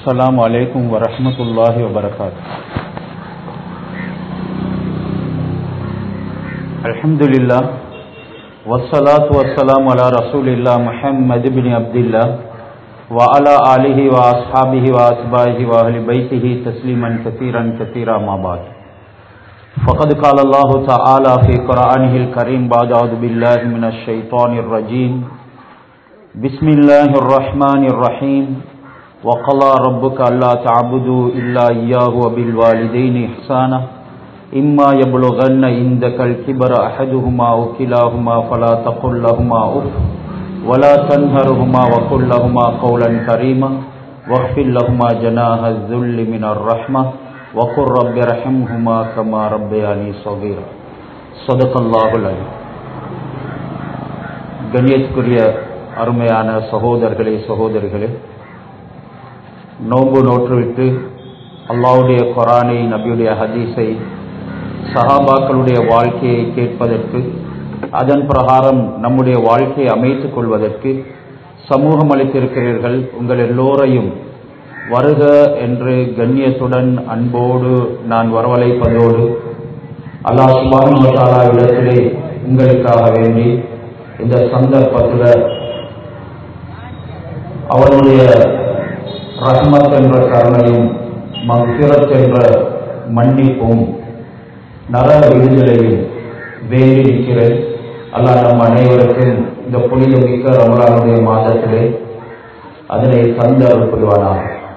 السلام عليكم ورحمة الله وبركاته الحمد لله والصلاة والسلام على رسول الله محمد بن عبد الله وعلى آله وأصحابه وأتباعه وأهل بيته تسليما كثيرا كثيرا ما بعد فقد قال الله تعالى في قرآنه الكريم بعد أعوذ بالله من الشيطان الرجيم بسم الله الرحمن الرحيم وقضى ربك ألا تعبدوا إلا إياه وبالوالدين إحسانا إما يبلغن عندك الكبر أحدهما أو كلاهما فلا تقل لهما أف ولا تنهرهما وقل لهما قولا كريما واغفر لهما جناح الذل من الرحمة وقل رب ارحمهما كما ربياني صغيرا صدق الله العليم கண்ணியத்துக்குரிய அருமையான சகோதரர்களே சகோதரிகளே நோன்பு நோற்றுவிட்டு அல்லாவுடைய குரானை நபியுடைய ஹதீஸை சஹாபாக்களுடைய வாழ்க்கையை கேட்பதற்கு அதன் பிரகாரம் நம்முடைய வாழ்க்கையை அமைத்துக் கொள்வதற்கு சமூகம் அளித்திருக்கிறீர்கள் உங்கள் எல்லோரையும் வருக என்று கண்ணியத்துடன் அன்போடு நான் வரவழைப்பதோடு அல்லாஹ் சுபானுமத்தாலா இடத்திலே உங்களுக்காக வேண்டி இந்த சந்தர்ப்பத்தில் அவனுடைய ரஹ்மத் என்ற கருணையும் மகிரத் என்ற மன்னிப்பும் நர விடுதலையும் வேண்டி நிற்கிறேன் அல்லாஹ் நம் அனைவருக்கும் இந்த புனித மிக்க ரமலானுடைய மாதத்திலே அதனை தந்து அருள் புரிவானாக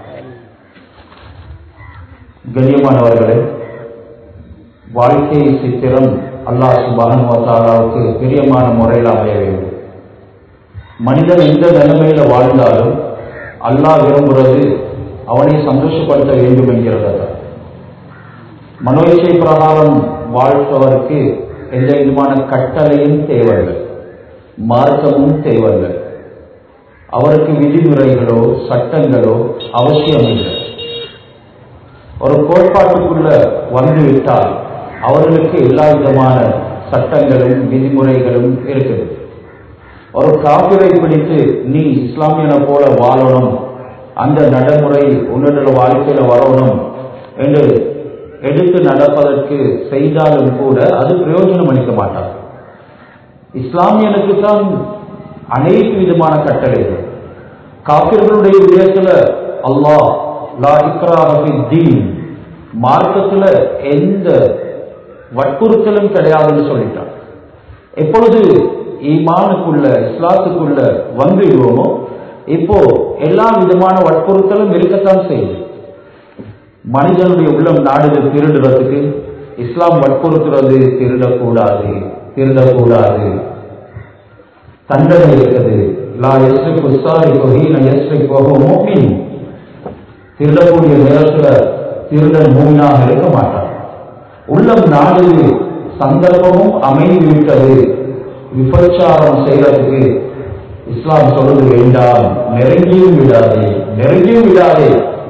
கண்ணியமானவர்களே வாழ்க்கை சித்திரம் அல்லாஹ் சுபானுவத்தாலாவுக்கு பிரியமான முறையில் அமைய வேண்டும் மனிதன் எந்த நிலைமையில வாழ்ந்தாலும் அல்லாஹ் விரும்புறது அவனை சந்தோஷப்படுத்த வேண்டும் என்கிறத மனோயிச்சை பிரகாரம் வாழ்பவருக்கு எந்த விதமான கட்டளையும் தேவையில்லை மார்க்கமும் தேவையில்லை அவருக்கு விதிமுறைகளோ சட்டங்களோ அவசியம் இல்லை ஒரு கோட்பாட்டுக்குள்ள வந்துவிட்டால் அவர்களுக்கு எல்லா விதமான சட்டங்களும் விதிமுறைகளும் இருக்குது ஒரு காப்பிரை பிடித்து நீ இஸ்லாமியனை போல வாழணும் அந்த நடைமுறை உன்னுடைய வாழ்க்கையில வரணும் என்று எடுத்து நடப்பதற்கு செய்தாலும் கூட அது பிரயோஜனம் அளிக்க மாட்டார் இஸ்லாமியனுக்கு தான் அனைத்து விதமான கட்டளைகள் காப்பிர்களுடைய விடயத்துல அல்லாஹ் லா இக்ராஹி தீன் மார்க்கத்துல எந்த வற்புறுத்தலும் கிடையாதுன்னு சொல்லிட்டான் எப்பொழுது ஈமானுக்குள்ள இஸ்லாத்துக்குள்ள வந்துடுவோமோ இப்போ எல்லா விதமான வற்புறுத்தலும் இருக்கத்தான் செய்யுது மனிதனுடைய உள்ளம் நாடுது திருடுறதுக்கு இஸ்லாம் வற்புறுத்துறது திருடக்கூடாது திருடக்கூடாது தண்டனை இருக்குது லா எஸ்ரி குஸ்தாரி கொஹீன எஸ்ரி மோமின் திருடக்கூடிய நேரத்துல திருடன் மூமினாக இருக்க மாட்டான் உள்ளம் நாடுது சந்தர்ப்பமும் அமைந்து விட்டது விபச்சாரம் செய்யறதுக்கு இஸ்லாம் சொல்வது வேண்டாம் நெருங்கியும் விடாதே நெருங்கியும் விடாதே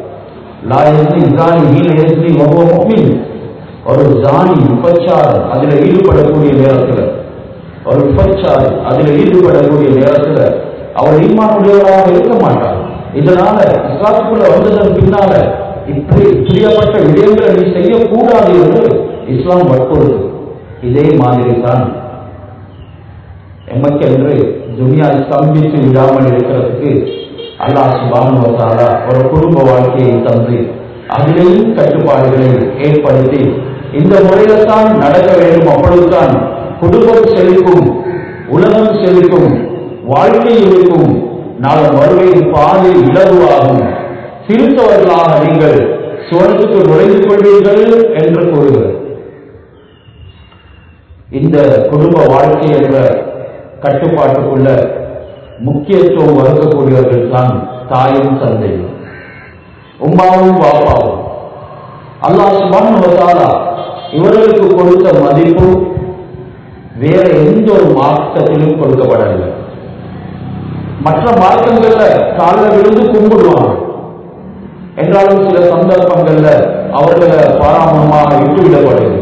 ஒரு ஜானி விபச்சாரம் அதுல ஈடுபடக்கூடிய நேரத்துல ஒரு விபச்சாரம் அதுல ஈடுபடக்கூடிய நேரத்துல அவர் ஈமானுடையவராக இருக்க மாட்டார் இதனால இஸ்லாத்துக்குள்ள வந்ததன் பின்னால இப்படி பிரியப்பட்ட விடயங்களை நீ செய்யக்கூடாது என்று இஸ்லாம் வற்புறுத்து இதே மாதிரி தான் எமக்கென்று துனியா ஸ்தம்பித்து விடாமல் இருக்கிறதுக்கு அல்லாஹ் சுபானுவத்தாலா ஒரு குடும்ப வாழ்க்கையை தந்து அதிலேயும் கட்டுப்பாடுகளை ஏற்படுத்தி இந்த முறையில தான் நடக்க வேண்டும் அப்பொழுதுதான் குடும்பம் செழிக்கும் உலகம் செழிக்கும் வாழ்க்கை இருக்கும் நாளை வருகையின் பாதை இலகுவாகும் திருத்தவர்களாக நீங்கள் சுவனத்துக்கு நுழைந்து கொள்வீர்கள் என்று கூறுகிறது இந்த குடும்ப வாழ்க்கை என்ற கட்டுப்பாட்டுக்குள்ள முக்கியத்துவம் வகுக்கக்கூடியவர்கள் தான் தாயும் தந்தையும் உமாவும் பாப்பாவும் அல்லாஹ் சுபான் இவர்களுக்கு கொடுத்த மதிப்பு வேற எந்த ஒரு மார்க்கத்திலும் கொடுக்கப்படவில்லை மற்ற மார்க்கங்கள்ல காலில் விழுந்து கும்பிடுவாங்க என்றாலும் சில சந்தர்ப்பங்கள்ல அவர்களை பாராமமாக விட்டுவிடப்படுது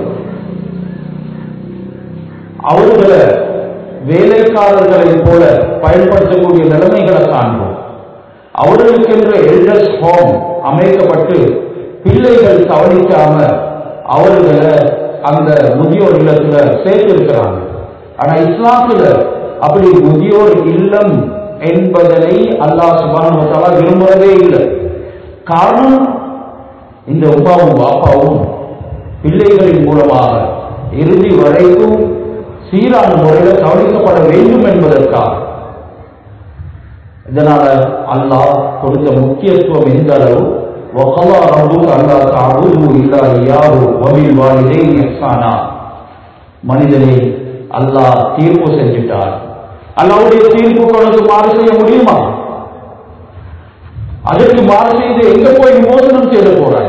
அவர்களை வேலைக்காரர்களைப் போல பயன்படுத்தக்கூடிய நிலைமைகளை காண்போம் அவர்களுக்கென்ற எல்டர்ஸ் ஹோம் அமைக்கப்பட்டு பிள்ளைகள் கவனிக்காம அவர்களை அந்த முதியோர் இல்லத்துல சேர்த்திருக்கிறாங்க ஆனா இஸ்லாத்துல அப்படி முதியோர் இல்லம் என்பதனை அல்லாஹ் சுபானுவத்தாலா விரும்புறதே இல்லை காரணம் இந்த உப்பாவும் பாப்பாவும் பிள்ளைகளின் மூலமாக இறுதி வரைக்கும் சீரான முறையில் கவனிக்கப்பட வேண்டும் என்பதற்காக இதனால அல்லாஹ் கொடுத்த முக்கியத்துவம் எந்த அளவு وقضى ربك ألا تعبدوا إلا إياه وبالوالدين إحسانا மனிதனை அல்லாஹ் தீர்ப்பு செஞ்சிட்டார் அல்லாவுடைய தீர்ப்புகளுக்கு மாறு செய்ய முடியுமா அதற்கு மாறு செய்து எங்க போய் விமோசனம் செய்த போறாய்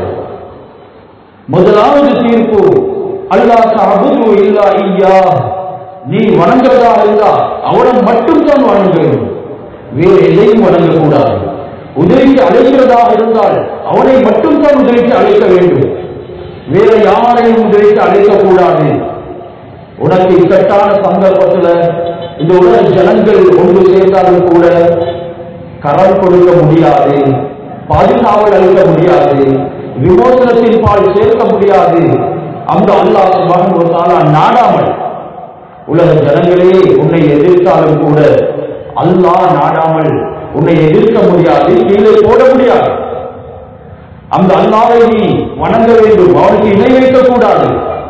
முதலாவது தீர்ப்பு அல்லாஹ் தஅபுது இல்லா ஐயா நீ வணங்குறதா இருந்தா அவனை மட்டும் தான் வணங்க வேண்டும் வேறு எதையும் வணங்கக்கூடாது உதவிக்கு அழைக்கிறதாக இருந்தால் அவனை மட்டும் தான் உதவிக்கு அழைக்க வேண்டும் வேற யாரையும் உதவிக்கு அழைக்கக்கூடாது உனக்கு இக்கட்டான சந்தர்ப்பத்துல இந்த உலக ஜனங்கள் ஒன்று சேர்ந்தாலும் கூட கரம் கொடுக்க முடியாது பாதுகாவல் அளிக்க முடியாது விமோசனத்தின் பால் சேர்க்க முடியாது அந்த அல்லாஹ் சுபஹானஹு வ தஆலா நாடாமல் உலக ஜனங்களே உன்னை எதிர்த்தாலும் கூட அல்லாஹ் நாடாமல் உன்னை எதிர்க்க முடியாது கீழே போட முடியாது அந்த அல்லாவை நீ வணங்க வேண்டும் அவனுக்கு இணை வைக்கக் கூடாது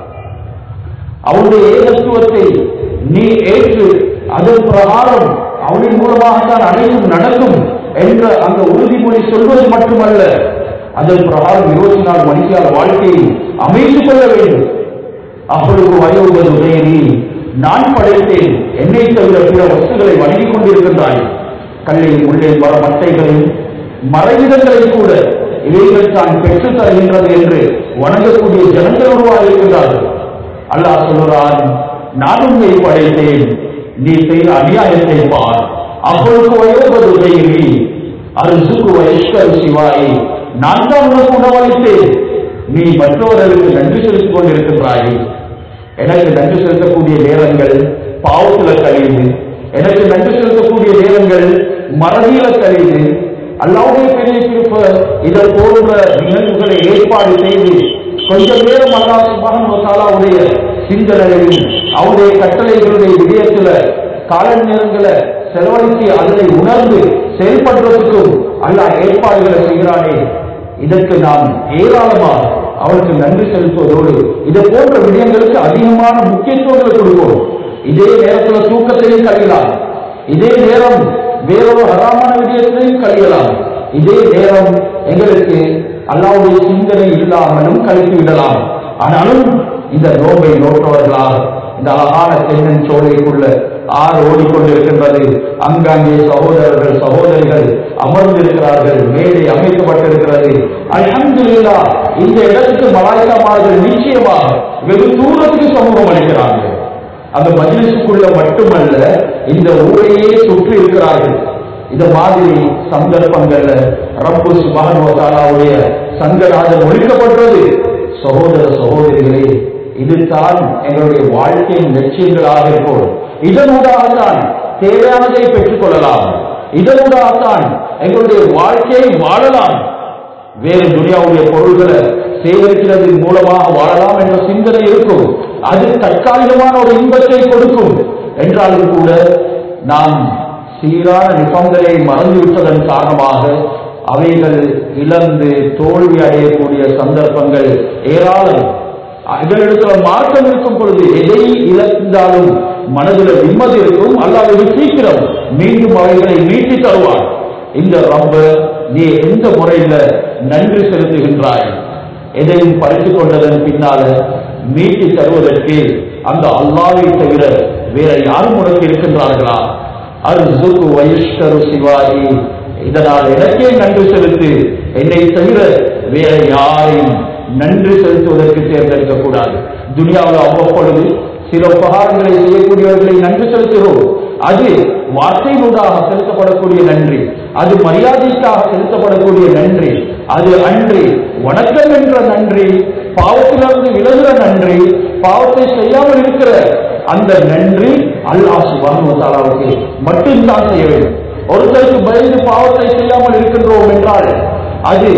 அவனுடைய ஏகத்துவத்தை நீ ஏற்று அதன் பிரகாரம் அவனின் மூலமாகத்தான் அனைத்தும் நடக்கும் என்ற அந்த உறுதிமொழி சொல்வது மட்டுமல்ல அதன் பிரகாரம் இருபத்தி நாலு மணிக்கால வாழ்க்கையை அமைத்துக் கொள்ள வேண்டும் அப்பொழுது வயோவது உதயனி நான் படைத்தேன் என்னை தவிர பிற வஸ்துகளை வணங்கிக் கொண்டிருக்கின்றாய் கல்லையும் உள்ளே வர மட்டைகளையும் மறைவிடங்களை கூட இவைகள் தான் பெற்றுத் தருகின்றது என்று வணங்கக்கூடிய ஜனங்கள் உருவாகியிருக்கிறார்கள் அல்லாஹ் சொல்கிறான் நான் உன்னை படைத்தேன் நீ செய்த அநியாயத்தை பார் அப்பொழுது வயோவது உதயனி அரிசுக்கு வைஷ்கர் சிவாயி நான் தான் உனக்கு உணவளித்தேன் நீ மற்றவர்களுக்கு நன்றி செலுத்திக் கொண்டிருக்கின்றாய் எனக்கு நன்றி செலுத்தக்கூடிய நேரங்கள் பாவத்துல கழியுது எனக்கு நன்றி செலுத்தக்கூடிய நேரங்கள் மறதியில கழியுது அல்லாவுடைய பெரிய திருப்ப இதை போன்ற நிகழ்வுகளை ஏற்பாடு செய்து கொஞ்சம் நேரம் அல்லா சுபானுடைய சிந்தனைகளில் அவருடைய கட்டளைகளுடைய விடயத்துல கால நேரங்களை செலவழித்து அதனை உணர்ந்து செயல்படுறதுக்கும் அல்லாஹ் ஏற்பாடுகளை செய்கிறானே இதற்கு நாம் ஏராளமாக அவருக்கு நன்றி செலுத்துவதோடு இதை போன்ற விடயங்களுக்கு அதிகமான முக்கியத்துவங்களை கொடுப்போம் இதே நேரத்துல தூக்கத்தையும் கழியலாம் இதே நேரம் வேறொரு ஹராமான விடயத்திலையும் கழியலாம் இதே நேரம் எங்களுக்கு அல்லாவுடைய சிந்தனை இல்லாமலும் கழித்து விடலாம் ஆனாலும் இந்த நோம்பை நோட்டவர்களாக இந்த அழகான தென்னன் சோலைக்குள்ள ஆறு ஓடிக்கொண்டிருக்கின்றது அங்காங்கே சகோதரர்கள் சகோதரிகள் அமர்ந்திருக்கிறார்கள் மேடை அமைக்கப்பட்டிருக்கிறது அல்ஹம்துலில்லா இந்த இடத்துக்கு மலாய்க்காமார்கள் நிச்சயமாக வெகு தூரத்துக்கு சமூகம் அளிக்கிறார்கள் அந்த மஜ்லிஸுக்குள்ள மட்டுமல்ல இந்த ஊரையே சுற்றி இருக்கிறார்கள் இந்த மாதிரி சந்தர்ப்பங்கள்ல ரப்பு சுபானுவதாலாவுடைய சங்கராஜன் ஒழிக்கப்படுறது சகோதர சகோதரிகளே இதுதான் எங்களுடைய வாழ்க்கையின் லட்சியங்களாக இருக்கும் இதனூடாகத்தான் தேவையானதை பெற்றுக் கொள்ளலாம் இதனூடாகத்தான் எங்களுடைய வாழ்க்கையை வாழலாம் வேறு துனியாவுடைய பொருள்களை சேகரிக்கிறதன் மூலமாக வாழலாம் என்ற சிந்தனை இருக்கும் அது தற்காலிகமான ஒரு இன்பத்தை கொடுக்கும் என்றாலும் கூட நாம் சீரான நிபந்தனையை மறந்துவிட்டதன் காரணமாக அவைகள் இழந்து தோல்வி அடையக்கூடிய சந்தர்ப்பங்கள் ஏராளம் இதனிடத்துல மாற்றம் இருக்கும் பொழுது எதை இழந்தாலும் மனதில் நிம்மதி இருக்கும் அல்லாத சீக்கிரம் மீண்டும் அவைகளை மீட்டி தருவார் இந்த ரப்ப நீ எந்த முறையில நன்றி செலுத்துகின்றாய் எதையும் பறித்துக் கொண்டதன் பின்னால மீட்டி தருவதற்கு அந்த அல்லாவை தவிர வேற யாரும் உனக்கு இருக்கின்றார்களா அர்சுக்கு வைஷ்கரு சிவாயி இதனால் எனக்கே நன்றி செலுத்து என்னை தவிர வேற யாரையும் நன்றி செலுத்துவதற்கு தேர்ந்தெடுக்க கூடாது துனியாவில் அவ்வப்பொழுது சில உபகாரங்களை செய்யக்கூடியவர்களை நன்றி செலுத்துகிறோம் அது வார்த்தையினூடாக செலுத்தப்படக்கூடிய நன்றி அது மரியாதைக்காக செலுத்தப்படக்கூடிய நன்றி அது அன்றி வணக்கம் என்ற நன்றி பாவத்திலிருந்து விலகுற நன்றி பாவத்தை செய்யாமல் இருக்கிற அந்த நன்றி அல்லாஹ் சுபானுவத்தாலாவுக்கு மட்டும்தான் செய்ய வேண்டும் ஒருத்தருக்கு பயந்து பாவத்தை செய்யாமல் இருக்கின்றோம் என்றால் அது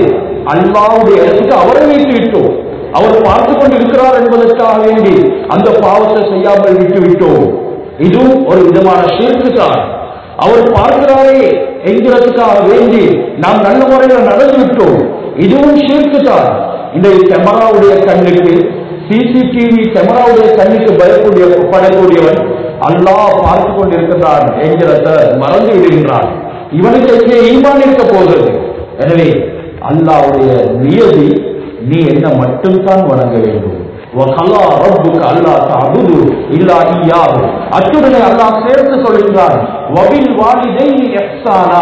அல்லாவுடைய இடத்துக்கு அவரை வைத்து விட்டோம் அவர் பார்த்து கொண்டு இருக்கிறார் என்பதற்காக வேண்டி அந்த பாவத்தை செய்யாமல் விட்டு விட்டோம் இதுவும் ஒரு விதமான ஷிர்க்கு தான் அவர் பார்க்கிறாரே என்கிறதுக்காக வேண்டி நாம் நல்ல முறையில் நடந்து விட்டோம் இதுவும் ஷிர்க்கு தான் இந்த கேமராவுடைய கண்ணுக்கு சிசிடிவி கேமராவுடைய கண்ணுக்கு பயக்கூடிய படக்கூடியவன் அல்லாஹ் பார்த்து கொண்டிருக்கிறான் என்கிறத மறந்து விடுகின்றான் இவனுக்கு எங்கே ஈமான் இருக்க போகிறது எனவே அல்லாவுடைய நியதி நீ என்ன மட்டும்தான் வணங்க வேண்டும் وَقَضَى رَبُّكَ أَلَّا تَعْبُدُوا إِلَّا إِيَّاهُ அத்துடனே அல்லாஹ் சேர்த்து சொல்கின்றான் وَبِالْوَالِدَيْنِ إِحْسَانًا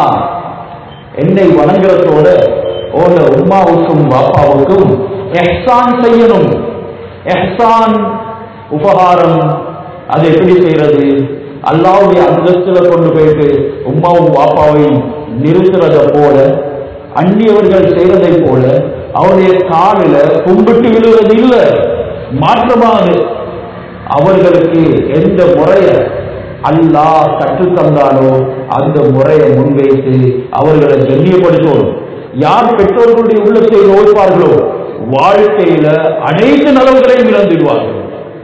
என்னை வணங்குறதோட ஓட உம்மாவுக்கும் பாப்பாவுக்கும் எஹ்சான் செய்யணும் எஹ்சான் உபகாரம் அது எப்படி செய்யறது அல்லாவுடைய அந்தஸ்துல கொண்டு போயிட்டு உம்மாவும் பாப்பாவையும் நிறுத்துறத போல அந்நியவர்கள் செய்யறதை போல அவருடைய காலில கும்பிட்டு விழுவது இல்ல மாற்றமாக அவர்களுக்கு எந்த முறைய அல்லாஹ் கற்றுத் தந்தாலோ அந்த முறையை முன்வைத்து அவர்களை கண்ணியப்படுத்தணும் யார் பெற்றோர்களுடைய உள்ளத்தை நோய்ப்பார்களோ வாழ்க்கையில அனைத்து நலவுகளையும் இழந்துடுவார்கள்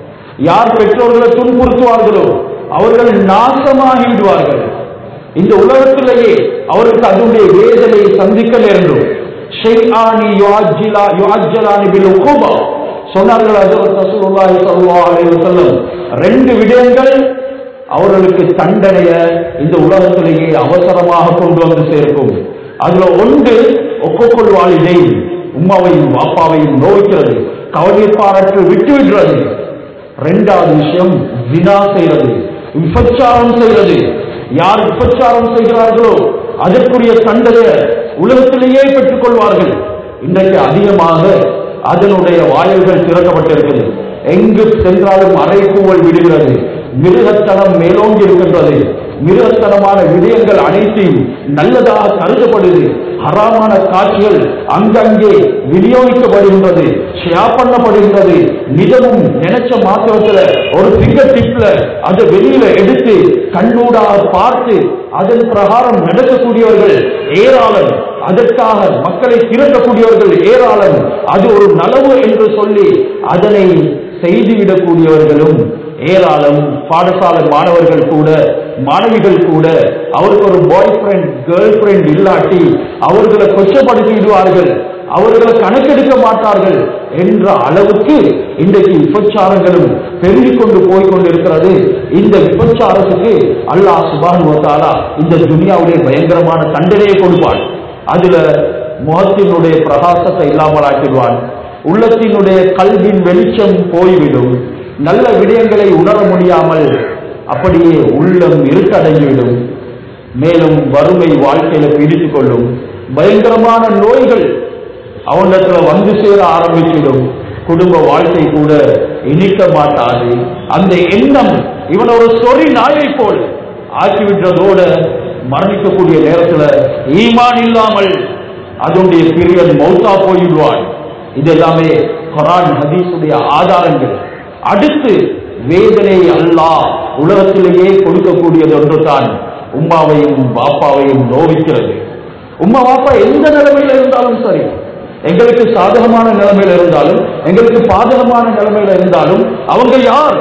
யார் பெற்றோர்களை துன்புறுத்துவார்களோ அவர்கள் நாசமாகி விடுவார்கள் இந்த உலகத்திலேயே அவருக்கு அதனுடைய வேதனை சந்திக்க நேர்ந்தோம் ஷைஆனி யுஅஜ்ஜிலா யுஅஜ்ஜலானி பில் உகுபா சொன்னார்கள் ஹஜ்ரத் ரசூலுல்லாஹி ஸல்லல்லாஹு அலைஹி வஸல்லம் ரெண்டு விடயங்கள் அவர்களுக்கு தண்டனைய இந்த உலகத்திலேயே அவசரமாக கொண்டு வந்து சேர்க்கும் அதுல ஒன்று ஒப்புக்கொள் வாழிதை உம்மாவையும் வாப்பாவையும் நோய்க்கிறது கவனிப்பாரற்று விட்டு விடுறது ரெண்டாவது விஷயம் வினா செய்யறது விபச்சாரம் செய்யறது யார் விபச்சாரம் செய்கிறார்களோ அதற்குரிய தண்டனை உலகத்திலேயே பெற்றுக் கொள்வார்கள் இன்றைக்கு அதிகமாக அதனுடைய வாயில்கள் திறக்கப்பட்டிருக்கிறது எங்கு சென்றாலும் அரைக்கூவல் விடுகிறது மிருகத்தனம் மேலோங்கி இருக்கின்றது மிருகத்தனமான விடயங்கள் அனைத்தையும் நல்லதாக கருதப்படுது ஹராமான காட்சிகள் அங்கங்கே விநியோகிக்கப்படுகின்றது ஷேர் பண்ணப்படுகின்றது நிஜமும் நினைச்ச மாத்திரத்துல ஒரு பிங்கர் டிப்ல அதை வெளியில எடுத்து கண்ணூடாக பார்த்து அதன் பிரகாரம் நடக்கக்கூடியவர்கள் ஏராளம் அதற்காக மக்களை திரட்டக்கூடியவர்கள் ஏராளம் அது ஒரு நலவு என்று சொல்லி அதனை செய்துவிடக்கூடியவர்களும் ஏராளம் பாடசாலை மாணவர்கள் கூட மாணவிகள் கூட அவருக்கு ஒரு பாய் ஃப்ரெண்ட் கேர்ள் ஃப்ரெண்ட் இல்லாட்டி அவர்களை கொச்சப்படுத்தி விடுவார்கள் அவர்களை கணக்கெடுக்க மாட்டார்கள் என்ற அளவுக்கு இன்றைக்கு விபச்சாரங்களும் பெருகிக் கொண்டு போய் கொண்டிருக்கிறது இந்த விபச்சாரத்துக்கு அல்லாஹ் சுபான் வத்தாலா இந்த துனியாவுடைய பயங்கரமான தண்டனையை கொடுப்பான் அதுல முகத்தினுடைய பிரகாசத்தை இல்லாமல் ஆக்கிடுவான் உள்ளத்தினுடைய கல்வின் வெளிச்சம் போய்விடும் நல்ல விடயங்களை உணர முடியாமல் அப்படியே உள்ளம் இருக்கடைந்துவிடும் மேலும் வறுமை வாழ்க்கையில பிடித்துக் கொள்ளும் பயங்கரமான நோய்கள் அவனிடத்துல வந்து சேர ஆரம்பிச்சிடும் குடும்ப வாழ்க்கை கூட இனிக்க மாட்டாது அந்த எண்ணம் இவன் ஒரு சொறி நாயை போல் ஆக்கிவிட்டதோட மரணிக்கக்கூடிய நேரத்துல ஈமான் இல்லாமல் அதனுடைய பிரியன் மௌத்தா போய்விடுவான் இது எல்லாமே குரான் ஹதீஸுடைய ஆதாரங்கள் அடுத்து வேதனை அல்லாஹ் உலகத்திலேயே கொடுக்கக்கூடியது ஒன்று தான் உம்மாவையும் பாப்பாவையும் நோவிக்கிறது உம்மா பாப்பா எந்த நிலைமையில இருந்தாலும் சரி எங்களுக்கு சாதகமான நிலைமையில இருந்தாலும் எங்களுக்கு பாதகமான நிலைமையில இருந்தாலும் அவங்க யார்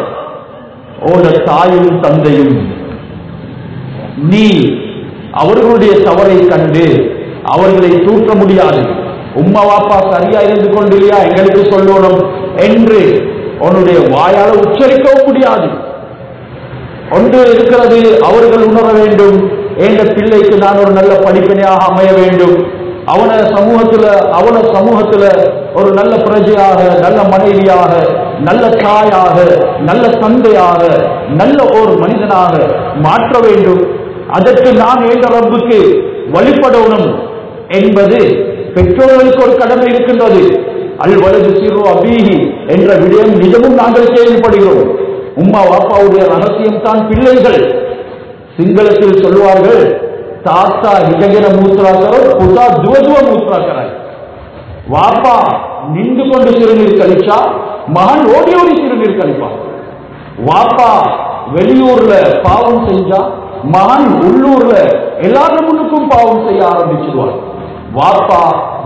ஓட தாயும் தந்தையும் நீ அவர்களுடைய தவறை கண்டு அவர்களை தூக்க முடியாது உம்மா வாப்பா சரியா இருந்து கொண்டில்லையா எங்களுக்கு சொல்லணும் என்று உன்னுடைய வாயால உச்சரிக்கவும் முடியாது ஒன்று இருக்கிறது அவர்கள் உணர வேண்டும் எங்க பிள்ளைக்கு நான் ஒரு நல்ல படிப்பினையாக அமைய வேண்டும் அவன சமூகத்துல அவன சமூகத்துல ஒரு நல்ல பிரஜையாக நல்ல மனைவியாக நல்ல தாயாக நல்ல தந்தையாக நல்ல ஒரு மனிதனாக மாற்ற வேண்டும் அதற்கு நான் என்ற ரப்புக்கு வழிபடணும் என்பது பெற்றோர்களுக்கு ஒரு கடமை இருக்கின்றது அல் வலது சிறு அபீஹி என்ற விடயம் நிஜமும் நாங்கள் கேள்விப்படுகிறோம் உம்மா வாப்பாவுடைய ரகசியம் தான் பிள்ளைகள் சிங்களத்தில் சொல்லுவார்கள் தாத்தா ಹಿಜಗಿನ ಮೂತ್ರಾಕರು ಪುಟ ದುವ ದುವ ಮೂತ್ರಾಕರ வாப்பா நின்று கொண்டு சிறுநீர் கழிச்சா மகன் ஓடி ஓடி சிறுநீர் கழிப்பான் வாப்பா வெளியூர்ல பாவம் செஞ்சா மகன் உள்ளூர்ல எல்லாரும் முன்னுக்கும் பாவம் செய்ய ஆரம்பிச்சிருவான் வாப்பா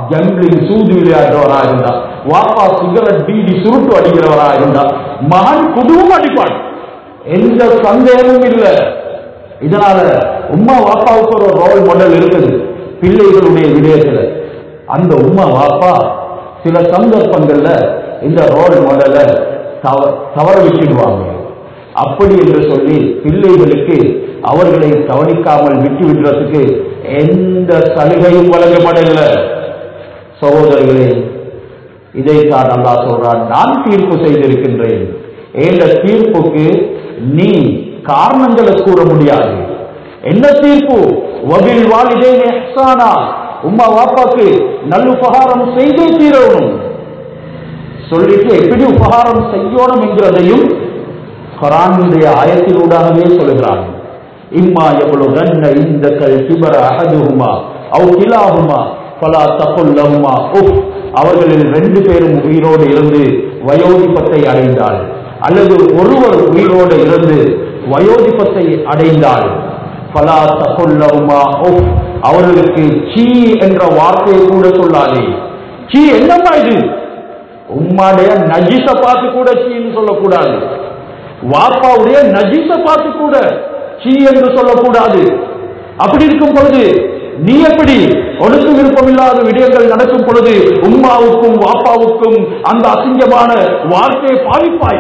ஜங்கிளிங் சூது விளையாடுறவரா இருந்தா வாப்பா சிகரெட் பீடி சுருட்டு அடிக்கிறவரா இருந்தா மகன் புதுவும் அடிப்பான் எந்த சந்தேகமும் இல்லை இதனால உம்மா வாப்பாவுக்கு ஒரு ரோல் மாடல் இருக்குது பிள்ளைகளுடைய விடயத்துல அந்த உம்மா வாப்பா சில சந்தர்ப்பங்கள்ல இந்த ரோல் மாடலை தவ தவற விட்டுடுவாங்க அப்படி என்று சொல்லி பிள்ளைகளுக்கு அவர்களை கவனிக்காமல் விட்டு விடுறதுக்கு எந்த சலுகையும் வழங்கப்படவில்லை சகோதரர்களே இதைத்தான் அல்லாஹ் சொல்றான் நான் தீர்ப்பு செய்திருக்கின்றேன் இந்த தீர்ப்புக்கு நீ காரணங்களை கூற முடியாது என்ன தீர்ப்பு வபில் வாலிதே இஹ்சானா உம்மா வாப்பாக்கு நல்ல உபகாரம் செய்தே தீரணும் சொல்லிட்டு எப்படி உபகாரம் செய்யணும் என்கிறதையும் குரானுடைய ஆயத்தினூடாகவே சொல்கிறான் இம்மா எவ்வளவு இந்த கல் கிபர அகதுகுமா அவ் கிலாகுமா பலா தப்புல்லகுமா உப் அவர்களில் ரெண்டு பேரும் உயிரோடு இருந்து வயோதிபத்தை அடைந்தாள் அல்லது ஒருவர் உயிரோடு இருந்து வயோதிபத்தை அடைந்தால் பலா தப்புல்லகுமா உப் அவர்களுக்கு சீ என்ற வார்த்தையை கூட சொல்லாதே சீ என்னம்மா இது உம்மாடைய நஜிச பார்த்து கூட சீன்னு சொல்லக்கூடாது வாப்பாவுடைய நஜிச பார்த்து கூட சீ என்று சொல்லக்கூடாது அப்படி இருக்கும் பொழுது நீ எப்படி ஒடுக்கு விருப்பமில்லாத விடயங்கள் நடக்கும் பொழுது உம்மாவுக்கும் வாப்பாவுக்கும் அந்த அசிங்கமான வார்த்தையை பாவிப்பாய்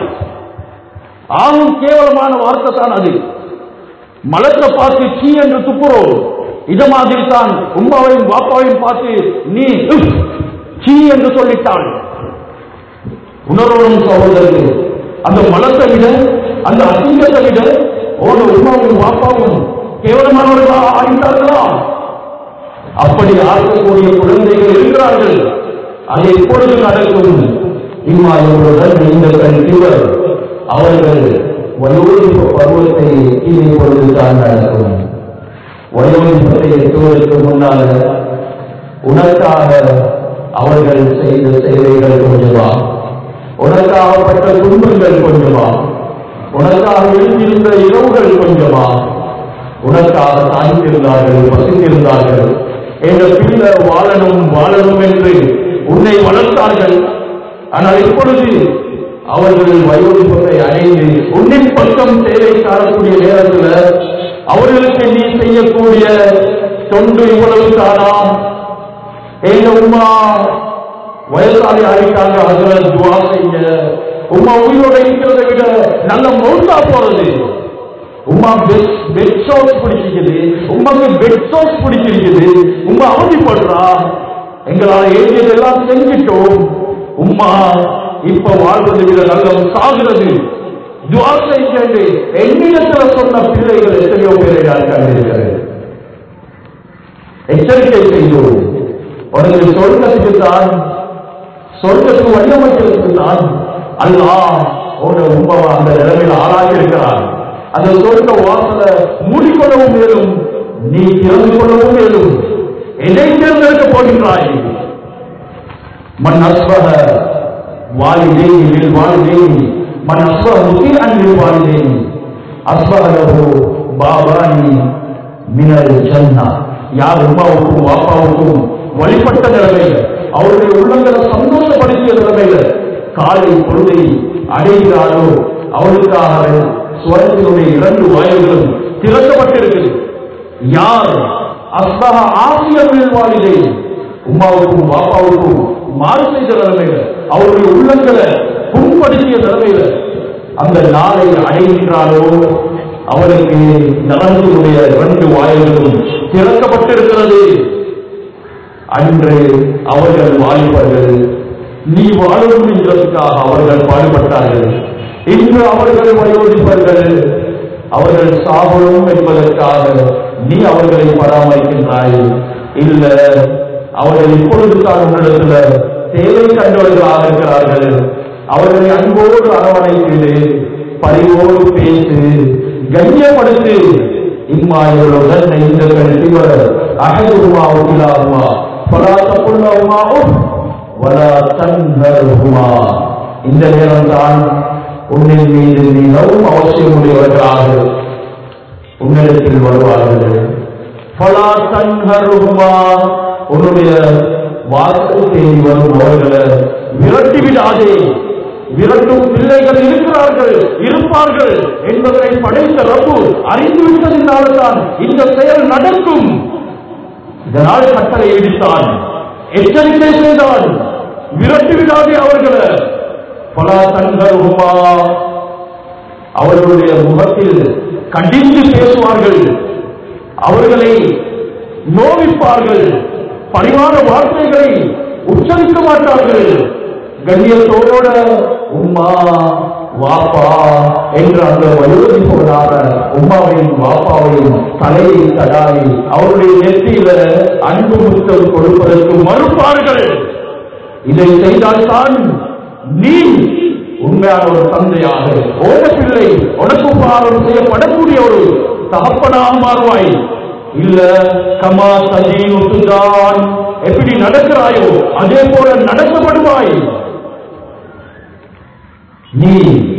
ஆகும் கேவலமான வார்த்தை தான் அது மலத்தை பார்த்து சீ என்று துப்புறோம் இத மாதிரி தான் உம்மாவையும் வாப்பாவையும் பார்த்து நீ உஃப், சீ என்று சொல்லிட்டாள் உணர்வோடும் சகோதரர்கள் அந்த மலத்தை விட அந்த அசிங்கத்தை விட ஓட உமாவும் வாப்பாவும் கேவலமானவர்களா ஆகிட்டார்களா அப்படி ஆக்கக்கூடிய குழந்தைகள் இருக்கிறார்கள் அது எப்பொழுது நடக்கும் இம்மாயுடன் இந்த கல்விவர் அவர்கள் வயோதிப பருவத்தை எட்டிய பொழுதுதான் நடக்கும் வயோதிபத்தை எட்டுவதற்கு முன்னால உனக்காக அவர்கள் செய்த சேவைகள் கொஞ்சமா உனக்காகப்பட்ட துன்பங்கள் கொஞ்சமா உனக்காக எழுந்திருந்த இரவுகள் கொஞ்சமா உனக்காக தாய்ந்திருந்தார்கள் பசித்திருந்தார்கள் எங்கள் பிள்ளை வாழணும் வாழணும் என்று உன்னை வளர்த்தார்கள் ஆனால் இப்பொழுது அவர்கள் வயோதிபத்தை அடைந்து உன்னின் பக்கம் சேவை காணக்கூடிய நேரத்தில் அவர்களுக்கு நீ செய்யக்கூடிய தொண்டு இவ்வளவு தானா எங்க உமா வயசாளி ஆகிட்டாங்க அதுல துவா செய்ய உமா உயிரோட இருக்கிறதை விட நல்ல மௌத்தா போறது உமா பெட் பெட் சோஸ் பிடிச்சிருக்குது உமாக்கு பெட் சோஸ் பிடிச்சிருக்குது உமா அவதிப்படுறா எங்களால் ஏற்றியதெல்லாம் செஞ்சிட்டோம் உம்மா இப்ப வாழ்வதை விட நல்ல சாகிறது துவா செய்கிறது என்னிடத்துல சொன்ன பிள்ளைகள் எத்தனையோ பேரை நான் கண்டிருக்கிறேன் எச்சரிக்கை செய்தோம் உனக்கு சொர்க்கத்துக்கு தான் சொர்க்கத்துக்கு வடிவமைக்கிறதுக்கு தான் அல்லாஹ் உன்னை உண்பவா அந்த நிலைமையில் ஆளாகி இருக்கிறார் அந்த சொர்க்க வாசலை மூடிக்கொள்ளவும் மேலும் நீ திறந்து கொள்ளவும் மேலும் எதை தேர்ந்தெடுக்க போகின்றாய் மண் அஸ்வக வாலிதேனி வாலிதேனி மண் அஸ்வக முத்தீரன் வாலிதேனி அஸ்வகலோ பாபானி மினல் ஜன்னா யார் உமாவுக்கும் வாப்பாவுக்கும் வழிபட்ட நிலைமையில அவருடைய உள்ளங்களை சந்தோஷப்படுத்திய நிலைமையில காலை பொழுதை அடைகிறாரோ அவருக்காக சுவரத்தினுடைய இரண்டு வாயில்களும் திறக்கப்பட்டிருக்கிறது யார் அஸ்தக ஆசியர்கள் வாழிலே உமாவுக்கும் பாப்பாவுக்கும் மாறு செய்த நிலைமையில அவருடைய உள்ளங்களை புண்படுத்திய நிலைமையில அந்த நாளை அடைகின்றாரோ அவருக்கு நலன்களுடைய இரண்டு வாயில்களும் திறக்கப்பட்டிருக்கிறது அன்று அவர்கள் வாலிபர்கள் நீ வாழணும் என்றதுக்காக அவர்கள் பாடுபட்டார்கள் இன்று அவர்கள் வயோதிப்பர்கள் அவர்கள் சாகணும் என்பதற்காக நீ அவர்களை பராமரிக்கின்றாய் இல்ல அவர்கள் இப்பொழுதுதான் உன்னிடத்துல தேவை கண்டவர்களாக இருக்கிறார்கள் அவர்களை அன்போடு அரவணைத்து பரிவோடு பேசு கண்ணியப்படுத்து இம்மாயுடன் இந்த கல்விவர் அகதுமா உலாகுமா பலா தப்புள்ளவுமா வலா தன்ஹருமா இந்த நேரம்தான் உன்னின் மீது மிகவும் அவசியமுடையவர்களாக உன்னிடத்தில் வருவார்கள் பலா தன்ஹருமா உன்னுடைய வாசல் தேடி வரும் அவர்களை விரட்டி விடாதே விரட்டும் பிள்ளைகள் இருக்கிறார்கள் இருப்பார்கள் என்பதை படைத்த ரப்பு அறிந்துவிட்டதினால்தான் இந்த செயல் நடக்கும் இதனால் கட்டளை இடித்தான் எச்சரிக்கை செய்தான் விரட்டி விடாதே அவர்களை பல தன்களுமா அவர்களுடைய முகத்தில் கடிந்து பேசுவார்கள் அவர்களை நோவிப்பார்கள் பணிவான வார்த்தைகளை உச்சரிக்க மாட்டார்கள் கண்ணியத்தோட உம்மா வாப்பா என்ற அந்த வயோதிபோடான உம்மாவையும் வாப்பாவையும் தலையை தடாவி அவருடைய நெற்றியில அன்பு முத்தம் கொடுப்பதற்கு மறுப்பார்கள் இதை செய்தால்தான் நீ உண்மையான ஒரு தந்தையாக ஓட பிள்ளை உனக்கு உபகாரம் செய்யப்படக்கூடிய ஒரு தகப்பனாக மாறுவாய் இல்ல கமா சஜீனுதான் எப்படி நடக்கிறாயோ அதே போல நடக்கப்படுவாய் நீ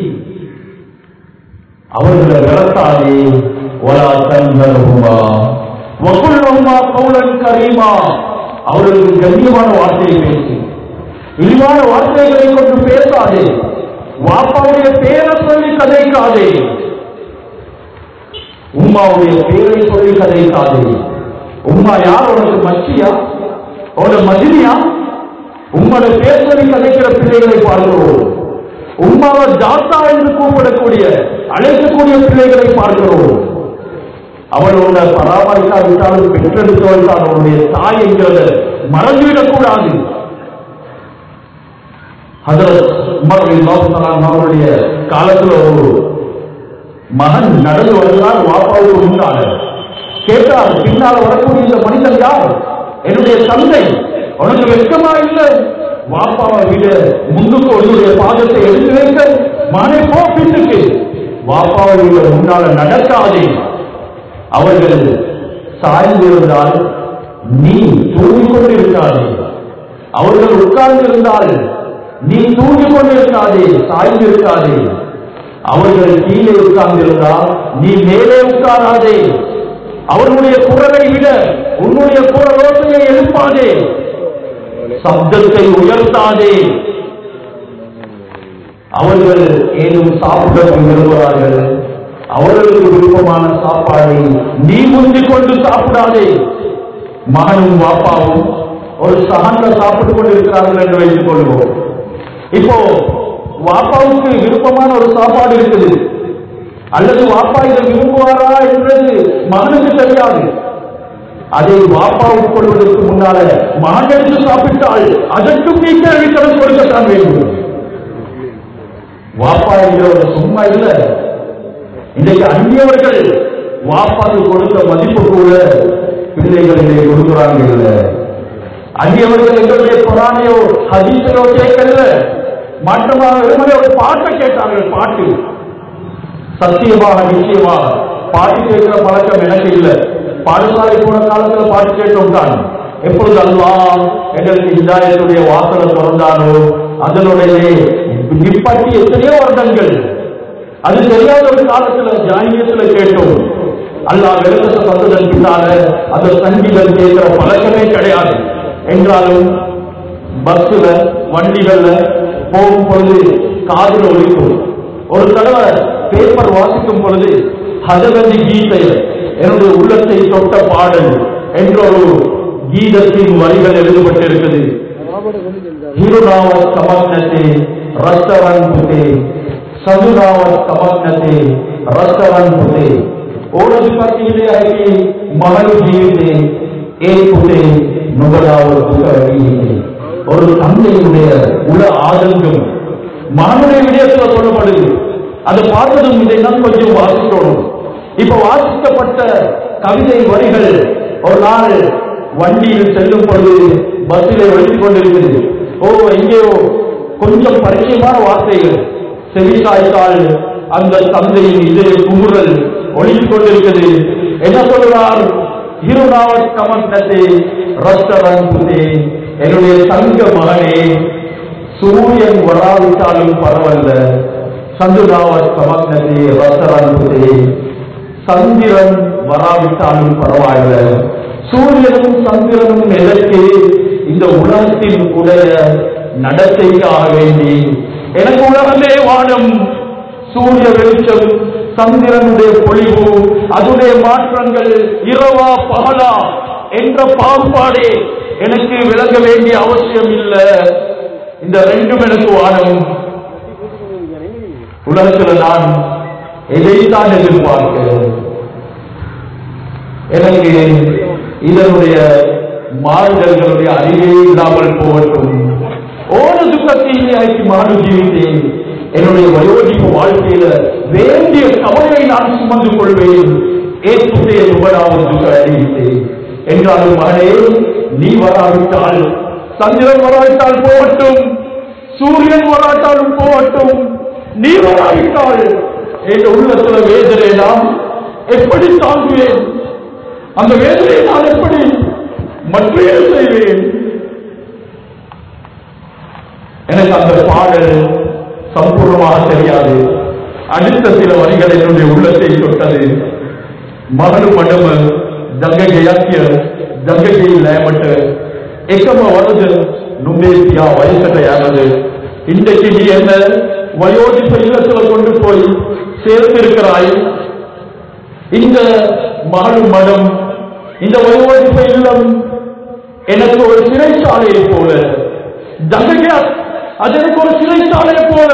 அவர்களை விரட்டாதே ஒலா தந்தருமா வகுல்வமா கவுலன் கரீமா அவர்களுக்கு கண்ணியமான வார்த்தையை பேசு இழிவான வார்த்தைகளை கொண்டு பேசாதே வாப்பாவுடைய பேரை சொல்லி கதைக்காதே உம்மாவுடைய பேரை சொல்லி கதைக்காதே உம்மா யார் உனக்கு மச்சியா உனக்கு மதினியா உம்மோட பேர் சொல்லி கதைக்கிற பிள்ளைகளை பார்க்கிறோம் உம்மாவை ஜாத்தா என்று கூப்பிடக்கூடிய அழைக்கக்கூடிய பிள்ளைகளை பார்க்கிறோம் அவள் உன்னை பராமரிக்காவிட்டாலும் பெற்றெடுத்தவள் தான் உன்னுடைய தாய் என்கிறத மறந்துவிடக் கூடாது ஹதரத் உமர் ரலியல்லாஹு தஆலா அவருடைய காலத்துல ஒரு மகன் நடந்து வருகிறார் வாப்பாவுக்கு முன்னால கேட்டார் பின்னால் வரக்கூடிய இந்த மனிதன் யார் என்னுடைய தந்தை உனக்கு வெட்கமா இல்லை வாப்பாவை விட முன்னுக்கு உன்னுடைய பாதத்தை எடுத்து வைக்க மகனை போ பின்னுக்கு வாப்பாவை விட முன்னால நடக்காதே அவர்கள் சாய்ந்திருந்தால் நீ தூங்கிக் கொண்டிருக்காதே அவர்கள் உட்கார்ந்திருந்தால் நீ தூங்கிக் கொண்டிருக்காதே சாய்ந்திருக்காதே அவர்கள் கீழே உட்கார்ந்திருந்தால் நீ மேலே உட்காராதே அவர்களுடைய குரலை விட உன்னுடைய குரலோசையை எழுப்பாதே சப்தத்தை உயர்த்தாதே அவர்கள் ஏதும் சாப்பிட விரும்புகிறார்கள் அவர்களுக்கு விருப்பமான சாப்பாடை நீ முந்திக் கொண்டு சாப்பிடாதே மகனும் வாப்பாவும் ஒரு சகன்ல சாப்பிட்டுக் கொண்டிருக்கிறார்கள் என்று வைத்துக் கொள்வோம் இப்போ வாப்பாவுக்கு விருப்பமான ஒரு சாப்பாடு இருக்குது அல்லது வாப்பா இதை விரும்புவாரா என்றது மகனுக்கு தெரியாது அதை வாப்பா உட்கொள்வதற்கு முன்னால மகன் எடுத்து சாப்பிட்டால் அதற்கும் நீ கேள்விக்கடன் கொடுக்கத்தான் வேண்டும் வாப்பா என்கிறவர் சும்மா இல்ல இன்றைக்கு அந்நியவர்கள் வாப்பாக்கு கொடுத்த மதிப்பு கூட பிள்ளைகளிலே கொடுக்கிறாங்க இல்ல அந்நியவர்கள் எங்களுடைய புராணையோ ஹதீஸையோ கேட்கல மாற்றமாக வெறுமனே ஒரு பாட்டை கேட்டார்கள் பாட்டு சத்தியமாக நிச்சயமாக பாட்டு கேட்கிற பழக்கம் எனக்கு இல்லை பாடசாலை போன காலத்துல பாட்டு கேட்டோம் தான் எப்பொழுது அல்லாஹ் எங்களுக்கு இதாயத்துடைய வாசலை திறந்தானோ அதனுடைய நிப்பாட்டி எத்தனையோ வருடங்கள் அது தெரியாத ஒரு காலத்துல ஜாயியத்துல கேட்டோம் அல்லாஹ் வெளுத்த வந்ததன் பின்னால அந்த சங்கீதம் கேட்கிற பழக்கமே கிடையாது என்றாலும் பஸ்ல வண்டிகள்ல போகும் பொழுது காதில் ஒலிக்கும் ஒரு தடவை பேப்பர் வாசிக்கும் பொழுது ஹதவதி கீதை என்னுடைய உள்ளத்தை தொட்ட பாடல் என்ற ஒரு கீதத்தின் வரிகள் எழுதப்பட்டிருக்குது හිරුණාවත් කමක් නැතේ රස්තවන් පුතේ සඳුනාවත් කමක් නැතේ රස්තවන් පුතේ ඕනදිපතිලේ ඇති මහලු ජීවිතේ ඒ පුතේ නොබලාව දුක ஒரு தந்தையுடைய உல ஆதங்கம் மகனுடைய விடயத்துல சொல்லப்படுது அதை பார்த்ததும் இதை நான் கொஞ்சம் வாசிக்கணும் இப்ப வாசிக்கப்பட்ட கவிதை வரிகள் ஒரு நாள் வண்டியில் செல்லும் பொழுது பஸ்ஸில் ஒழித்துக் கொண்டிருக்கிறது ஓ எங்கேயோ கொஞ்சம் பரிச்சயமான வார்த்தைகள் செவிசாய்த்தால் அந்த தந்தையின் இதய குமுறல் ஒழித்துக் கொண்டிருக்கிறது என்ன சொல்கிறார் இருநாவத் கமந்தத்தை ரஸ்தவன் புதே என்னுடைய தங்க மகனே சூரியன் வராவிட்டாலும் பரவல்ல சந்துராவத் கமக்னதே ரஸ்தவன் புதே சந்திரன் வராவிட்டாலும் பரவாயில்ல சூரியனும் சந்திரனும் எதற்கு இந்த உலகத்தின் உடைய நடத்தைக்காக வேண்டி எனக்கு உலகமே வானம் சூரிய வெளிச்சம் சந்திரனுடைய பொழிவு அதுடைய மாற்றங்கள் இரவா பகலா என்ற பாகுபாடே எனக்கு விளங்க வேண்டிய அவசியம் இல்லை இந்த ரெண்டும் எனக்கு வானம் உலகத்தில் நான் எதைத்தான் எதிர்பார்க்கிறேன் எனக்கு இதனுடைய மாறுதல்களுடைய அறிவே இல்லாமல் போகட்டும் ஓர துக்கத்தையாக்கி மாறு ஜீவித்தேன் என்னுடைய வயோதிப்பு வாழ்க்கையில வேண்டிய கவலையை நான் சுமந்து கொள்வேன் ஏற்றுடைய துபடாவது துக்க அறிவித்தேன் என்றாலும் மகனே நீ வராவிட்டால் சந்திரன் வராவிட்டால் போகட்டும் சூரியன் வராட்டாலும் போகட்டும் நீ வராவிட்டால் என் உள்ளத்துல வேதனை நாம் எப்படி தாங்குவேன் அந்த வேதனையை நான் எப்படி மற்றையே செய்வேன் எனக்கு அந்த பாடல் சம்பூர்ணமாக தெரியாது அடுத்த சில வரிகள் என்னுடைய உள்ளத்தை தொட்டது මහලු මඩම දඟ ගෙයක් දඟ ගෙයි ලෑමට එකම වරද නුඹේ පියා වයසට යෑමද இன்றைக்கு நீ என்ன வயோதிப இல்லத்துல கொண்டு போய் சேர்த்திருக்கிறாய் இந்த மகள் மடம் இந்த வயோதிப இல்லம் எனக்கு ஒரு சிறைச்சாலையை போல தங்ககையா அது எனக்கு ஒரு சிறைச்சாலையை போல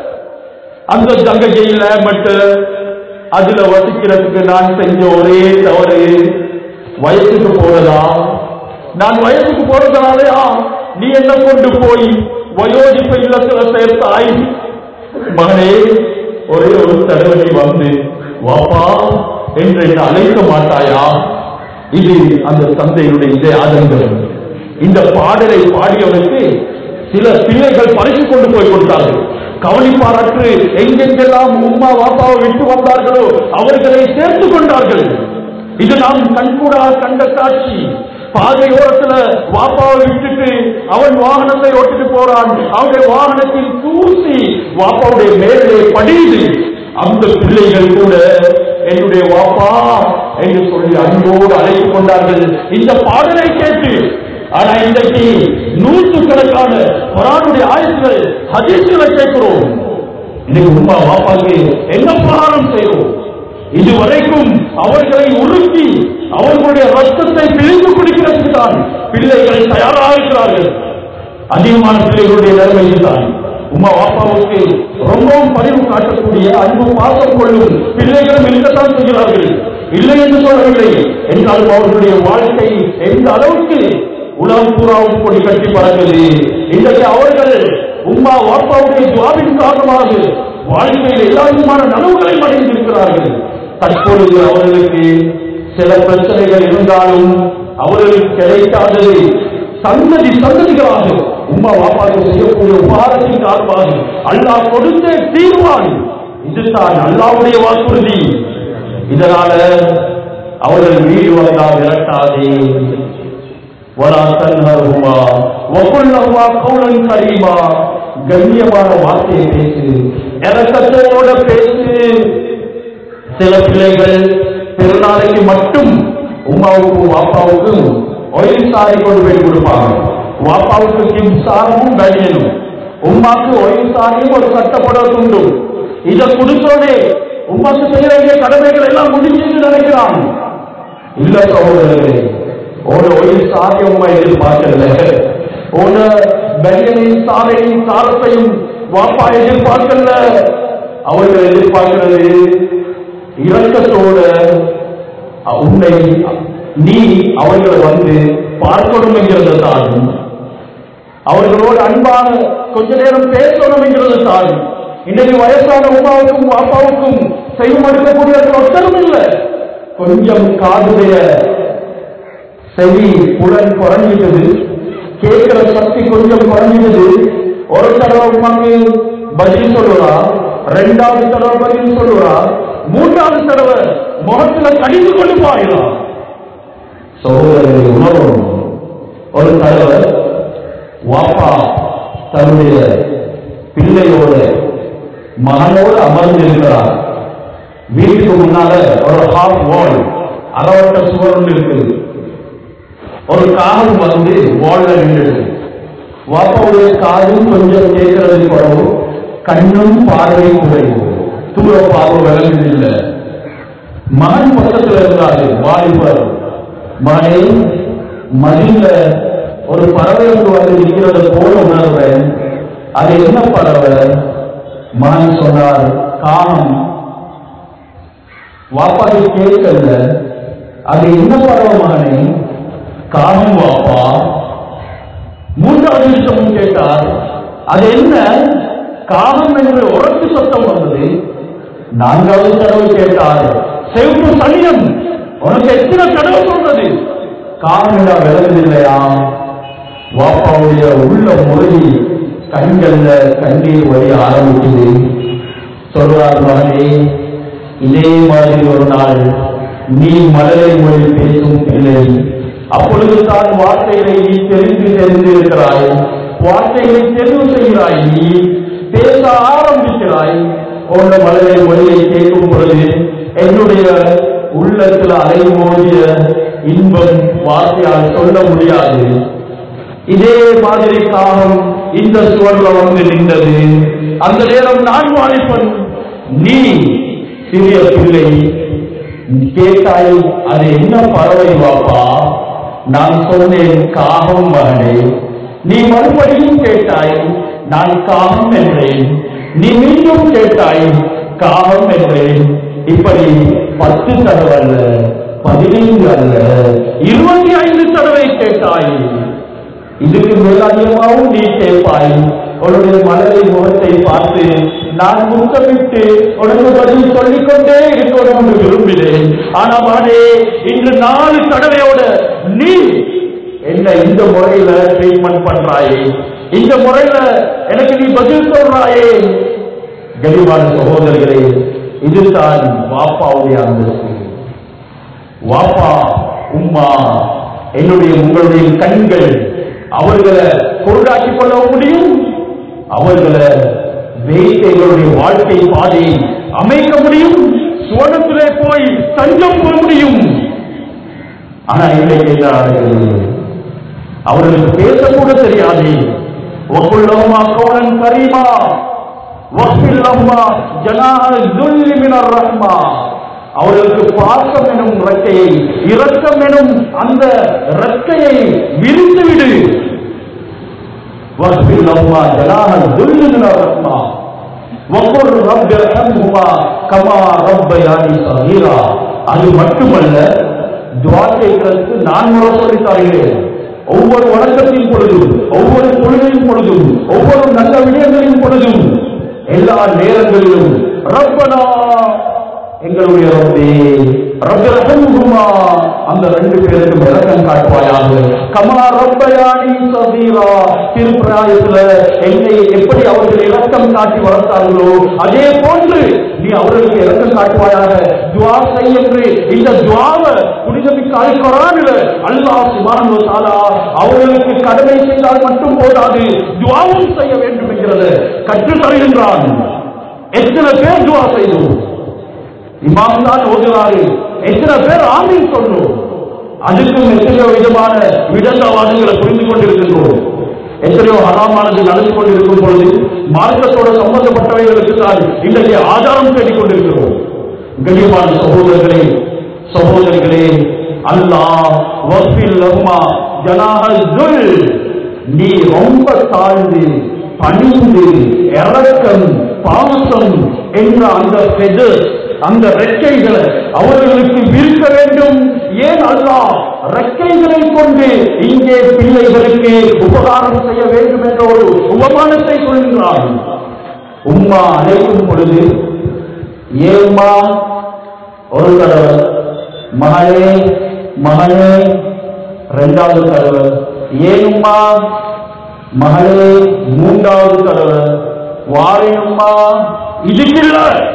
அந்த தங்ககையில மட்டும் அதுல வசிக்கிறதுக்கு நான் செஞ்ச ஒரே தவறு வயசுக்கு போறதா நான் வயசுக்கு போறதுனாலயா நீ என்ன கொண்டு போய் வயோதிப்ப இல்லத்துல சேர்த்தாய் மகனே ஒரே ஒரு தடவை நீ வந்து வாப்பா என்று என்னை அழைக்க மாட்டாயா இது அந்த தந்தையுடைய இதே ஆதங்கம் இந்த பாடலை பாடியவனுக்கு சில பிள்ளைகள் பறித்து கொண்டு போய் கொடுத்தார்கள் கவனிப்பாரற்று எங்கெங்கெல்லாம் உம்மா வாப்பாவை விட்டு வந்தார்களோ அவர்களை சேர்த்துக் கொண்டார்கள் இது நாம் கண்கூடாக கண்ட காட்சி பாதையோரத்துல வாப்பாவை விட்டுட்டு அவன் வாகனத்தை ஓட்டிட்டு போறான் அவனுடைய வாகனத்தில் தூசி வாப்பாவுடைய மேலே படியுது அந்த பிள்ளைகள் கூட என்னுடைய வாப்பா என்று சொல்லி அன்போடு அழைத்துக் கொண்டார்கள் இந்த பாடலை கேட்டு ஆனா இன்றைக்கு நூற்றுக்கணக்கான குரானுடைய ஆயத்துகள் ஹதீசுகளை கேட்கிறோம் இன்னைக்கு உமா வாப்பாக்கு என்ன பிரகாரம் செய்வோம் இதுவரைக்கும் அவர்களை உருக்கி அவர்களுடைய ரத்தத்தை பிழிந்து குடிக்கிறதுக்கு தான் பிள்ளைகள் தயாராக இருக்கிறார்கள் அதிகமான பிள்ளைகளுடைய நிலைமை இதுதான் உமா வாப்பாவுக்கு ரொம்பவும் பரிவு காட்டக்கூடிய அன்பு பாசம் கொள்ளும் பிள்ளைகளும் இருக்கத்தான் செய்கிறார்கள் இல்லை என்று சொல்லவில்லை என்றாலும் அவர்களுடைய வாழ்க்கை எந்த அளவுக்கு உலகம் பூராவும் கொடி கட்டி பறக்குது இன்றைக்கு அவர்கள் உம்மா வாப்பாவுடைய ஜாபின் காரணமாக வாழ்க்கையில் எல்லா விதமான நனவுகளையும் அடைந்திருக்கிறார்கள் தற்பொழுது அவர்களுக்கு சில பிரச்சனைகள் இருந்தாலும் அவர்களுக்கு கிடைக்காதது சந்ததி சந்ததிகளாக உம்மா வாப்பாவுக்கு செய்யக்கூடிய உபகாரத்தின் காரணமாக அல்லாஹ் கொடுத்த தீர்வான் இதுதான் அல்லாவுடைய வாக்குறுதி இதனால அவர்கள் வீடு வந்தால் விரட்டாதே ولا تنهرهما وقل لهما قولا كريما கண்ணியமான வார்த்தையை பேசு இறக்கத்தோட பேசு சில பிள்ளைகள் பெருநாளைக்கு மட்டும் உமாவுக்கும் வாப்பாவுக்கும் ஒயில் சாரி கொண்டு போய் கொடுப்பாங்க வாப்பாவுக்கு கிம் சாரமும் கடியனும் உமாக்கு ஒயில் சாரியும் ஒரு சட்டப்பட துண்டும் இதை கொடுத்தோடே உமாக்கு செய்ய வேண்டிய கடமைகள் எல்லாம் முடிஞ்சுன்னு நினைக்கிறான் இல்ல சகோதரர்களே உன ஒயில் சாரியமா எதிர்பார்க்கல உன பையனின் சாரையும் சாரத்தையும் வாப்பா எதிர்பார்க்கல அவர்கள் எதிர்பார்க்கிறது இரக்கத்தோட உன்னை நீ அவர்களை வந்து பார்க்கணும் என்கிறது தான் அவர்களோடு அன்பான கொஞ்ச நேரம் பேசணும் என்கிறது தான் இன்னைக்கு வயசான உமாவுக்கும் அப்பாவுக்கும் செய்யும் எடுக்கக்கூடியவர்கள் ஒத்தரும் இல்லை கொஞ்சம் காதுடைய செவி புலன் குறைஞ்சிட்டது கேட்கிற சக்தி கொஞ்சம் குறைஞ்சிட்டது ஒரு தடவை உமாக்கு பதில் சொல்லுறா ரெண்டாவது தடவை பதில் சொல்லுறா மூன்றாவது தடவை முகத்துல கடிந்து கொண்டு பாயலாம் சகோதரர்களை உணரணும் ஒரு தடவை வாப்பா தன்னுடைய பிள்ளையோட மகனோடு அமர்ந்து இருக்கிறார் வீட்டுக்கு முன்னால ஒரு ஹாஃப் வால் அறவட்ட சுவர் ஒன்று இருக்குது ஒரு காகம் வந்து வால்ல நின்றுது வாப்பாவுடைய காதும் கொஞ்சம் கேட்கறது குறவு கண்ணும் பார்வை குறைவு தூர பார்வை விளங்குதில்லை மகன் பக்கத்துல இருந்தாரு வாலிபர் மகனை மதில ஒரு பறவை ஒன்று வந்து நிற்கிறது போல உணர்வேன் அது என்ன பறவை மகன் சொன்னார் காகம் வாப்பாவை கேட்கல அது என்ன பறவை மகனே காகம் வாப்பா மூன்றாவது நிமிஷமும் கேட்டார் அது என்ன காகம் என்று உரத்து சத்தம் வந்தது நான்காவது தடவை கேட்டார் செவ்வு சனியம் உனக்கு எத்தனை தடவை சொல்றது காரணம் விளங்குதில்லையா வாப்பாவுடைய உள்ள மொழி கண்கள்ல கண்ணீர் வழி ஆரம்பிக்குது சொல்றார் மகனே இதே மாதிரி ஒரு நாள் நீ மலரை மொழி பேசும் பிள்ளை அப்பொழுது தான் வார்த்தைகளை நீ தெரிந்து தெரிந்திருக்கிறாய் வார்த்தைகளை தெரிவு செய்கிறாய் நீ பேச ஆரம்பிக்கிறாய் போன்ற மலரை மொழியை கேட்கும் பொழுது என்னுடைய உள்ளத்தில் அலைமோதிய இன்பம் வார்த்தையால் சொல்ல முடியாது இதே மாதிரி காலம் இந்த சுவர்ல வந்து நின்றது அந்த நேரம் நான் வாலிபன் நீ சிறிய பிள்ளை கேட்டாய் அது என்ன பறவை வாப்பா நான் சொன்னேன் காகம் மகனே நீ மறுபடியும் கேட்டாய் நான் காகம் என்றேன் நீ மீண்டும் கேட்டாய் காகம் என்றேன் இப்படி பத்து தடவை அல்ல பதினைந்து அல்ல இருபத்தி ஐந்து தடவை கேட்டாய் இதுக்கு மேல் அதிகமாகவும் நீ கேட்பாய் உன்னுடைய மலரை முகத்தை பார்த்து நான் முத்தமிட்டு உனக்கு பதில் சொல்லிக்கொண்டே இருக்கணும் என்று விரும்பினேன் ஆனா மகனே இன்று நாலு தடவையோட நீ என்ன இந்த முறையில ட்ரீட்மெண்ட் பண்றாயே இந்த முறையில எனக்கு நீ பதில் சொல்றாயே கனிவான சகோதரர்களே இதுதான் வாப்பாவுடைய அந்தஸ்து வாப்பா உம்மா என்னுடைய உங்களுடைய கண்கள் அவர்களை பொருளாக்கிக் கொள்ள முடியும் அவர்களை வைத்து எங்களுடைய வாழ்க்கை பாதையை அமைக்க முடியும் சுவனத்திலே போய் தஞ்சம் பெற முடியும் ஆனா இன்றைக்கு என்ன நடக்கிறது அவர்களுக்கு பேசக்கூட தெரியாது وَقُلْ قَوْلًا كَرِيمًا وَاخْفِضْ لَهُمَا جَنَاحَ الذُّلِّ مِنَ الرَّحْمَةِ அவர்களுக்கு பாசம் எனும் இறக்கையை இரக்கம் எனும் அந்த இறக்கையை விரித்து விடு واغفر لهما جناح الذل من الرحمة وقل رب ارحمهما كما ربياني صغيرا அது மட்டுமல்ல துவா கேட்கிறதுக்கு நான் முறை சொல்லி தருகிறேன் ஒவ்வொரு வணக்கத்தின் பொழுதும் ஒவ்வொரு தொழுகையின் பொழுதும் ஒவ்வொரு நல்ல விடயங்களின் பொழுதும் எல்லா நேரங்களிலும் ரப்பனா எங்களுடைய ரப்பே ரப்பரஹம்ஹுமா அந்த ரெண்டு பேருக்கும் இறக்கம் காட்டுவாயாக கமா ரப்பயானி சதீரா திருப்பிராயத்துல என்னை எப்படி அவர்கள் இறக்கம் காட்டி வளர்த்தார்களோ அதே போன்று நீ அவர்களுக்கு இறக்கம் காட்டுவாயாக துவா செய் என்று இந்த துவாவை புனிதமிக்க அல்குரானில் அல்லாஹ் சுபானு தாலா அவர்களுக்கு கடமை செய்தால் மட்டும் போதாது துவாவும் செய்ய வேண்டும் என்கிறது கற்றுத் தருகின்றான் எத்தனை பேர் துவா செய்தோம் இமாம் தான் ஓதுகிறாரு எத்தனை பேர் ஆமீன் சொன்னோம் அதுக்கும் எத்தனையோ விதமான விடந்தவாதங்களை புரிந்து கொண்டிருக்கின்றோம் எத்தனையோ ஹராமானது நடந்து கொண்டிருக்கும் பொழுது மார்க்கத்தோட சம்பந்தப்பட்டவைகளுக்கு தான் இன்றைக்கு ஆதாரம் தேடிக் கொண்டிருக்கிறோம் கண்ணியமான சகோதரர்களே சகோதரிகளே அல்லாஹ் வஃபில் லஹுமா ஜனாஹல் துல் நீ ரொம்ப தாழ்ந்து பணிந்து இறக்கம் பாசம் என்ற அந்த feathers, அந்த ரெக்கைகளை அவர்களுக்கு விற்க வேண்டும் ஏன் அல்லாஹ் ரெக்கைகளை கொண்டு இங்கே பிள்ளைகளுக்கு உபகாரம் செய்ய வேண்டும் என்ற ஒரு உபமானத்தை சொல்கிறான் உம்மா அழைக்கும் பொழுது ஏம்மா ஒரு தடவை மகளே மகனே இரண்டாவது தடவை ஏனும்மா மகளே மூன்றாவது தடவை வாரேனும்மா இதுக்கில்ல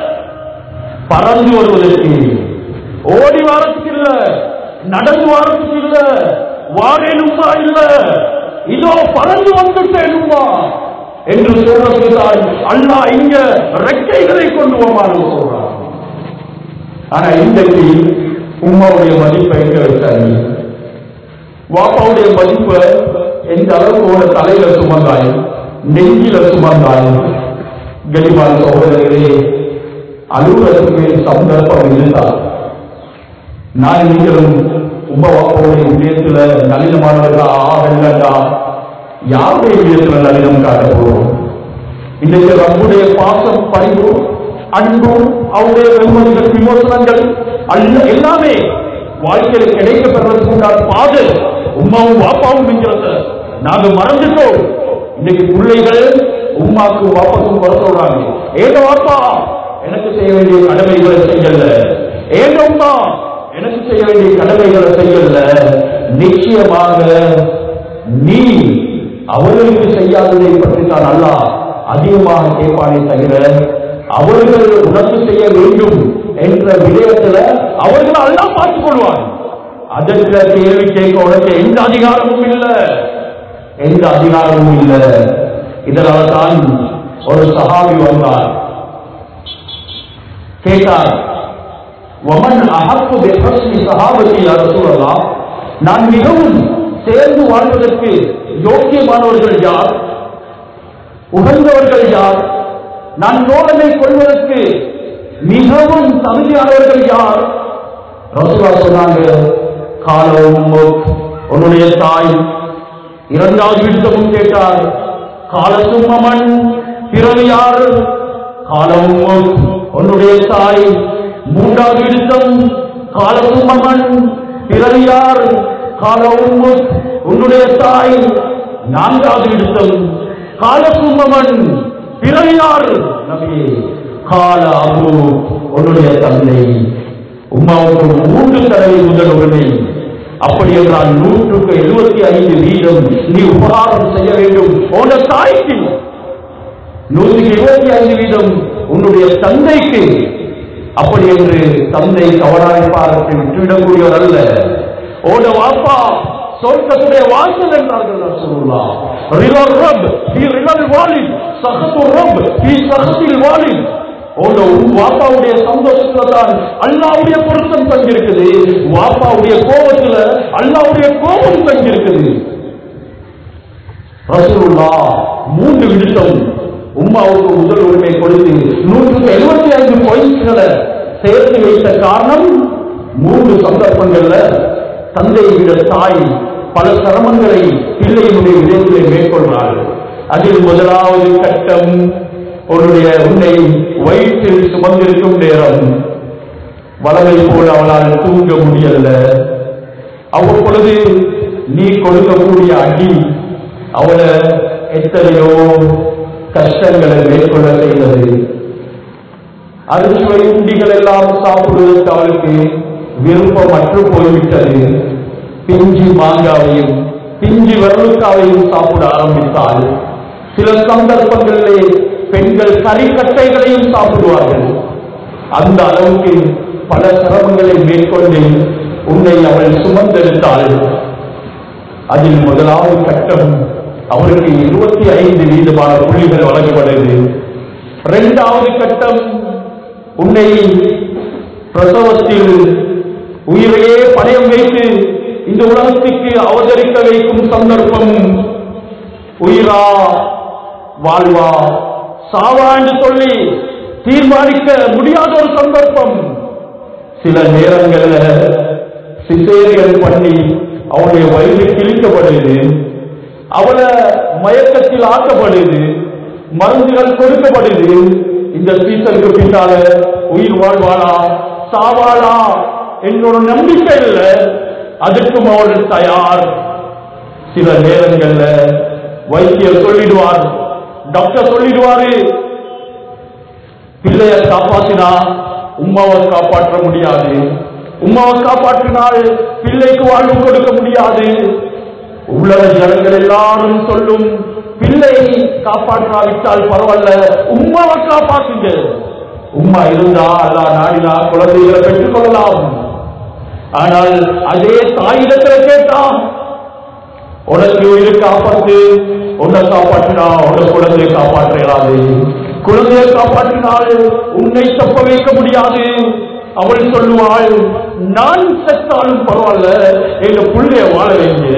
பறந்து வருவதற்கு ஓடி வாரத்துக்கு இல்ல நடந்து வாரத்துக்கு இல்ல வாரேனும்மா இல்ல இதோ பறந்து வந்துட்டேனும்மா என்று சொல்றதுக்கு தான் அல்லாஹ் இங்க ரெக்கைகளை கொண்டு வமாறு சொல்றான் ஆனா இன்றைக்கு உம்மாவுடைய மதிப்பை எங்க வச்சாங்க வாப்பாவுடைய மதிப்பு எந்த அளவுக்கு உன தலையில சுமந்தாய் நெஞ்சில சுமந்தாய் கனிமான சகோதரர்களே அலுவலகத்துக்கு சந்தர்ப்பம் இருந்தால் நான் நீங்களும் உங்க வாப்பாவுடைய விடயத்துல நளினமானவர்களா ஆகலண்டா யாருடைய விடயத்துல நளினம் காட்ட போறோம் இன்றைக்கு ரப்புடைய பாசம் பரிவு அன்பு அவருடைய வெகுமதிகள் விமோசனங்கள் அல்ல எல்லாமே வாழ்க்கையில கிடைக்க பெறதுக்கு உண்டான பாதை உமாவும் வாப்பாவும் என்கிறத நாங்க மறந்துட்டோம் இன்னைக்கு பிள்ளைகள் உமாக்கும் வாப்பாக்கும் வர சொல்றாங்க ஏங்க வாப்பா எனக்கு செய்ய வேண்டிய கடமைகளை செய்யல ஏங்க உமா எனக்கு செய்ய வேண்டிய கடமைகளை செய்யல நிச்சயமாக நீ அவர்களுக்கு செய்யாததை பற்றி தான் அல்லாஹ் அதிகமாக கேட்பானே தவிர அவர்கள் உனக்கு செய்ய வேண்டும் என்ற விடயத்துல அவர்கள் எல்லாம் பார்த்துக் கொள்வார் அதற்கு கேள்வி கேட்க உனக்கு எந்த அதிகாரமும் இல்லை எந்த அதிகாரமும் இல்லை இதனால தான் ஒரு சஹாபி வந்தார் கேட்டார் வமன் அஹப்பு பிஹஸ்னி சஹாபதி யா ரசூலல்லாஹ் நான் மிகவும் சேர்ந்து வாழ்வதற்கு யோக்கியமானவர்கள் யார் உகந்தவர்கள் யார் நான் தோழமை கொள்வதற்கு மிகவும் தகுதியானவர்கள் யார் ரசூலா சொன்னாங்க காலம் உன்னுடைய தாய் இரண்டாவது விடுத்தமும் கேட்டார் கால சும்மமன் பிறகு யார் காலம் உன்னுடைய தாய் மூன்றாவது விடுத்தம் கால சும்மமன் பிறகு யார் கால உன்னுடைய தாய் நான்காவது விடுத்தம் கால சும்மமன் பிறகு யார் நபியே கால அபு உன்னுடைய தந்தை உமாவுக்கு மூன்று தடவை முதல் உரிமை அப்படி என்றால் நூற்றுக்கு எழுபத்தி ஐந்து வீதம் நீ உபகாரம் செய்ய வேண்டும் உன தாய்க்கு நூற்றுக்கு இருபத்தி ஐந்து வீதம் உன்னுடைய தந்தைக்கு அப்படி என்று தந்தை கவனாய்ப்பாரத்தை விட்டுவிடக்கூடியவர் அல்ல ஓட வாப்பா சொர்க்கத்துடைய வாசல் என்றார்கள் ரசூலுல்லாஹ் ரிலர் ரப் ஃபீ ரிலல் வாலித் சஹத்து ரப் ஃபீ சஹத்தில் வாலித் உங்க வாப்பாவுடைய சந்தோஷத்துல தான் அல்லாவுடைய பொருத்தம் தங்கியிருக்குது வாப்பாவுடைய கோபத்துல அல்லாவுடைய கோபம் தங்கியிருக்குது ரசூலுல்லா மூன்று விடுத்தம் உம்மாவுக்கு முதல் உரிமை கொடுத்து நூற்றுக்கு எழுபத்தி ஐந்து பாயிண்ட்களை சேர்த்து வைத்த காரணம் மூன்று சந்தர்ப்பங்கள்ல தந்தையை விட தாய் பல சிரமங்களை பிள்ளையினுடைய விதத்திலே மேற்கொள்கிறார்கள் அதில் முதலாவது கட்டம் உன்னுடைய உன்னை வயிற்றில் சுமந்திருக்கும் நேரம் வளமை போல் அவளால் தூங்க முடியல அவ்வப்பொழுது நீ கொடுக்கக்கூடிய அடி அவளை எத்தனையோ கஷ்டங்களை மேற்கொள்ள செய்தது அறுசுவை உண்டிகள் எல்லாம் சாப்பிடுவதற்கு அவளுக்கு விருப்பமற்று போய்விட்டது பிஞ்சி மாங்காவையும் பிஞ்சி வரலுக்காவையும் சாப்பிட ஆரம்பித்தாள் சில சந்தர்ப்பங்களிலே பெண்கள் கறிக்கட்டைகளையும் சாப்பிடுவார்கள் அந்த அளவுக்கு பல சிரமங்களை மேற்கொண்டு உன்னை அவள் சுமந்தெடுத்தாள் அதில் முதலாவது கட்டம் அவருக்கு இருபத்தி ஐந்து வீதமான புள்ளிகள் வழங்கப்படுது இரண்டாவது கட்டம் உன்னை பிரசவத்தில் உயிரையே பணயம் வைத்து இந்த உலகத்துக்கு அவதரிக்க வைக்கும் சந்தர்ப்பம் உயிரா வாழ்வா சாவா என்று சொல்லி தீர்மானிக்க முடியாத ஒரு சந்தர்ப்பம் சில நேரங்கள்ல சிசேரியன் பண்ணி அவனுடைய வயது கிழிக்கப்படுது அவளை மயக்கத்தில் ஆக்கப்படுது மருந்துகள் கொடுக்கப்படுது இந்த சீசனுக்கு பின்னால உயிர் வாழ்வாளா சாவாளா என்னோட நம்பிக்கை இல்லை அதற்கும் அவள் தயார் சில நேரங்கள்ல வைத்தியர் சொல்லிடுவார் டாக்டர் சொல்லிடுவாரு பிள்ளைய காப்பாத்தினா உமாவை காப்பாற்ற முடியாது உமாவை காப்பாற்றினால் பிள்ளைக்கு வாழ்வு கொடுக்க முடியாது உலக ஜனங்கள் எல்லாரும் சொல்லும் பிள்ளையை காப்பாற்றாவிட்டால் பரவாயில்ல உமாவை காப்பாற்றுங்க உம்மா இருந்தா அல்லா நாடினா குழந்தைகளை பெற்றுக் கொள்ளலாம் ஆனால் அதே தாயிடத்துல கேட்டான் உனக்கு உயிர் காப்பாற்று உன்னை காப்பாற்றினா உன்னை குழந்தையை காப்பாற்ற இயலாது குழந்தையை காப்பாற்றினால் உன்னை தப்ப வைக்க முடியாது அவள் சொல்லுவாள் நான் செத்தாலும் பரவாயில்ல எங்க புள்ளைய வாழ வைங்க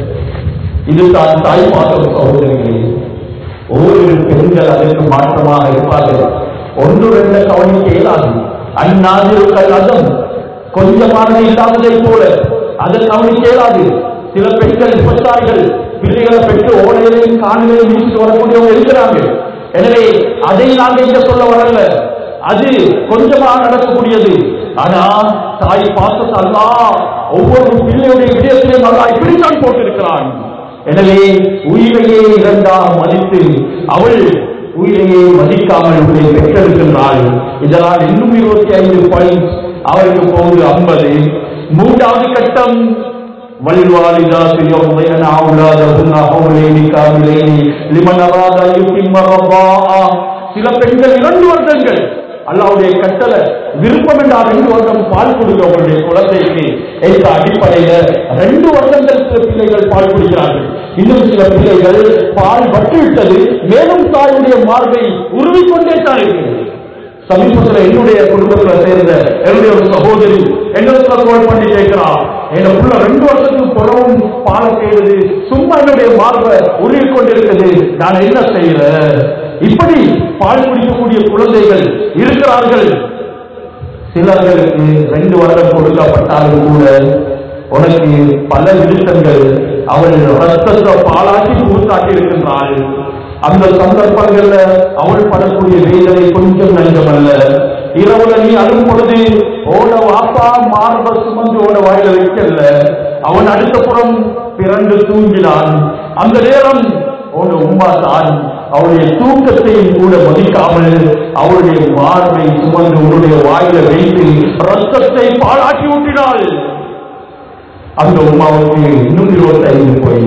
இதுதான் தாய் பாசம் சகோதரிகளே ஓரிரு பெண்கள் அதற்கு மாற்றமாக இருப்பார்கள் ஒன்று ரெண்டு கவனிக்க இயலாது அந்நாதிருக்கள் அதம் கொஞ்சமானது இல்லாததை போல அதை கவனிக்க இயலாது சில பெண்கள் விபத்தார்கள் பிள்ளைகளை பெற்று ஓடைகளையும் காணுகளையும் வீசிட்டு வரக்கூடியவங்க இருக்கிறாங்க எனவே அதை நாங்கள் இங்க சொல்ல வரல அது கொஞ்சமாக நடக்கக்கூடியது ஆனா தாய் பாசத்தல்லா ஒவ்வொரு பிள்ளையுடைய விடயத்திலும் அல்லா இப்படித்தான் போட்டிருக்கிறான் எனவே உயிரையே இரண்டாக மதித்து அவள் உயிரையே மதிக்காமல் உங்களை பெற்றெடுக்கின்றாள் இதனால் இன்னும் இருபத்தி ஐந்து பாயிண்ட் அவருக்கு போகுது ஐம்பது மூன்றாவது கட்டம் والوالدات يرضين أولادهن حولين كاملين لمن أراد أن يتم الرضاعة சில பெண்கள் இரண்டு வருடங்கள் அல்லாவுடைய கட்டளை விருப்பம் என்றால் ரெண்டு வருடம் பால் கொடுக்க அவருடைய குழந்தைக்கு என்ற அடிப்படையில ரெண்டு வருடங்கள் சில பிள்ளைகள் பால் குடிக்கிறார்கள் இன்னும் சில பிள்ளைகள் பால் வற்றிவிட்டது மேலும் தாயுடைய மார்பை உருவிக்கொண்டே தான் இருக்கிறது சமீபத்தில் என்னுடைய குடும்பத்துல சேர்ந்த என்னுடைய ஒரு சகோதரி என்னிடத்துல கோல் பண்ணி கேட்கிறா என் புள்ள ரெண்டு வருஷத்துக்கு புறவும் பால செய்யுது சும்மா என்னுடைய மார்பை உருவி கொண்டிருக்குது நான் என்ன செய்யறேன் இப்படி பால் குடிக்கக்கூடிய குழந்தைகள் இருக்கிறார்கள் சிலர்களுக்கு ரெண்டு வருடம் கொடுக்கப்பட்டாலும் கூட உனக்கு பல விருத்தங்கள் அவள் ரத்தத்தை பாலாக்கி கூத்தாக்கி இருக்கின்றாள் அந்த சந்தர்ப்பங்கள்ல அவள் படக்கூடிய வேதனை கொஞ்சம் நஞ்சமல்ல இரவுல நீ அழும் பொழுது ஓட வாப்பா மார்ப சுமந்து ஓட வாயில வைக்கல அவன் அடுத்த புறம் பிறண்டு தூங்கினான் அந்த நேரம் உன் உம்மா தான் அவளுடைய தூக்கத்தையும் கூட மதிக்காமல் அவளுடைய மார்பை சுமந்து உன்னுடைய வாயில வைத்து ரத்தத்தை பாழாக்கி ஊட்டினாள் அந்த உமாவுக்கு இன்னும் இருபத்தி ஐந்து போய்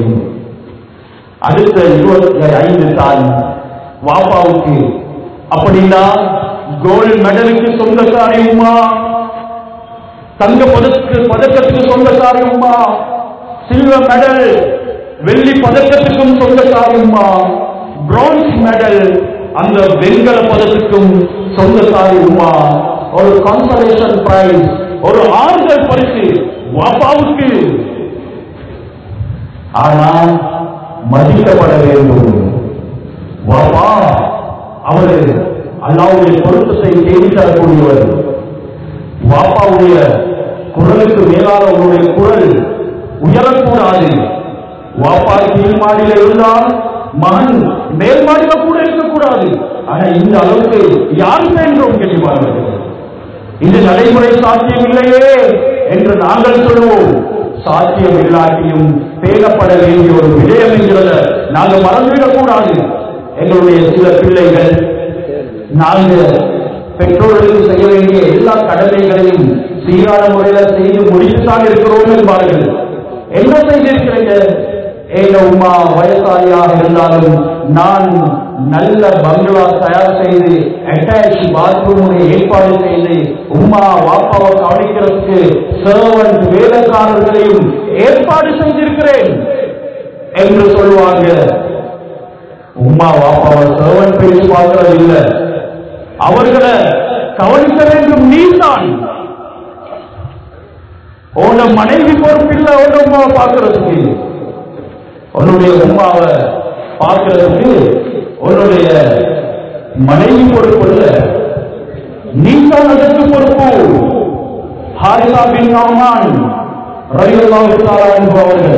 அடுத்த இருபத்தி ஐந்து தான் வாப்பாவுக்கு அப்படின்னா கோல்டு மெடலுக்கு சொந்தக்காரி உமா தங்க பதக்கு பதக்கத்துக்கு சொந்தக்காரி உமா சில்வர் மெடல் வெள்ளி பதக்கத்துக்கும் சொந்தக்காரி உமா பிரான்ஸ் மெடல் அந்த வெண்கல பதத்துக்கும் சொந்தக்காரி உமா ஒரு கான்சலேஷன் பிரைஸ் ஒரு ஆறுதல் பரிசு வாப்பாவுக்கு ஆனால் மதிக்கப்பட வேண்டும் வாப்பா அவர் அல்லாவுடைய பொருத்தத்தை தேடி தரக்கூடியவர் வாப்பாவுடைய குரலுக்கு மேலான உங்களுடைய குரல் உயரக்கூடாது வாப்பா கீழ் மாடியில இருந்தால் மகன் மேல் மாடியில கூட இருக்கக்கூடாது ஆனா இந்த அளவுக்கு யார் வேண்டும் கேள்விப்பார்கள் இது நடைமுறை சாத்தியம் இல்லையே என்று நாங்கள் சொல்லுவோம் சாத்தியம் இல்லாட்டியும் பேணப்பட வேண்டிய ஒரு விடயம் என்கிறத நாங்கள் மறந்துவிடக் கூடாது எங்களுடைய சில பிள்ளைகள் நாங்கள் பெற்றோர்களுக்கு செய்ய வேண்டிய எல்லா கடமைகளையும் சீரான முறையில செய்து முடித்துத்தான் இருக்கிறோம் என்பார்கள் என்ன செய்திருக்கிறீங்க எங்க உமா வயசாளியாக இருந்தாலும் நான் நல்ல பங்களா தயார் செய்து அட்டாச் பாத்ரூமை ஏற்பாடு செய்து உமா வாப்பாவை கவனிக்கிறதுக்கு சர்வன்ட் வேலைக்காரர்களையும் ஏற்பாடு செய்திருக்கிறேன் என்று சொல்லுவாங்க உமா வாப்பாவை சர்வன்ட் பேசி பார்க்கறது இல்ல அவர்களை கவனிக்க வேண்டும் நீதான் உன்னோட மனைவி பொறுப்பில்லை உன்னோட உமாவை பார்க்கறதுக்கு உன்னுடைய உமாவை பார்க்கறதுக்கு உன்னுடைய மனைவி பொறுப்பு இல்ல நீ தான் அதற்கு பொறுப்பு ஹாரிசா பின் ரஹ்மான் ரலியல்லாஹு தஆலா என்பவர்கள்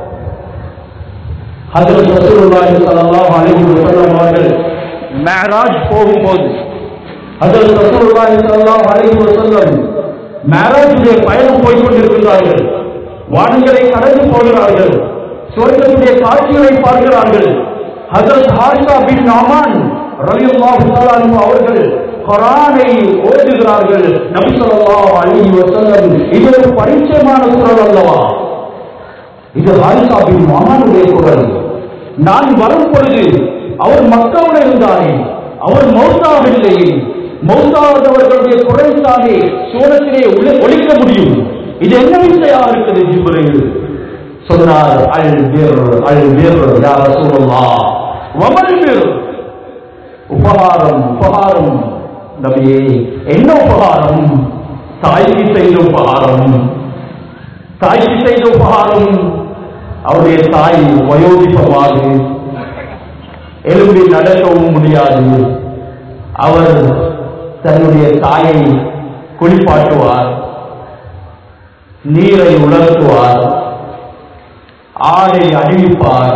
ஹஜ்ரத் ரசூலுல்லாஹி ஸல்லல்லாஹு அலைஹி வஸல்லம் அவர்கள் மேராஜ் போகும்போது ஹஜ்ரத் ரசூலுல்லாஹி ஸல்லல்லாஹு அலைஹி வஸல்லம் மேராஜுடைய பயணம் போய்க் கொண்டிருக்கிறார்கள் வானங்களை கடந்து போகிறார்கள் சொர்க்கத்துடைய காட்சிகளை பார்க்கிறார்கள் ஹஜரத் ஹாரிசா பின் நாமான் ரலியல்லாஹு தஆலா அன்ஹு அவர்கள் குர்ஆனை ஓதுகிறார்கள் நபி ஸல்லல்லாஹு அலைஹி வஸல்லம் இது ஒரு பரிச்சயமான குரல் அல்லவா இது ஹாரிசா பின் நாமானுடைய குரல் நான் வரும் பொழுது அவர் மக்களோடு இருந்தாரே அவர் மௌத்தாவில்லை மௌத்தாதவர்களுடைய குரல் தானே சோழத்திலே ஒளி- ஒலிக்க முடியும் இது என்ன விஷயம் இருக்குது ஜிப்ரையில் சொன்னார் அல் பிர் அல் பிர் யா ரசூலுல்லாஹ் வமல் பிர் உபகாரம் உபகாரம் நபியே என்ன உபகாரம் தாய்க்கு செய்த உபகாரம் தாய்க்கு செய்த உபகாரம் அவருடைய தாய் வயோதிபமாகு எலும்பி நடக்கவும் முடியாது அவர் தன்னுடைய தாயை குளிப்பாட்டுவார் நீரை உலர்த்துவார் ஆடை அணிவிப்பார்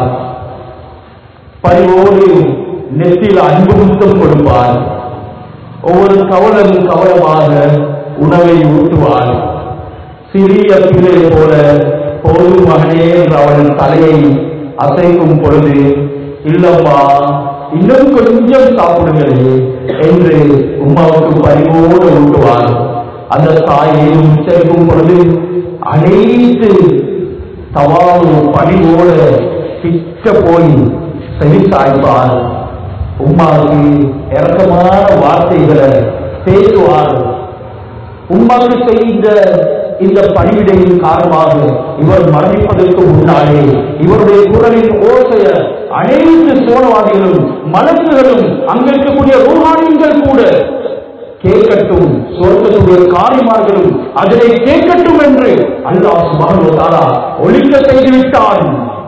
பரிவோடு நெத்தியில் அன்பு முத்தம் கொடுப்பார் ஒவ்வொரு கவலம் கவலமாக உணவை ஊட்டுவார் சிறிய பிள்ளை போல போதும் மகனே என்று அவள் தலையை அசைக்கும் பொழுது இல்லம்மா இன்னும் கொஞ்சம் சாப்பிடுங்களே என்று உமாவுக்கு பரிவோடு ஊட்டுவார் அந்த தாயை உச்சரிக்கும் பொழுது அனைத்து தவாவு பணிவோட கிட்ட போய் செவி சாய்ப்பார் உமாவுக்கு இறக்கமான வார்த்தைகளை பேசுவார் உமாவுக்கு செய்த இந்த பணிவிடையின் காரணமாக இவர் மரணிப்பதற்கு முன்னாலே இவருடைய குரலின் ஓசைய அனைத்து சோழவாதிகளும் மலக்குகளும் அங்க இருக்கக்கூடிய ரூஹானியங்கள் கூட கேட்கட்டும் சொர்க்கத்துடைய காரிமார்களும் அதனை கேட்கட்டும் என்று அல்லாஹ் சுபானு தாரா ஒழிக்க செய்து விட்டான்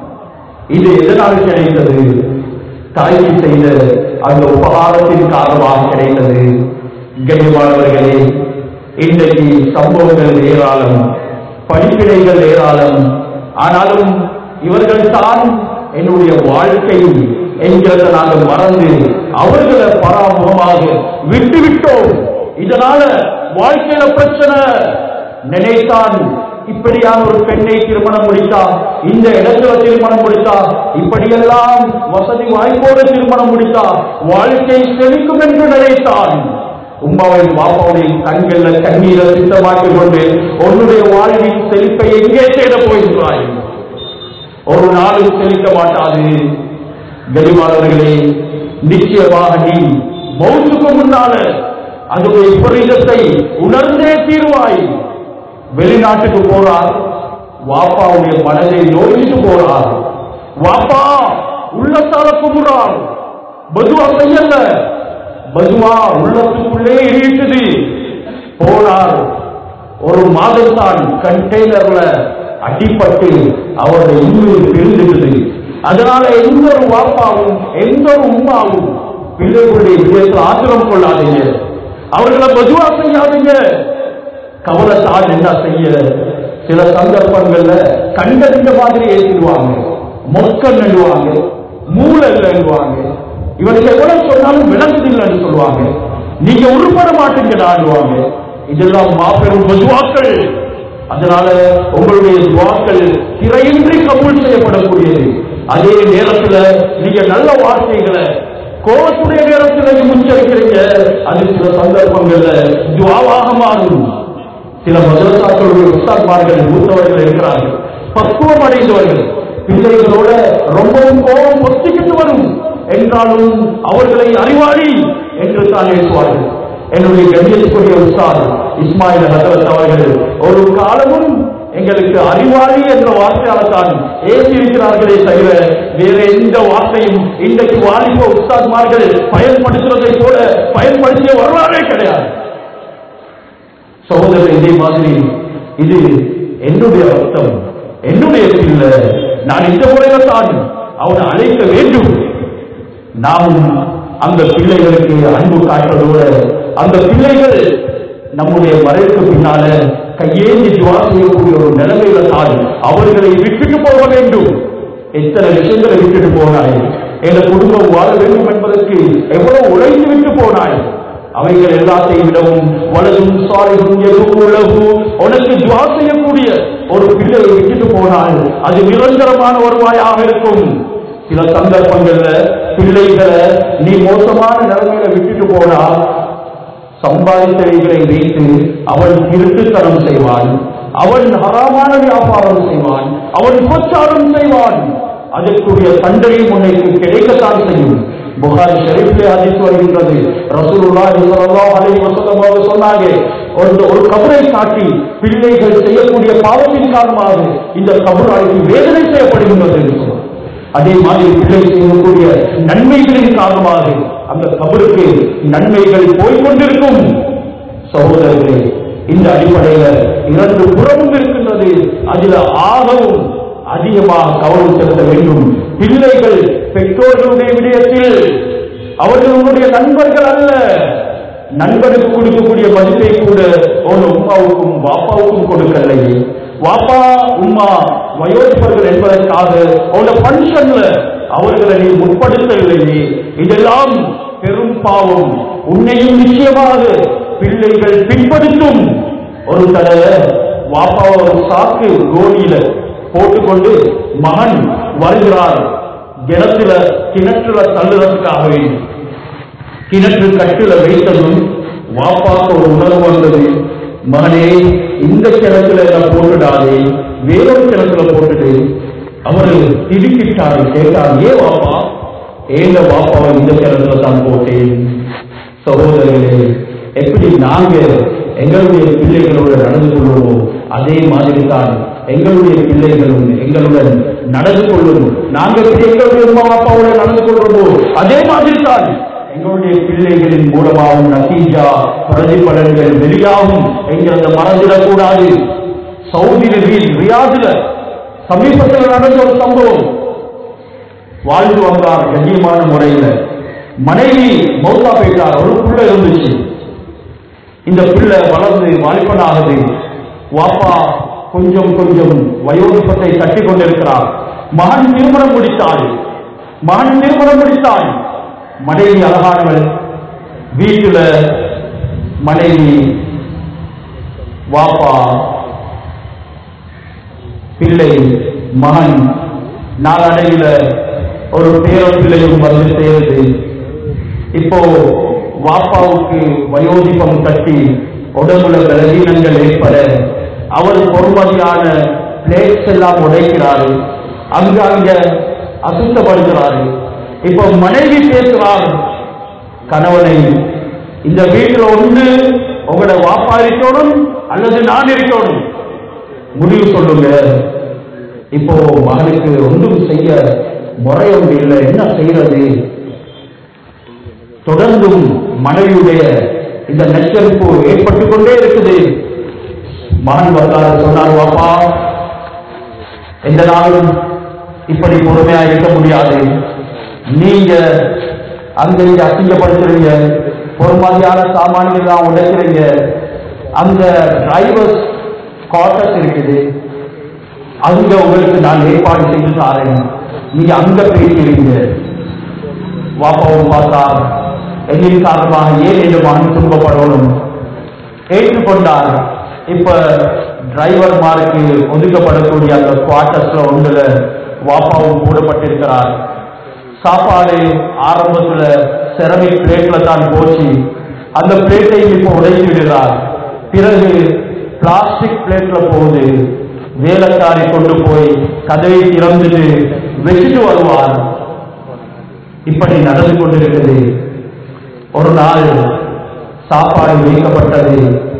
இது எதனால் கிடைத்தது தாய்க்கு செய்த அந்த உபகாரத்தின் காரணமாக கிடைத்தது கண்ணியமானவர்களே இன்றைக்கு சம்பவங்கள் ஏராளம் படிப்பினைகள் ஏராளம் ஆனாலும் இவர்கள் தான் என்னுடைய வாழ்க்கை என்கிறத நாங்கள் மறந்து அவர்களை பராமுகமாக விட்டு விட்டோம் இதனால வாழ்க்கையில பிரச்சனை நினைத்தான் இப்படியான ஒரு பெண்ணை திருமணம் முடித்தா இந்த இடத்துல திருமணம் முடித்தா இப்படியெல்லாம் வசதி வாய்ப்போடு திருமணம் முடித்தா வாழ்க்கை செழிக்கும் என்று நினைத்தான் உமாவின் பாப்பாவின் கண்கள்ல கண்ணீரை சித்தமாக்கிக் கொண்டு உன்னுடைய வாழ்வின் செழிப்பை எங்கே தேட போகின்றாய் ஒரு நாளும் செழிக்க மாட்டாது கரிமானவர்களே நிச்சயமாக நீ மௌத்துக்கு முன்னால அதனுடைய விபரீதத்தை உணர்ந்தே தீர்வாய் வெளிநாட்டுக்கு போறார் வாப்பாவுடைய மனதை நோயிட்டு போறார் வாப்பா உள்ளத்தால குமுறார் பதுவா செய்யல பதுவா உள்ளத்துக்குள்ளே இடிக்குது போனார் ஒரு மாதம் தான் கண்டெய்னர்ல அடிப்பட்டு அவருடைய உயிர் பிரிந்துடுது அதனால எந்த ஒரு வாப்பாவும் எந்த ஒரு உமாவும் பிள்ளைகளுடைய விஷயத்தில் ஆத்திரம் கொள்ளாதீங்க அவர்களை பதுவா செய்யாதீங்க கவலைத்தான் என்ன செய்ய சில சந்தர்ப்பங்கள்ல கண்டறிந்த மாதிரி ஏற்றிடுவாங்க மொக்கம் நடுவாங்க மூளை இல்லைன்னுவாங்க இவனுக்கு எவ்வளவு சொன்னாலும் விளங்குதில்லைன்னு சொல்லுவாங்க நீங்க உருப்பட மாட்டீங்கடாடுவாங்க இதெல்லாம் மாபெரும் பதுவாக்கள் அதனால உங்களுடைய துவாக்கள் திரையின்றி கபூல் செய்யப்படக்கூடியது அதே நேரத்துல நீங்க நல்ல வார்த்தைகளை கோபத்துடைய நேரத்தில் நீங்க உச்சரிக்கிறீங்க அது சில சந்தர்ப்பங்கள்ல துவாவாக மாறும் சில மதரசாக்களுடைய உஸ்தாத்மார்கள் மூத்தவர்கள் இருக்கிறார்கள் பக்குவம் அடைந்தவர்கள் பிள்ளைகளோட ரொம்பவும் கோபம் ஒத்திக்கிட்டு வரும் என்றாலும் அவர்களை அறிவாளி என்று தான் பேசுவார்கள் என்னுடைய கண்ணியத்துக்குரிய உஸ்தாத் இஸ்மாயில் ஹசரத் அவர்கள் ஒரு காலமும் எங்களுக்கு அறிவாளி என்ற வார்த்தையால் தான் ஏற்றிருக்கிறார்களே தவிர வேற எந்த வார்த்தையும் இன்றைக்கு வாலிப உஸ்தாத்மார்கள் பயன்படுத்துவதை போல பயன்படுத்திய வரலாறே கிடையாது சகோதரர் இதே மாதிரி இது என்னுடைய ரத்தம் என்னுடைய பிள்ளை நான் இந்த முறையில தான் அவனை அழைக்க வேண்டும் நாம் அந்த பிள்ளைகளுக்கு அன்பு காட்டுவதோடு அந்த பிள்ளைகள் நம்முடைய மறைவுக்கு பின்னால கையேந்தி துவா செய்யக்கூடிய ஒரு நிலைமையில தான் அவர்களை விட்டுட்டு போக வேண்டும் எத்தனை விஷயங்களை விட்டுட்டு போனாய் என் குடும்பம் வாழ வேண்டும் என்பதற்கு எவ்வளவு உழைத்து விட்டு போனாய் அவைகள் எல்லாத்தையும் விடவும் வலதும் சாலையும் எதுவும் உலகு உனக்கு துவா செய்யக்கூடிய ஒரு பிள்ளையை விட்டுட்டு போனால் அது நிரந்தரமான வருவாயாக இருக்கும் சில சந்தர்ப்பங்கள்ல பிள்ளைகளை நீ மோசமான நிலைமையில விட்டுட்டு போனா சம்பாதித்தவைகளை வைத்து அவன் திருட்டுத்தனம் செய்வான் அவன் ஹராமான வியாபாரம் செய்வான் அவன் உபச்சாரம் செய்வான் அதற்குரிய தண்டனையும் உன்னைக்கு கிடைக்கத்தான் செய்யும் புகாரி ஷரீஃபிலே ஹதீஸ் வருகின்றது ரசூலுல்லாஹி ஸல்லல்லாஹு அலைஹி வஸல்லம் அவர்கள் சொன்னாங்க ஒரு ஒரு கபரை காட்டி பிள்ளைகள் செய்யக்கூடிய பாவத்தின் காரணமாக இந்த கபராய்க்கு வேதனை செய்யப்படுகின்றது என்று சொன்னார் அதே மாதிரி பிள்ளை செய்யக்கூடிய நன்மைகளின் காரணமாக அந்த கபருக்கு நன்மைகள் போய்கொண்டிருக்கும் சகோதரர்களே இந்த அடிப்படையில இரண்டு புறமும் இருக்கின்றது அதுல ஆகவும் அதிகமாக கவனம் செலுத்த வேண்டும் பிள்ளைகள் பெற்றோர்களுடைய விடயத்தில் அவர்கள் உங்களுடைய நண்பர்கள் அல்ல நண்பருக்கு கொடுக்கக்கூடிய மதிப்பை கூட ஒரு உமாவுக்கும் வாப்பாவுக்கும் கொடுக்கலையே வாப்பா உம்மா வயோதிபர்கள் என்பதற்காக ஒரு பங்கன்ல அவர்களை நீ முற்படுத்தவில்லையே இதெல்லாம் பெரும் பாவம் உன்னையும் நிச்சயமாக பிள்ளைகள் பின்படுத்தும் ஒரு தடவை வாப்பா ஒரு சாக்கு கோடியில போட்டுக்கொண்டு மகன் வருகிறார் கிணத்துல கிணற்றுல தள்ளுறதுக்காக வேண்டும் கிணற்று கட்டில வைத்ததும் வாப்பாக்கு ஒரு உணர்வு வந்தது மகனே இந்த கிணத்துல என்ன போட்டுடாதே வேறொரு கிணத்துல போட்டுடு அவரு திடுக்கிட்டாரு கேட்டார் ஏன் வாப்பா ஏங்க வாப்பாவை இந்த கிணத்துல தான் போட்டேன் சகோதரர்களே எப்படி நாங்க எங்களுடைய பிள்ளைகளோடு நடந்து கொள்வோமோ அதே மாதிரி தான் எங்களுடைய பிள்ளைகளும் எங்களுடன் நடந்து கொள்ளும் நாங்க எப்படி எங்களுடைய அம்மா அப்பாவோட நடந்து கொள்வோமோ அதே மாதிரி தான் எங்களுடைய பிள்ளைகளின் மூலமாகவும் நசீஜா பிரதிபலன்கள் வெளியாகும் என்கிறத மறந்துடக்கூடாது சவுதியில் ரியாதுல சமீபத்தில் நடந்த ஒரு சம்பவம் வாழ்ந்து வந்தார் கண்ணியமான முறையில மனைவி மௌத்தா போயிட்டார் ஒரு பிள்ளை இருந்துச்சு இந்த பிள்ளை வளர்ந்து வாலிபனாகுது வாப்பா கொஞ்சம் கொஞ்சம் வயோதிபத்தை தட்டி கொண்டிருக்கிறார் மகன் திருமணம் முடித்தாள் மகன் திருமணம் முடித்தாள் மனைவி அழகானவள் வீட்டுல மனைவி வாப்பா பிள்ளை மகன் நாளடைவில ஒரு பேர பிள்ளையும் வந்து சேருது இப்போ வாப்பாவுக்கு வயோதிபம் கட்டி உடம்புல பலவீனங்கள் ஏற்பட அவர் பொறுமதியான பிளேட்ஸ் எல்லாம் உடைக்கிறாரு அங்க அங்க அசுத்தப்படுகிறாரு இப்போ மனைவி பேசுறார் கணவனை இந்த வீட்டில் ஒன்று உங்களோட வாப்பா இருக்கணும் அல்லது நான் இருக்கணும் முடிவு சொல்லுங்க இப்போ மகனுக்கு ஒன்றும் செய்ய முறை ஒன்று இல்லை என்ன செய்யறது தொடர்ந்தும் மனைவியுடைய இந்த நெச்சரிப்பு ஏற்பட்டுக் கொண்டே இருக்குது மகன் வந்தார் சொன்னார் வாப்பா எந்த நாளும் இப்படி பொறுமையா இருக்க முடியாது நீங்க அங்க இங்க அசிங்கப்படுத்துறீங்க பொறுமதியான சாமான்கள் எல்லாம் உடைக்கிறீங்க அந்த டிரைவர்ஸ் குவார்டர்ஸ் இருக்குது அங்க உங்களுக்கு நான் ஏற்பாடு செய்து தாரேன் நீங்க அங்க பேசுறீங்க வாப்பாவும் பார்த்தா எதிரி காரணமாக ஏன் என்று மகன் துன்பப்படணும் ஏற்றுக்கொண்டார் இப்ப டிரைவர்மாருக்கு ஒதுக்கப்படக்கூடிய அந்த குவார்டர்ஸ்ல ஒன்றுல வாப்பாவும் போடப்பட்டிருக்கிறார் சாப்பாடு ஆரம்பத்துல செரமிக் பிளேட்ல தான் போச்சு அந்த பிளேட்டை இப்ப உடைத்து விடுகிறார் பிறகு பிளாஸ்டிக் பிளேட்ல போகுது வேலைக்காரி கொண்டு போய் கதவை திறந்துட்டு வச்சுட்டு வருவார் இப்படி நடந்து கொண்டிருக்கிறது ஒரு நாள் சாப்பாடு வைக்கப்பட்டது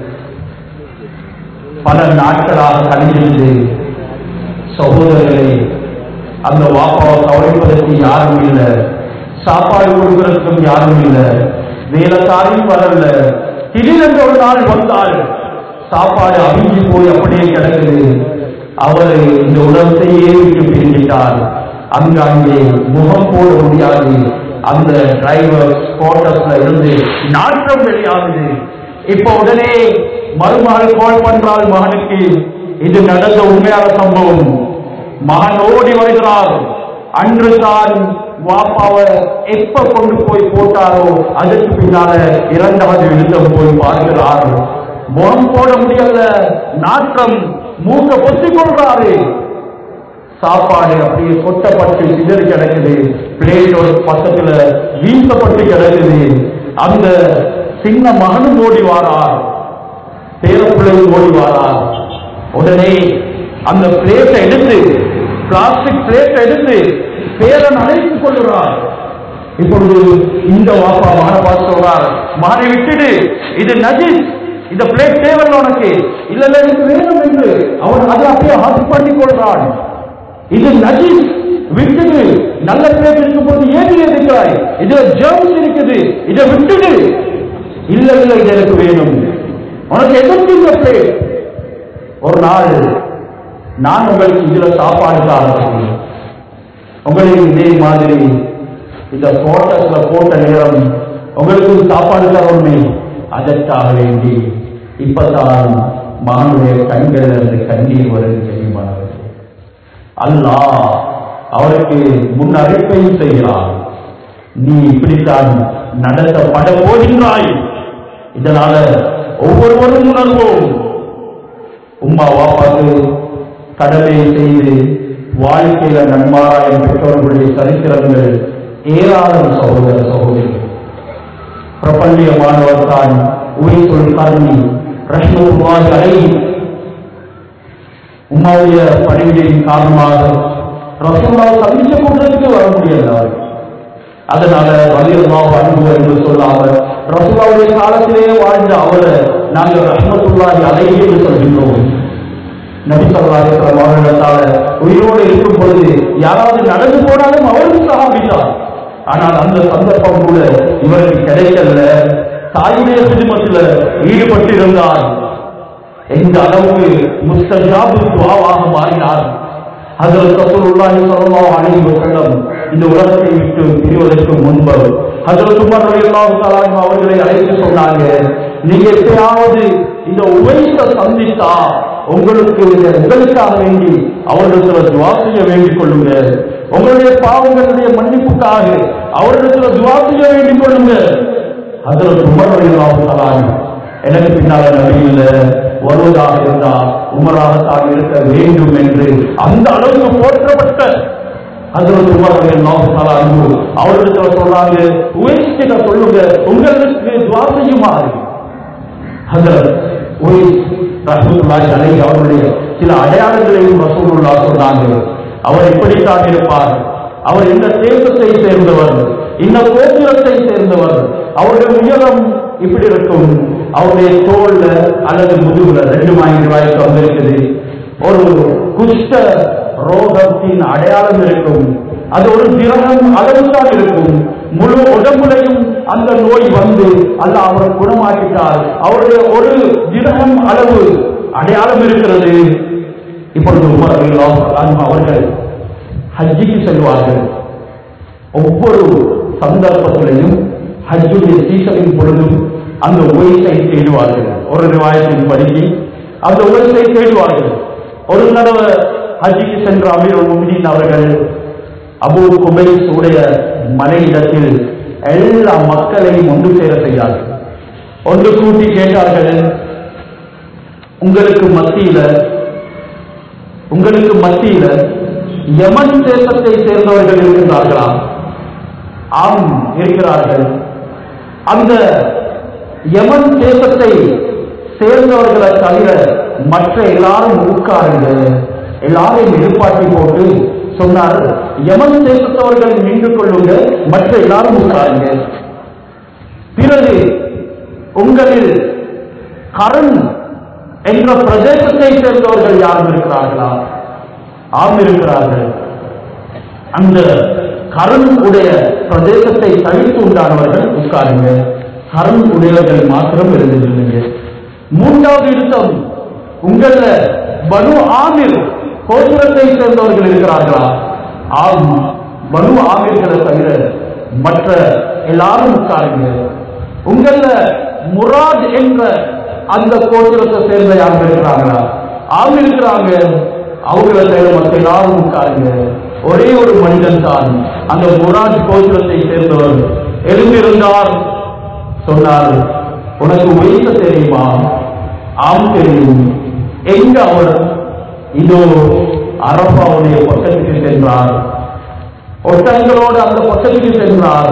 பல நாட்களாக கழிந்தது சகோதரர்களே அந்த வாப்பாவை கவனிப்பதற்கு யாரும் இல்லை சாப்பாடு கொடுக்கிறதுக்கும் யாரும் இல்லை வேலைக்காரியும் வரல திடீரென்று ஒரு நாள் வந்தால் சாப்பாடு அவிஞ்சி போய் அப்படியே கிடக்குது அவர் இந்த உலகத்தையே விட்டு பிரிஞ்சிட்டார் அங்க அங்கே முகம் போட முடியாது அந்த டிரைவர் குவார்டர்ஸ்ல இருந்து நாற்றம் வெளியாகுது இப்ப உடனே மறுநாள் கால் பண்றாள் மகனுக்கு இது நடந்த உண்மையான சம்பவம் மகன் ஓடி வருகிறார் அன்று தான் வாப்பாவை எப்ப கொண்டு போய் போட்டாரோ அதற்கு பின்னால இரண்டாவது விழுந்தம் போய் பார்க்கிறார் முகம் போட முடியல நாற்றம் மூக்க பொத்திக் கொள்றாரு சாப்பாடு அப்படியே கொட்டப்பட்டு சிதறி கிடக்குது பிளேட் ஒரு பக்கத்துல வீசப்பட்டு கிடக்குது அந்த சின்ன மகனும் ஓடி வாரார் பேரப்பிள்ளையும் ஓடி வாரார் உடனே அந்த பிளேட்டை எடுத்து பிளாஸ்டிக் பிளேட்டை எடுத்து பேரன் அழைத்துக் கொள்கிறார் இப்பொழுது இந்த வாப்பா மகனை பார்த்து சொல்றார் மகனை விட்டுடு இது நஜிஸ் இந்த பிளேட் தேவையில்லை உனக்கு இல்ல இல்ல எனக்கு வேணும் என்று அவன் அதை அப்படியே ஹாஸ் பண்ணி கொள்றான் இது நஜீஸ் விட்டுடு நல்ல பிளேட் இருக்கும் போது ஏன் நீ இருக்கிறாய் இதுல ஜெர்ம்ஸ் இருக்குது இதை விட்டுடு இல்ல இல்ல இது எனக்கு வேணும் உனக்கு எதற்கு இந்த பிளேட் ஒரு நாள் நான் உங்களுக்கு இதுல சாப்பாடு தரேன் உங்களுக்கு இதே மாதிரி இந்த போட்டஸ்ல போட்ட நேரம் உங்களுக்கு சாப்பாடு தரணுமே அதற்காக வேண்டி இப்பதான் மகனுடைய கண்கள் இருந்து கண்ணீர் வருது தெரியுமானவர் அல்லாஹ் அவருக்கு முன் அறிக்கையும் செய்கிறார் நீ இப்படித்தான் நடத்தப்பட போகின்றாய் இதனால ஒவ்வொருவரும் உணர்வோம் உம்மா வாப்பாக்கு கடமை செய்து வாழ்க்கையில நன்மாராயம் பெற்றவர்களுடைய சரித்திரங்கள் ஏராளம் சகோதர சகோதரி பிரபல்யமானவர் தான் உயிர் கருணி ரஹ்மத்துல்லாஹி அலைஹி உம்மாவுடைய பணிவிடையின் காரணமாக ரசூலா சந்திச்ச கூட்டத்துக்கு வர முடியல அவருக்கு அதனால வலியல்லாஹ் அன்பு என்று சொல்லாமல் ரசூலாவுடைய காலத்திலேயே வாழ்ந்த அவரை நாங்கள் ரஹ்மத்துல்லாஹி அலைஹி என்று சொல்கின்றோம் நபி ஸல்லல்லாஹு அலைஹி வஸல்லம் அவர்களிடத்தால உயிரோடு இருக்கும் பொழுது யாராவது நடந்து போனாலும் அவருக்கு சகாபித்தார் ஆனால் அந்த சந்தர்ப்பம் கூட இவருக்கு கிடைக்கல தாயுடைய சிறுமத்தில் ஈடுபட்டிருந்தார் எந்த அளவுக்கு முஸ்தஜாபு துவாவாக மாறினார் அதில் ரசூலுல்லாஹி ஸல்லல்லாஹு அலைஹி வஸல்லம் இந்த உலகத்தை விட்டு பிரிவதற்கு முன்பு ஹஜரத் உமர் ரலியல்லாஹு தஆலா அன்ஹு அவர்களை அழைத்து சொன்னாங்க நீங்க எப்பயாவது இந்த உவைச சந்தித்தா உங்களுக்கு உங்களுக்காக வேண்டி அவரிடத்துல துவா செய்ய வேண்டிக் கொள்ளுங்க உங்களுடைய பாவங்களுடைய மன்னிப்புக்காக அவரிடத்துல துவா செய்ய வேண்டிக் கொள்ளுங்க ஹஜரத் உமர் ரலியல்லாஹு தஆலா அன்ஹு எனக்கு பின்னால நபியில் வருவதாக இருந்தா உமராகத்தான் இருக்க வேண்டும் என்று அந்த அளவுக்கு போற்றப்பட்ட அதில் உமர் அன்பு அவர்களுக்கு சொல்றாங்க உயர்ச்சிட சொல்லுங்க உங்களுக்கு துவா செய்யுமாறு ஹசரத் உயிஸ் ரசூலுல்லாஹி அலைஹி அவருடைய சில அடையாளங்களையும் ரசூலுல்லா சொன்னாங்க அவர் இப்படித்தான் இருப்பார் அவர் இந்த தேசத்தை சேர்ந்தவர் இந்த கோபுரத்தை சேர்ந்தவர் அவருடைய உயரம் இப்படி இருக்கும் அவருடைய தோல்ல அல்லது முதுகுல ரெண்டு மாயிரம் ரூபாய்க்கு வந்திருக்குது ஒரு குஷ்ட ரோகத்தின் அடையாளம் இருக்கும் அது ஒரு திரகம் அளவுதான் இருக்கும் முழு உடம்புலையும் அந்த நோய் வந்து அல்ல அவரை குணமாக்கிட்டார் அவருடைய ஒரு திரகம் அளவு அடையாளம் இருக்கிறது இப்பொழுது உமர் ரலியல்லாஹு அன்ஹு அவர்கள் ஹஜ்ஜிக்கு செல்வார்கள் ஒவ்வொரு சந்தர்ப்பத்திலையும் ஹஜ்ஜுடைய சீசனின் பொழுதும் அந்த உயர்த்தை தேடுவார்கள் ஒரு ரிவாயத்தின் படிக்கு அந்த உயர்த்தை தேடுவார்கள் ஒரு தடவை ஹஜ்ஜிக்கு சென்ற அமீர் முமினின் அவர்கள் அபு குபைஸ் உடைய மனையிடத்தில் எல்லா மக்களையும் ஒன்று சேர செய்தார்கள் ஒன்று கூட்டி கேட்டார்கள் உங்களுக்கு மத்தியில உங்களுக்கு மத்தியில யமன் தேசத்தை சேர்ந்தவர்கள் இருக்கிறார்களா ஆம் இருக்கிறார்கள் அந்த யமன் தேசத்தை சேர்ந்தவர்களை தவிர மற்ற எல்லாரும் உட்காருங்க எல்லாரையும் எதிர்பார்த்தி போட்டு சொன்னார் யமன் தேசத்தவர்கள் நின்று கொள்ளுங்க மற்ற எல்லாரும் உட்காருங்க பிறகு உங்களில் கரண் என்ற பிரதேசத்தை சேர்ந்தவர்கள் யாரும் இருக்கிறார்களா ஆம் இருக்கிறார்கள் அந்த கரண் உடைய பிரதேசத்தை தவிர்த்து உண்டானவர்கள் உட்காருங்க கரண் உடையவர்கள் மாத்திரம் எழுந்திருந்தீங்க மூன்றாவது இழுத்தம் உங்கள பனு ஆமிர் கோபுரத்தை சேர்ந்தவர்கள் இருக்கிறார்களா ஆம் பனு ஆமிர்களை தவிர மற்ற எல்லாரும் உட்காருங்க உங்கள முராத் என்ற அந்த கோபுரத்தை சேர்ந்த யாரும் இருக்கிறாங்களா ஆம் இருக்கிறாங்க அவங்கள தவிர மற்ற எல்லாரும் உட்காருங்க ஒரே ஒரு மனிதன் தான் அந்த முராஜ் கோபுரத்தை சேர்ந்தவர் எழுந்திருந்தார் சொன்னார் உனக்கு உயர்த்த தெரியுமா ஆம் தெரியும் எங்க அவர் இதோ அரபாவுடைய பக்கத்துக்கு சென்றார் ஒட்டங்களோடு அந்த பக்கத்துக்கு சென்றார்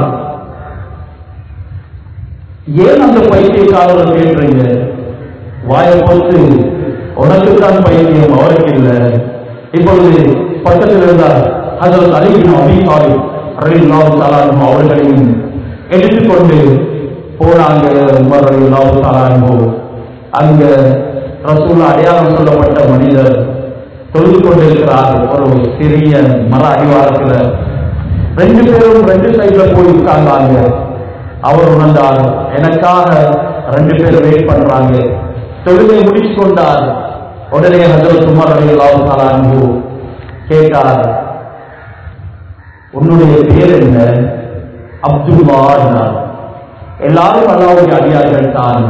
ஏன் அந்த பைத்தியக்காரரை கேட்டுறீங்க வாயை பார்த்து உனக்குத்தான் பைத்தியம் அவருக்கு இல்லை இப்பொழுது பக்கத்தில் இருந்தார் அதில் அலிபின் அபிசாலி ரலில்லாஹு தஆலா அன்ஹு அவர்களையும் எடுத்துக்கொண்டு போனாங்க உமர் ரலில்லாஹு தஆலா அன்ஹு அங்க ரசூல் அடையாளம் சொல்லப்பட்ட மனிதர் தொழுது கொண்டிருக்கிறார் ஒரு சிறிய மர அடிவாரத்தில் ரெண்டு பேரும் ரெண்டு சைடுல போய் உட்கார்ந்தாங்க அவர் உணர்ந்தார் எனக்காக ரெண்டு பேர் வெயிட் பண்றாங்க தொழுகை முடிச்சு கொண்டார் உடனே ஹசரத் உமர் அலையல்லாஹு தஆலா அன்ஹு கேட்டார் உன்னுடைய பேர் என்ன அப்துல்லா என்றார் எல்லாரும் அல்லாவுடைய அடியார்கள் தான்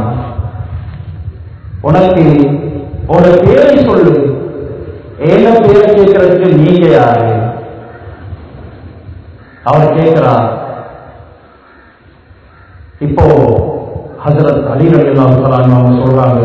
உனக்கு உன பேரை சொல்லு ஏன பேரை கேட்கறதுக்கு நீங்க யாரு அவர் கேட்கிறார் இப்போ ஹசரத் அலி ரலியல்லாஹு தஆலா அன்ஹு அவங்க சொல்றாங்க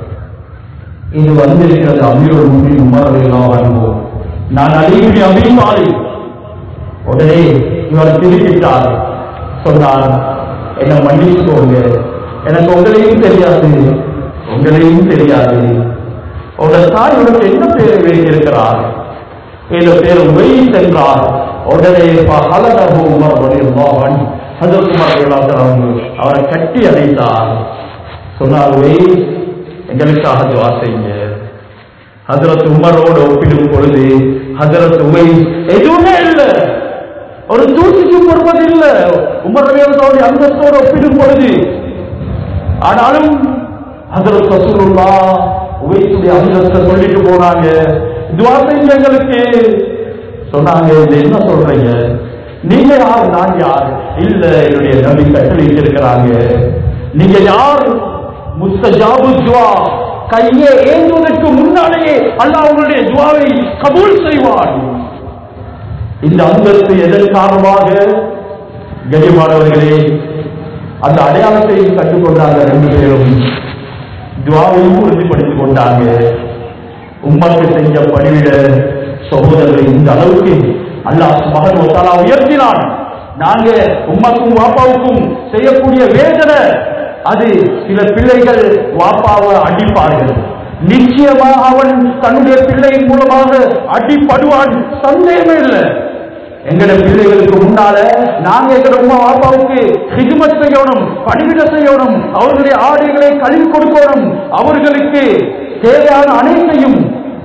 இது வந்திருக்கிறது அமீருல் முஃமினீன் உமர் ரலியல்லாஹு அன்ஹு நான் அலி இப்னு அபீ தாலிப் உடனே இவர் திருப்பிட்டார் சொன்னார் என்ன மன்னிச்சுக்கோங்க எனக்கு உங்களையும் தெரியாது உங்களையும் தெரியாது உங்க தாய் உனக்கு என்ன பேர் வைத்திருக்கிறார் இந்த பேர் உபயித் என்றார் உடனே ஹலதஹு உமர் ரலியல்லாஹு அன்ஹு ஹஜரத் உமர் ரலியல்லாஹு அன்ஹு அவரை கட்டி அணைத்தார் சொன்னார் உபயித் எங்களுக்காக துவா செய்யுங்க ஹஜரத் உமரோடு ஒப்பிடும் பொழுது ஹஜரத் உமை எதுவுமே இல்லை ஒரு தூசிக்கு பொறுப்பது இல்ல உமர் ரலியல்லாஹு அந்தஸ்தோடு ஒப்பிடும் பொழுது ஆனாலும் ஹஜரத் ரசூலுல்லா உவைத்துடைய அந்தஸ்தை சொல்லிட்டு போனாங்க துவா செய்யுங்க எங்களுக்கு சொன்னாங்க இது என்ன சொல்றீங்க நீங்க யார் நான் யார் இல்ல என்னுடைய நபி கட்டளையிட்டு இருக்கிறாங்க நீங்க யார் முஸ்தஜாபு துவா கையை ஏந்துவதற்கு முன்னாலேயே அல்லாஹ் உங்களுடைய துவாவை கபூல் செய்வான் இந்த அந்தஸ்து எதன் காரணமாக கனிமானவர்களே அந்த அடையாளத்தை கற்றுக்கொண்டாங்க ரெண்டு பேரும் துவாவையும் உறுதிப்படுத்திக் கொண்டாங்க உம்மக்கு செஞ்ச பணிவிட சகோதரர்களை இந்த அளவுக்கு அல்லாஹ் மகன் ஒத்தாலா உயர்த்தினான் நாங்க உம்மக்கும் வாப்பாவுக்கும் செய்யக்கூடிய வேதனை அது சில பிள்ளைகள் வாப்பாவை அடிப்பார்கள் நிச்சயமாக அவன் தன்னுடைய பிள்ளையின் மூலமாக அடிப்படுவான் சந்தேகமே இல்லை எங்கட பிள்ளைகளுக்கு முன்னால நாங்க எங்கட உமா வாப்பாவுக்கு ஹிதுமத் செய்யணும் பணிவிட செய்யணும் அவர்களுடைய ஆடைகளை கழுவி கொடுக்கணும் அவர்களுக்கு தேவையான அனைத்தையும்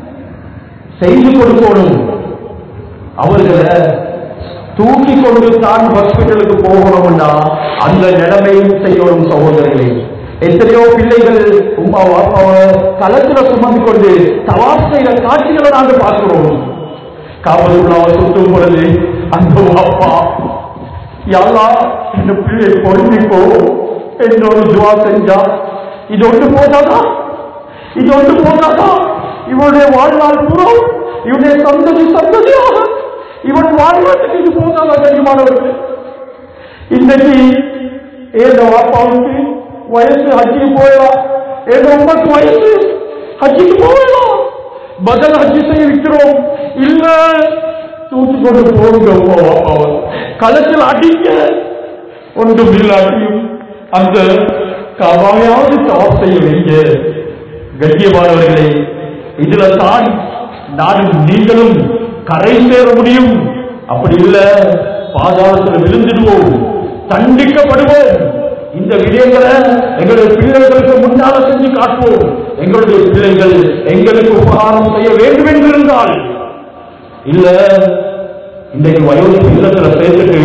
செய்து கொடுக்கணும் அவர்களை தூக்கி கொண்டு தான் ஹாஸ்பிட்டலுக்கு போகணும்னா அந்த நிலைமையும் செய்யணும் சகோதரர்களே எத்தனையோ பிள்ளைகள் உமா வாப்பாவை களத்துல சுமந்து கொண்டு தவாப் செய்த காட்சிகளை நாங்கள் பார்க்கிறோம் காவலுள்ளாவை சுட்டும் பொழுது அந்த அப்பா யாரா இந்த பிள்ளை பொருந்திக்கோ என்னோட துவா செஞ்சா இது ஒன்று போதாதா இது ஒன்று போதாதா இவனுடைய வாழ்நாள் புறம் இவனுடைய சந்ததி சந்ததியாக இவன் வாழ்வதற்கு இது போதாதா கனிமானவர்கள் இன்னைக்கு ஏதோ அப்பாவுக்கு வயசு ஹஜ்ஜிக்கு போயலாம் ஏதோ உமக்கு வயசு ஹஜ்ஜிக்கு போகலாம் பதில் ஹஜ்ஜி செய்ய விற்கிறோம் இல்ல தூக்கி கொண்டு போடுங்க உங்க அப்பாவை களத்தில் அடிக்க ஒன்றும் இல்லாட்டியும் அந்த கவாயாவது தவாப் செய்ய வைங்க கண்ணியமானவர்களே இதுல தான் நானும் நீங்களும் கரை சேர முடியும் அப்படி இல்ல பாதாளத்தில் விழுந்துடுவோம் தண்டிக்கப்படுவோம் இந்த விடயங்களை எங்களுடைய பிள்ளைகளுக்கு முன்னால செஞ்சு காட்டுவோம் எங்களுடைய பிள்ளைகள் எங்களுக்கு உபகாரம் செய்ய வேண்டும் என்றிருந்தால் இல்ல இன்றைக்கு வயோதிக இல்லத்துல சேர்த்துட்டு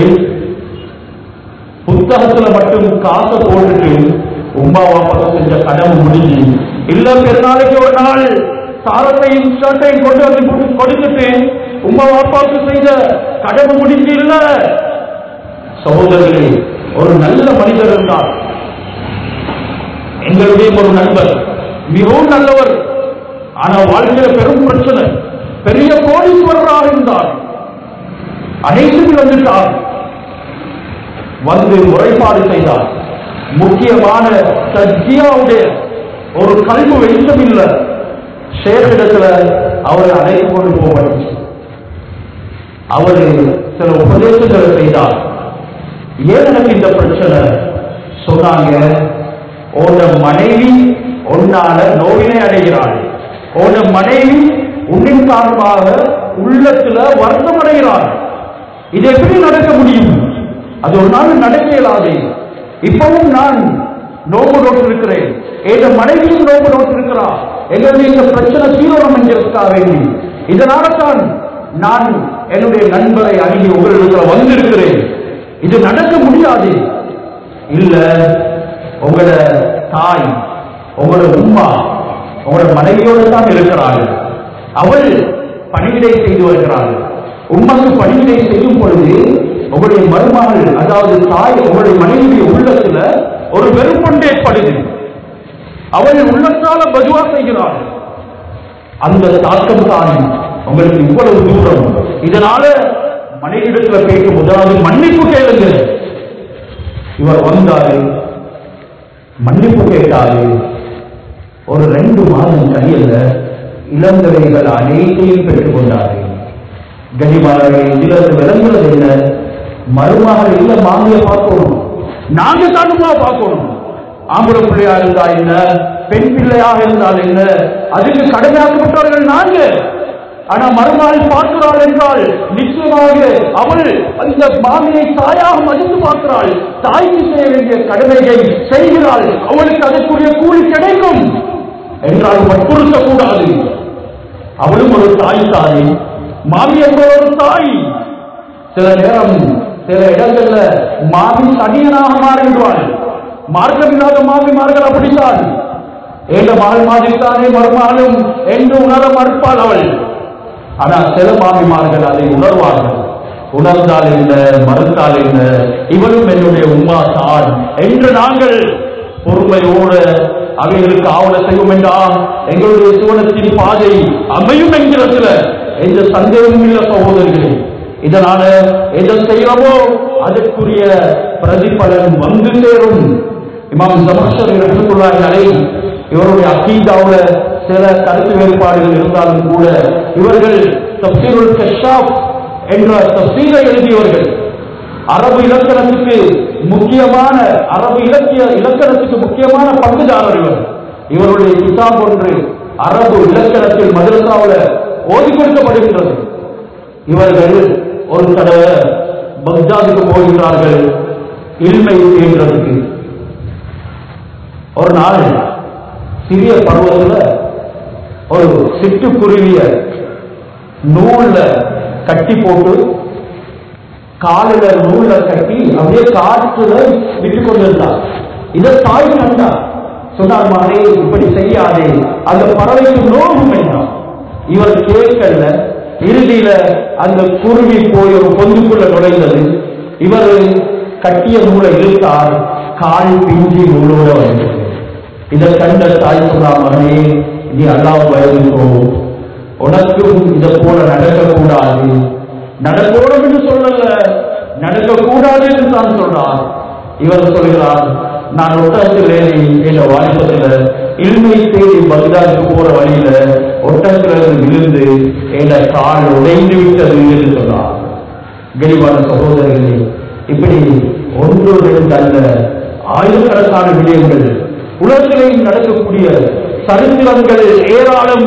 புத்தகத்துல மட்டும் காசை போட்டுட்டு உமா வாப்பா செஞ்ச கடமை முடிஞ்சு இல்ல பெருநாளைக்கு ஒரு நாள் சாரத்தையும் ஷர்ட்டையும் கொண்டு வந்து கொடு- கொடுத்துட்டு உமா வாப்பாவுக்கு செய்த கடமை முடிஞ்சு இல்ல சகோதரர்களே ஒரு நல்ல மனிதர் இருந்தார் எங்களுடைய ஒரு நண்பர் மிகவும் நல்லவர் ஆனா வாழ்க்கையில பெரும் பிரச்சனை பெரிய கோடீஸ்வரராக இருந்தார் அனைத்தும் வந்துட்டார் வந்து முறைப்பாடு செய்தார் முக்கியமான சஜ்ஜியாவுடைய ஒரு கல்வி வெளிச்சம் இல்ல ஷேக்கிடத்துல அவரை அழைத்து கொண்டு போவது அவர் சில உபதேசங்களை செய்தார் ஏன் எனக்கு இந்த பிரச்சனை சொன்னாங்க உன்ன மனைவி உன்னால நோவினை அடைகிறாள் உன்ன மனைவி உன்னின் காரணமாக உள்ளத்துல வருத்தம் அடைகிறாள் இது எப்படி நடக்க முடியும் அது ஒரு நாள் நடக்க இயலாது இப்பவும் நான் நோம்பு நோட்டு இருக்கிறேன் என் மனைவியும் நோம்பு நோட்டு இருக்கிறார் எங்களுடைய இந்த பிரச்சனை தீவிரம் என்கிறதுக்காக வேண்டி இதனால தான் நான் என்னுடைய நண்பரை அணுகி உங்களிடத்துல வந்திருக்கிறேன் இது நடக்க முடியாது இல்ல உங்களோட தாய் உங்களோட உம்மா உங்களோட மனைவியோடு தான் இருக்கிறாள் அவள் பணிவிடை செய்து வருகிறாள் உம்மக்கு பணிவிடை செய்யும் பொழுது உங்களுடைய மருமகள் அதாவது தாய் உங்களுடைய மனைவியுடைய உள்ளத்துல ஒரு வெறுப்பொண்டு ஏற்படுது அவள் உள்ளத்தால பதுவா செய்கிறாள் அந்த தாக்கம் தான் உங்களுக்கு இவ்வளவு தூரம் இதனால மனைவிடத்துல போயிட்டு முதலாவது மன்னிப்பு கேளுங்க இவர் வந்தாரு மன்னிப்பு கேட்டாரு ஒரு ரெண்டு மாதம் கழியல இளந்தவைகள் அனைத்தையும் பெற்றுக் கொண்டாரு கனிமாரர்கள் இதுல விளங்குறது என்ன மருமகள் இல்ல மாமிய பார்க்கணும் நாங்க தானுமா பார்க்கணும் ஆம்பளை பிள்ளையா இருந்தா என்ன பெண் பிள்ளையாக இருந்தால் என்ன அதுக்கு கடமையாக்கப்பட்டவர்கள் நாங்க ஆனா மறுநாள் பார்க்கிறாள் என்றால் நிச்சயமாக அவள் அந்த மாமியை தாயாக மதித்து பார்க்கிறாள் தாய்க்கு செய்ய வேண்டிய கடமையை செய்கிறாள் அவளுக்கு அதற்குரிய கூலி கிடைக்கும் என்றால் வற்புறுத்த கூடாது அவளும் ஒரு தாய் தாய் மாமி என்பவர் ஒரு தாய் சில நேரம் சில இடங்கள்ல மாமி சனியனாக மாறிவிடுவாள் மார்க்கம் இல்லாத மாமிமார்கள் அப்படித்தான் ஏண்ட மகள் மாதிரித்தானே மருமகளும் என்று உணர மறுப்பாள் அவள் ஆனால் சில மாமிமார்கள் அதை உணர்வார்கள் உணர்ந்தால் என்ன மறுத்தால் என்ன இவளும் என்னுடைய உமா தான் என்று நாங்கள் பொறுமையோடு அவைகளுக்கு ஆவண செய்வோம் என்றால் எங்களுடைய சுவனத்தின் பாதை அமையும் என்கிறதுல எந்த சந்தேகமும் இல்ல சகோதரர்களே இதனால எதை செய்யறோமோ அதற்குரிய பிரதிபலன் வந்து சேரும் இமாம் ஜமஷர் ரஹ்மத்துல்லாஹி அலைஹி இவருடைய அகீதாவுல சில கருத்து வேறுபாடுகள் இருந்தாலும் கூட இவர்கள் தப்சீருல் கஷாப் என்ற தப்சீரை எழுதியவர்கள் அரபு இலக்கணத்துக்கு முக்கியமான அரபு இலக்கிய இலக்கணத்துக்கு முக்கியமான பங்குதாரர் இவர் இவருடைய கிதாப் ஒன்று அரபு இலக்கணத்தில் மதரசாவுல ஓதி கொடுக்கப்படுகின்றது இவர்கள் ஒரு தடவை பக்தாதுக்கு போகிறார்கள் இல்மை செய்கிறதுக்கு ஒரு நாள் சிறிய பருவத்துல ஒரு சிட்டுக்குருவிய நூல்ல கட்டி போட்டு காலில நூல்ல கட்டி அப்படியே காற்றுல விட்டு கொண்டிருந்தார் இதை தாய் கண்டா சொன்னார் மாறே இப்படி செய்யாதே அந்த பறவைக்கு நோகும் வேண்டாம் இவர் கேட்கல இறுதியில அந்த குருவி போய் ஒரு பொந்துக்குள்ள நுழைந்தது இவர் கட்டிய நூலை இழுத்தார் கால் பிஞ்சி நூலோட வந்தது இதை கண்ட தாய் சொன்னா மகனே நீ அல்லாஹ் பயந்துக்கோ உனக்கும் இதை போல நடக்கக்கூடாது நடக்கணும் என்று சொல்லல நடக்கக்கூடாது என்று தான் சொல்றார் இவர் சொல்கிறார் நான் ஒட்டகத்தில் ஏறி என்ற வாலிபத்தில் இல்மை தேடி பக்தாதுக்கு போற வழியில ஒட்டகத்தில் இருந்து விழுந்து என்ற கால் உடைந்து விட்டது என்று சொன்னார் கனிவான சகோதரர்களே இப்படி ஒன்று ரெண்டு அல்ல ஆயிரக்கணக்கான விடயங்கள் உலகத்திலேயும் நடக்கக்கூடிய சரித்திரங்கள் ஏராளம்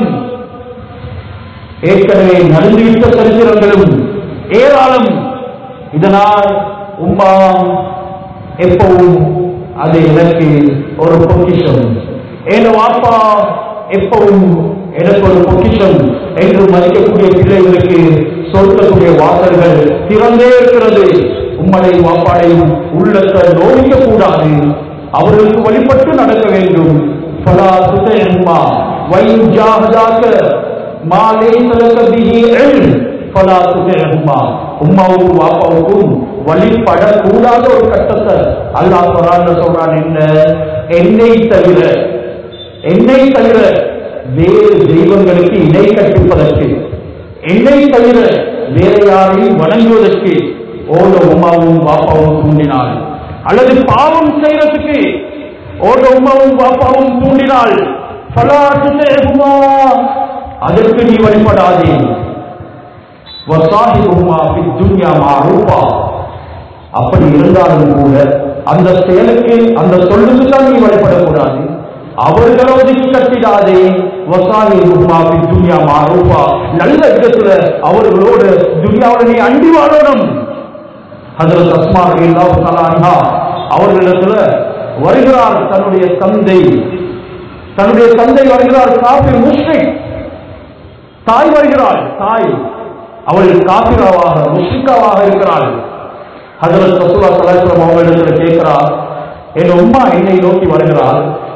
ஏற்கனவே நடந்துவிட்ட சரித்திரங்களும் ஏராளம் இதனால் உம்மா எப்பவும் அது எனக்கு ஒரு பொக்கிஷம் என் வாப்பா எப்பவும் எனக்கு ஒரு பொக்கிஷம் என்று மதிக்கக்கூடிய பிள்ளைகளுக்கு சொல்லக்கூடிய வாசல்கள் திறந்தே இருக்கிறது உம்மடை வாப்பாடையும் உள்ளத்தை நோவிக்க கூடாது அவர்களுக்கு வழிபட்டு நடக்க வேண்டும் பலா சுத்தம்மா வயின் ஜாகதாக மாலே தலகபிஹி இல்ம் ஃபலா துதிஹுமா உம்மாவுக்கும் வாப்பாவுக்கும் வழிபடக்கூடாத ஒரு கட்டத்தை அல்லாஹ் குரான்ல சொல்றான் என்ன என்னை தவிர என்னை தவிர வேறு தெய்வங்களுக்கு இணை கற்பிப்பதற்கு என்னை தவிர வேற யாரையும் வணங்குவதற்கு ஓட உமாவும் பாப்பாவும் தூண்டினாள் அல்லது பாவம் செய்யறதுக்கு ஓட உமாவும் பாப்பாவும் தூண்டினாள் ஃபலா துதிஹுமா அதற்கு நீ வழிபடாதே வசாஹிபுமா துன்யா மாரூபா அப்படி இருந்தாலும் கூட அந்த செயலுக்கு அந்த சொல்லுக்கு தான் நீ வழிபடக்கூடாது அவர்களை ஒதுக்கி கட்டிடாதே வசாஹிபுமா துன்யா மாரூபா நல்ல விதத்துல அவர்களோடு துன்யாவோட நீ அண்டி வாழணும் அதில் தஸ்மா இல்லாஹு தலான்ஹா அவர்களிடத்துல வருகிறார் தன்னுடைய தந்தை தன்னுடைய தந்தை வருகிறார் காபிர் முஸ்லிக் தாய் வருகிறாள் தாய் அவள் காபிராவாக முஸ்லிக்காவாக இருக்கிறாள் ஹஜரத் ரசூலா சலாஹம் அவங்களிடத்தில் கேட்கிறார் என் உம்மா என்னை நோக்கி வருகிறாள்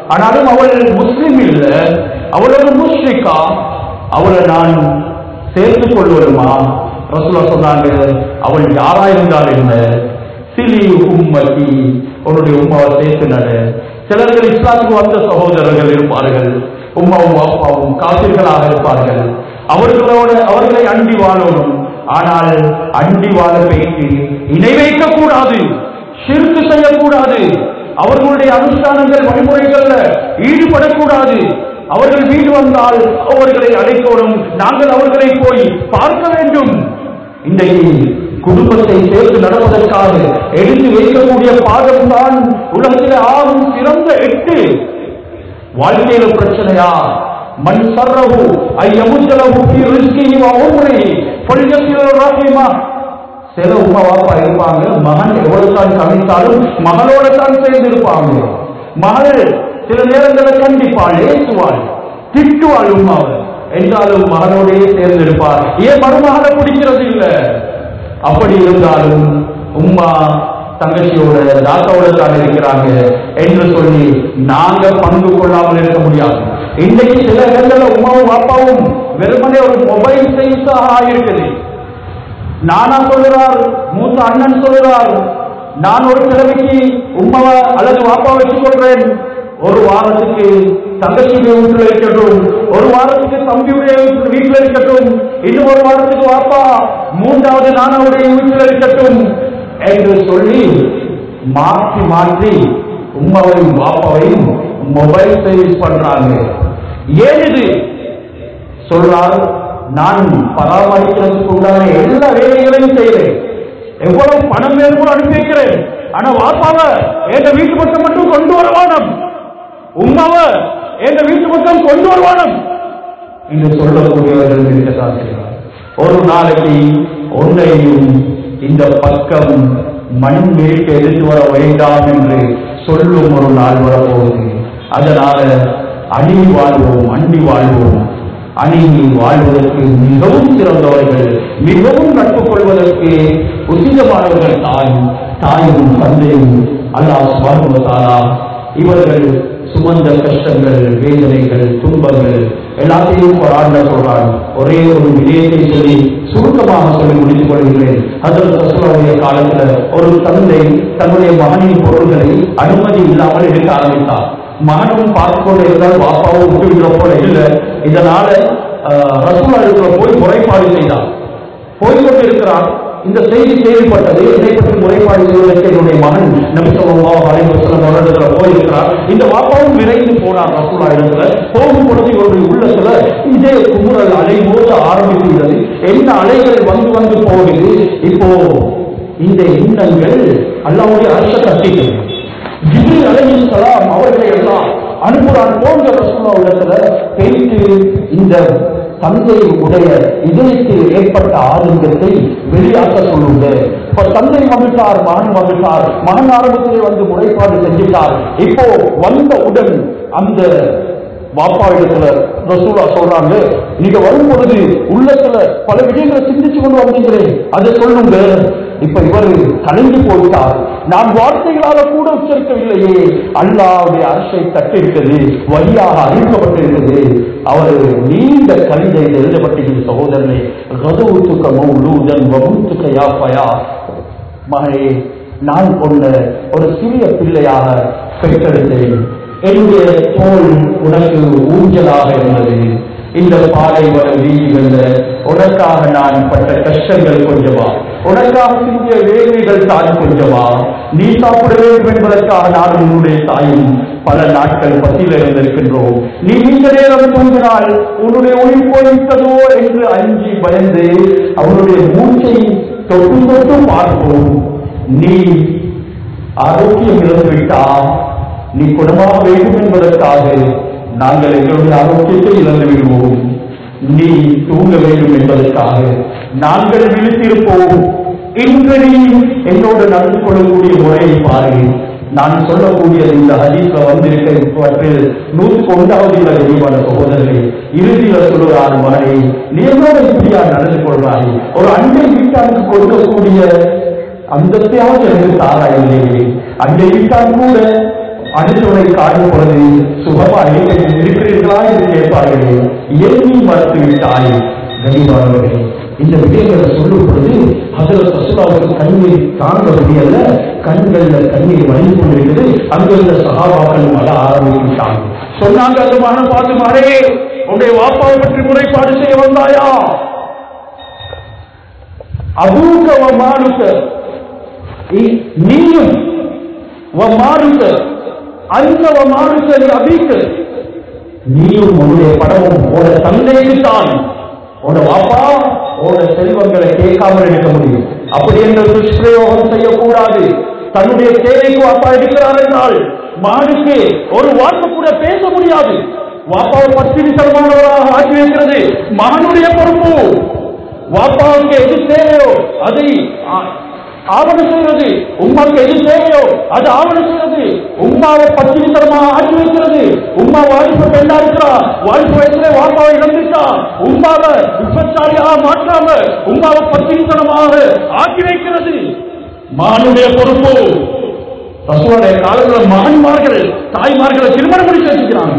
ஆனாலும் அவள் முஸ்லிம் இல்ல அவள் ஒரு முஸ்லிக்கா அவளை நான் சேர்த்துக் கொள்வதுமா ரசூலா சொன்னாங்க அவள் யாரா இருந்தால் என்ன சிலி உம்மதி உன்னுடைய உம்மாவை சேர்த்து நட சிலர்கள் இஸ்லாத்துக்கு வந்த சகோதரர்கள் இருப்பார்கள் உம்மாவும் அப்பாவும் காசிர்களாக இருப்பார்கள் அவர்களோட அவர்களை அண்டி வாழணும் ஆனால் அண்டி வாழ வைத்து இணை வைக்க கூடாது சிறுக்கு செய்யக்கூடாது அவர்களுடைய அனுஷ்டானங்கள் வழிமுறைகள்ல ஈடுபடக்கூடாது அவர்கள் வீடு வந்தால் அவர்களை அழைக்கணும் நாங்கள் அவர்களை போய் பார்க்க வேண்டும் இன்றைக்கு குடும்பத்தை சேர்த்து நடப்பதற்காக எடுத்து வைக்கக்கூடிய பாடம் தான் உலகத்தில் ஆறும் சிறந்த எட்டு வாழ்க்கையில பிரச்சனையா மண் சர்ரவு ஐயமுத்தலவு ரிஸ்கி உமரி பொலிஜத்தில் ரஹிமா சில உமா வாப்பா இருப்பாங்க மகன் எவ்வளவு தான் கவித்தாலும் மகளோட தான் சேர்ந்து இருப்பாங்க மகள் சில நேரங்களில் கண்டிப்பாள் ஏசுவாள் திட்டுவாள் உமாவை என்றாலும் மகனோடையே சேர்ந்து இருப்பார் ஏன் மருமகளை பிடிக்கிறது இல்ல அப்படி இருந்தாலும் உம்மா தங்கச்சியோட தாத்தாவோட தான் இருக்கிறாங்க என்று சொல்லி நாங்க பங்கு கொள்ளாமல் இருக்க முடியாது இன்றைக்கு சில இடங்கள்ல உமாவும் அப்பாவும் வெறுமனே ஒரு மொபைல் சைஸாக ஆகிருக்குது நானா சொல்லுறார் மூத்த அண்ணன் சொல்லுறார் நான் ஒரு கிழமைக்கு உமாவை அல்லது வாப்பா வச்சுக் கொள்றேன் ஒரு வாரத்துக்கு தங்கச்சியுடைய வீட்டில் இருக்கட்டும் ஒரு வாரத்துக்கு தம்பியுடைய வீட்டில் இருக்கட்டும் இன்னும் ஒரு வாரத்துக்கு வாப்பா மூன்றாவது நானாவுடைய வீட்டில் இருக்கட்டும் என்று சொல்லி மாற்றி மாற்றி உமாவையும் வாப்பாவையும் மொபைல் சர்வீஸ் பண்றாங்க ஏன் இது சொல்றார் நான் பராமரிக்கிறதுக்கு உண்டான எல்லா வேலைகளையும் செய்கிறேன் எவ்வளவு பணம் வேணுமோ அனுப்பி வைக்கிறேன் ஆனா வாப்பாவ எங்க வீட்டு பக்கம் மட்டும் கொண்டு வரவானம் உமாவ எங்க வீட்டு பக்கம் கொண்டு வரவானம் என்று சொல்லக்கூடியவர்கள் இருக்கத்தான் செய்கிறார் ஒரு நாளைக்கு ஒன்றையும் இந்த பக்கம் மண் மேற்கு எடுத்து வர வேண்டாம் என்று சொல்லும் ஒரு நாள் வரப்போகுது அதனால அணி வாழ்வோம் அண்டி வாழ்வோம் அணுகி வாழ்வதற்கு மிகவும் சிறந்தவர்கள் மிகவும் நட்பு கொள்வதற்கு உசிதமானவர்கள் தாயும் தாயும் தந்தையும் அல்லாஹ் சுபானுவத்தாலா இவர்கள் சுமந்த கஷ்டங்கள் வேதனைகள் துன்பங்கள் எல்லாத்தையும் ஒரு ஆண்ட சொல்றான் ஒரே ஒரு விடயத்தை சொல்லி சுருக்கமாக சொல்லி முடித்துக் கொள்கிறேன் அதில் ரசூலுடைய காலத்துல ஒரு தந்தை தன்னுடைய மகனின் பொருள்களை அனுமதி இல்லாமல் எடுக்க ஆரம்பித்தார் மகனும் பார்த்து கொண்டு இருந்தால் பாப்பாவும் விட்டு விடுற போல இல்லை இதனால ரசூலா இடத்துல போய் முறைப்பாடு செய்தார் போய்கொண்டு இருக்கிறார் இந்த செய்தி கேள்விப்பட்டது என்னை பற்றி முறைப்பாடு செய்வதற்கு என்னுடைய மகன் நபி ஸல்லல்லாஹு அலைஹி வஸல்லம் அவரிடத்துல போயிருக்கிறார் இந்த வாப்பாவும் விரைந்து போனார் ரசூலா இடத்துல போகும் பொழுது இவருடைய உள்ளத்துல இதே குமுறல் அலை மோத ஆரம்பித்துள்ளது என்ன அலைகள் வந்து வந்து போகுது இப்போ இந்த எண்ணங்கள் அல்லாவுடைய அரச கட்டிக்கிறது ஜிப்ரீல் அலைஹிஸ்ஸலாம் அவர்களை எல்லாம் அனுப்புறான் போன்ற ரசூலா இடத்துல பேசி இந்த தந்தை உடைய இதயத்தில் ஏற்பட்ட ஆதங்கத்தை வெளியாக்க சொல்லுங்க இப்ப தந்தை வந்துட்டார் மகன் வந்துட்டார் மகன் ஆரம்பத்திலே வந்து முறைப்பாடு செஞ்சிட்டார் இப்போ வந்தவுடன் அந்த பாப்பா இடத்துல ரசூலா சொல்றாங்க நீங்க வரும் பொழுது உள்ளத்துல பல விஷயங்களை சிந்திச்சு கொண்டு வந்தீங்களே அதை சொல்லுங்க இப்ப இவர் கலைஞ்சு போயிட்டார் நான் வார்த்தைகளால கூட உச்சரிக்கவில்லையே அல்லாவுடைய அரசை தட்டிருக்கிறது வழியாக அறிவிக்கப்பட்டிருக்கிறது அவர் நீண்ட கவிதையில் எழுதப்பட்டிருக்கிற சகோதரனே கதவுத்துக்க மௌலூதன் வகுத்துக்க யாப்பயா மகனே நான் கொண்ட ஒரு சிறிய பிள்ளையாக பெற்றெடுத்தேன் என்னுடைய தோல் உனக்கு ஊஞ்சலாக இருந்தது இந்த பாலைவன வீதிகள்ல உனக்காக நான் பட்ட கஷ்டங்கள் கொஞ்சமா உனக்காக சிந்திய வேலைகள் தான் கொஞ்சமா நீ சாப்பிட வேண்டும் என்பதற்காக நான் உன்னுடைய தாயும் பல நாட்கள் பசியில் இருந்திருக்கின்றோம் நீ நீண்ட நேரம் தூங்கினால் உன்னுடைய உயிர் போய்விட்டதோ என்று அஞ்சி பயந்து அவனுடைய மூச்சை தொட்டு தொட்டு பார்ப்போம் நீ ஆரோக்கியம் இழந்து விட்டா நீ குணமாக வேண்டும் என்பதற்காக நாங்கள் எங்களுடைய ஆரோக்கியத்தை இழந்து விடுவோம் நீ தூங்க வேண்டும் என்பதற்காக நாங்கள் விழித்திருப்போம் இன்று நீ என்னோடு நடந்து கொள்ளக்கூடிய முறையை பாரு நான் சொல்லக்கூடியது இந்த ஹதீஸ்ல வந்திருப்பவற்றில் நூற்றுக்கு ஒன்றாவது உள்ள தெளிவான சகோதரர்களே இறுதியில சொல்லுகிறார் மகனே நீ என்னோட இப்படியா நடந்து கொள்வாய் ஒரு அண்டை வீட்டாருக்கு கொடுக்கக்கூடிய அந்தத்தையாவது எனக்கு தாராயில்லையே அண்டை வீட்டார் கூட அடுத்தவரை காணும் பொழுது சுகமா இருக்கிறீர்களா என்று கேட்பார்களே எண்ணி மறுத்து விட்டாய் கனிவானவர்களே இந்த விடயங்களை சொல்லும் பொழுது அதில் ரசூலாவுக்கு கண்ணீர் தாங்க முடியல கண்கள்ல கண்ணீர் வழி கொண்டிருக்கிறது அங்கிருந்த சகாபாக்கள் மழ ஆரம்பித்தாங்க சொன்னாங்க அந்த மகன் பார்த்து மாறே உன்னுடைய வாப்பாவை பற்றி முறைப்பாடு செய்ய வந்தாயா அபூக்க மானுக்க நீயும் மானுக்க அந்த மானுக்க நீ அபிக்க நீயும் உன்னுடைய படமும் உன தந்தைக்கு தான் உன வாப்பா உன செல்வங்களை கேட்காமல் இருக்க முடியும் அப்படி என்ற துஷ்பிரயோகம் செய்யக்கூடாது தன்னுடைய தேவைக்கு வாப்பா இருக்கிறார் என்றால் மகனுக்கு ஒரு வார்த்தை கூட பேச முடியாது வாப்பாவை பத்தினி தரமானவராக ஆக்கி வைக்கிறது மகனுடைய பொறுப்பு வாப்பாவுக்கு எது தேவையோ அதை ஆ- ஆவணம் செய்வது உமாவுக்கு எது தேவையோ அது ஆவணம் செய்வது உமாவை பத்திரித்தனமாக ஆக்கி வைக்கிறது உமா வாய்ப்பு பெண்ணா இருக்கிறா வாய்ப்பு வயசுல வாப்பாவை இழந்துட்டா உமாவை விபச்சாரியாக மாற்றாம உமாவை பத்திரித்தனமாக ஆக்கி வைக்கிறது மானுடைய பொறுப்பு ரசூலுடைய காலத்தில் மகன்மார்கள் தாய்மார்களை திருமணம் முடிச்சு வச்சுக்கிறாங்க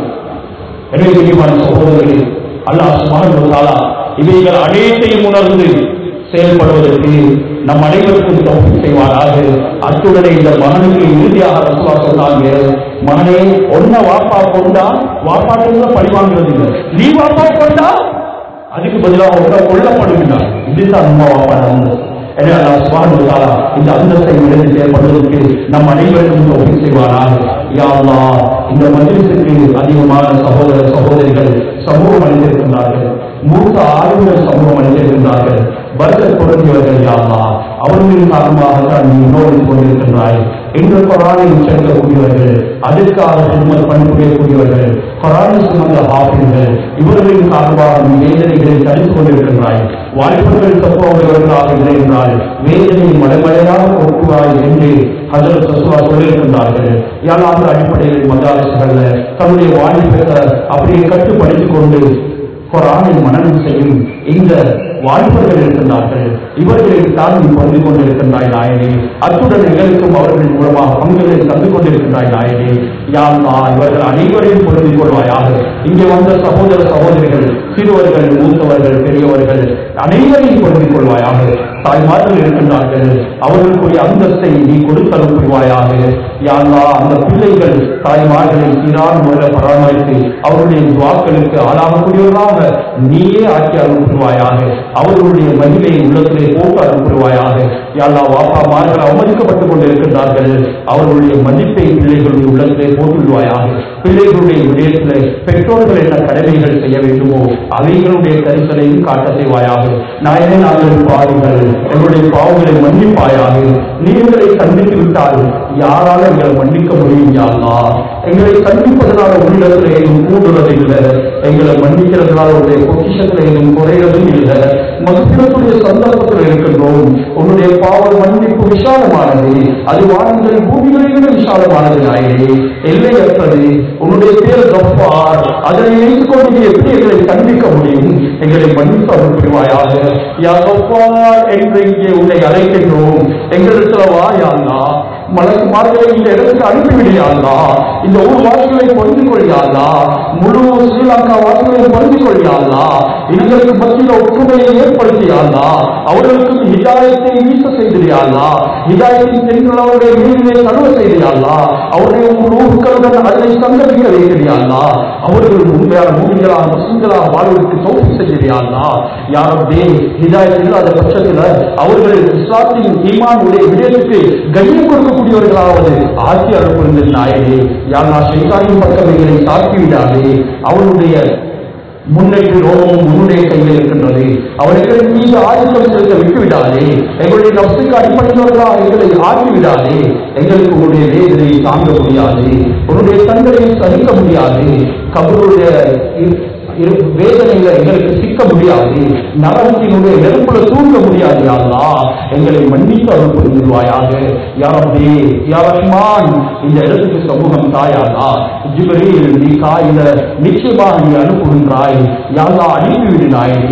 எனவே பிரியமான சகோதரர்களே அல்லாஹ் சுப்ஹானஹு வ தஆலா இவைகள் அனைத்தையும் உணர்ந்து செயல்படுவதற்கு நம் அனைவருக்கும் தௌஃபீக் செய்வாராக அத்துடனே இந்த மகனுக்கு இறுதியாக ரசூலா சொன்னாங்க மகனே ஒன்ன வாப்பா கொண்டா வாப்பாட்டு பழி வாங்குறது இல்லை நீ வாப்பா கொண்டா அதுக்கு பதிலாக ஒன்றை கொல்லப்படுகிறார் இதுதான் அம்மா வாப்பா அந்தஸ்து எனவே அல்லாஹ் சுப்ஹானஹு வ தஆலா இந்த அந்தஸ்தை இழந்து செயல்படுவதற்கு நம் அனைவருக்கும் தௌஃபீக் செய்வாராக யா அல்லாஹ் இந்த மஜ்லிஸுக்கு அதிகமான சகோதர சகோதரிகள் சமூகம் அடைந்திருக்கின்றார்கள் மூத்த ஆளுநர் சமூகம் அடைந்திருக்கின்றார்கள் பர்கத் பொருந்தியவர்கள் யாரா அவர்களின் காரணமாக தான் நீ நோய் கொண்டிருக்கின்றாய் இன்று கொரானை உச்சரிக்கக்கூடியவர்கள் அதற்காக சுமர் பணிபுரியக்கூடியவர்கள் கொரானை சுமந்த ஆசிரியர்கள் இவர்களின் காரணமாக நீ வேதனைகளை தடுத்துக் கொண்டிருக்கின்றாய் வாய்ப்புகள் தப்புவர்களாக இல்லை என்றால் வேதனை மலைமலையாக கொட்டுவாய் என்று ஹஜரத் ரசூலா சொல்லியிருக்கின்றார்கள் ஏழாவது அடிப்படையில் மதாரசுகள்ல தன்னுடைய வாய்ப்பை அப்படியே கட்டுப்படுத்திக் கொண்டு குரானை மனநம் செய்யும் இந்த வாய்ப்புகள் இருக்கின்றார்கள் இவர்களுக்கு தான் நீ பங்கு கொண்டிருக்கின்றாய் நாயனே அத்துடன் எங்களுக்கும் அவர்கள் மூலமாக பங்குகளை தந்து கொண்டிருக்கின்றாய் நாயனே யாழ்லா இவர்கள் அனைவரையும் பொருந்திக் கொள்வாயாக இங்கே வந்த சகோதர சகோதரிகள் சிறுவர்கள் மூத்தவர்கள் பெரியவர்கள் அனைவரையும் பொருந்திக் கொள்வாயாக தாய்மார்கள் இருக்கின்றார்கள் அவர்களுக்குரிய அந்தஸ்தை நீ கொடுத்தல் புரிவாயாக யாழ்லா அந்த பிள்ளைகள் தாய்மார்களை சீரான முறையில் பராமரித்து அவருடைய துவாக்களுக்கு ஆளாகக்கூடியவர்களாக நீயே ஆக்கி அனுப்புவாயாக அவர்களுடைய மகிமை உள்ளத்திலே போட்டு அனுப்புவாயாக யாழ்லா வாப்பாமார்கள் அவமதிக்கப்பட்டுக் கொண்டிருக்கின்றார்கள் அவர்களுடைய மதிப்பை பிள்ளைகளுடைய உள்ளத்திலே போட்டுவிடுவாயாக பிள்ளைகளுடைய விடயத்திலே பெற்றோர்கள் என்ன கடமைகள் செய்ய வேண்டுமோ அவைகளுடைய கரிசலையும் காட்ட செய்வாயாக நாயனே நாங்கள் பாருங்கள் எங்களுடைய பாவங்களை மன்னிப்பாயாக நீங்களை சந்தித்து விட்டால் யாரால எங்களை மன்னிக்க முடியும் யாருலா எங்களை சந்திப்பதனால உள்ளத்தில் எதுவும் கூடுறது இல்லை எங்களை மன்னிக்கிறதுனால உடைய பொக்கிஷத்துல எதுவும் குறையறதும் இல்லை மகிழ்ச்சியுடைய சந்தர்ப்பத்தில் இருக்கின்றோம் உன்னுடைய பாவ மன்னிப்பு விசாலமானது அது வானங்களின் பூமிகளை விட விசாலமானது நாயனே எல்லையற்றது உன்னுடைய பேர் கப்பார் அதனை வைத்துக் கொண்டு நீ எப்படி எங்களை சந்திக்க முடியும் எங்களை மன்னித்து அருள் புரிவாயாக யா கப்பார் என்று இங்கே உன்னை அழைக்கின்றோம் எங்களிடத்துல வா யாருனா மலக்கு மார்களை இந்த இடத்துக்கு அனுப்பிவிடியாதா இந்த ஊர் வாசிகளை பொருந்து கொள்ளியாதா முழு ஸ்ரீலங்கா வாசிகளை பொருந்து கொள்ளியாதா இனங்களுக்கு மத்தியில் ஒற்றுமையை ஏற்படுத்தியாதா அவர்களுக்கு ஹிதாயத்தை வீச செய்தியாதா ஹிதாயத்தின் தென்றுள்ளவருடைய மீதிலே தழுவ செய்தியாதா அவருடைய ரூஹுக்களுடன் அதனை சங்கரிக்க வைத்தியாதா அவர்கள் உண்மையான மூமிகளாக முஸ்லிம்களாக வாழ்வதற்கு தோல்வி செய்தியாதா யாரே ஹிதாயத் இல்லாத பட்சத்தில் அவர்கள் இஸ்லாத்தின் ஈமான் உடைய விடயத்துக்கு கண்ணியம் கொடுக்கக்கூடியவர்களாவது ஆட்சி அனுப்புகின்ற நாயகே யார் நான் சைதானின் பக்கம் எங்களை தாக்கி விடாதே அவருடைய முன்னேற்ற ரோகமும் உன்னுடைய கையில் இருக்கின்றது அவருக்கு மீது ஆதிக்கம் செலுத்த விட்டு விடாதே எங்களுடைய நப்சுக்கு அடிப்படையினர்களாக எங்களை ஆக்கி விடாதே எங்களுக்கு உன்னுடைய வேதனை தாங்க முடியாது உன்னுடைய தங்களை சகிக்க முடியாது கபருடைய இரு- இரு- வேதனைகளை எங்களுக்கு சிக்க முடியாது நரகத்தினுடைய நெருப்புல தூங்க முடியாது யாரா எங்களை மன்னித்து அருள் புரிந்துருவாயாக யாரே யாரஹ்மான் இந்த இடத்துக்கு சமூகம் தாயாதா ஜிப்ரீல் நீ காயில நிச்சயமாக நீ அனுப்புகின்றாய் யாரா அனுப்பிவிடு நாயகே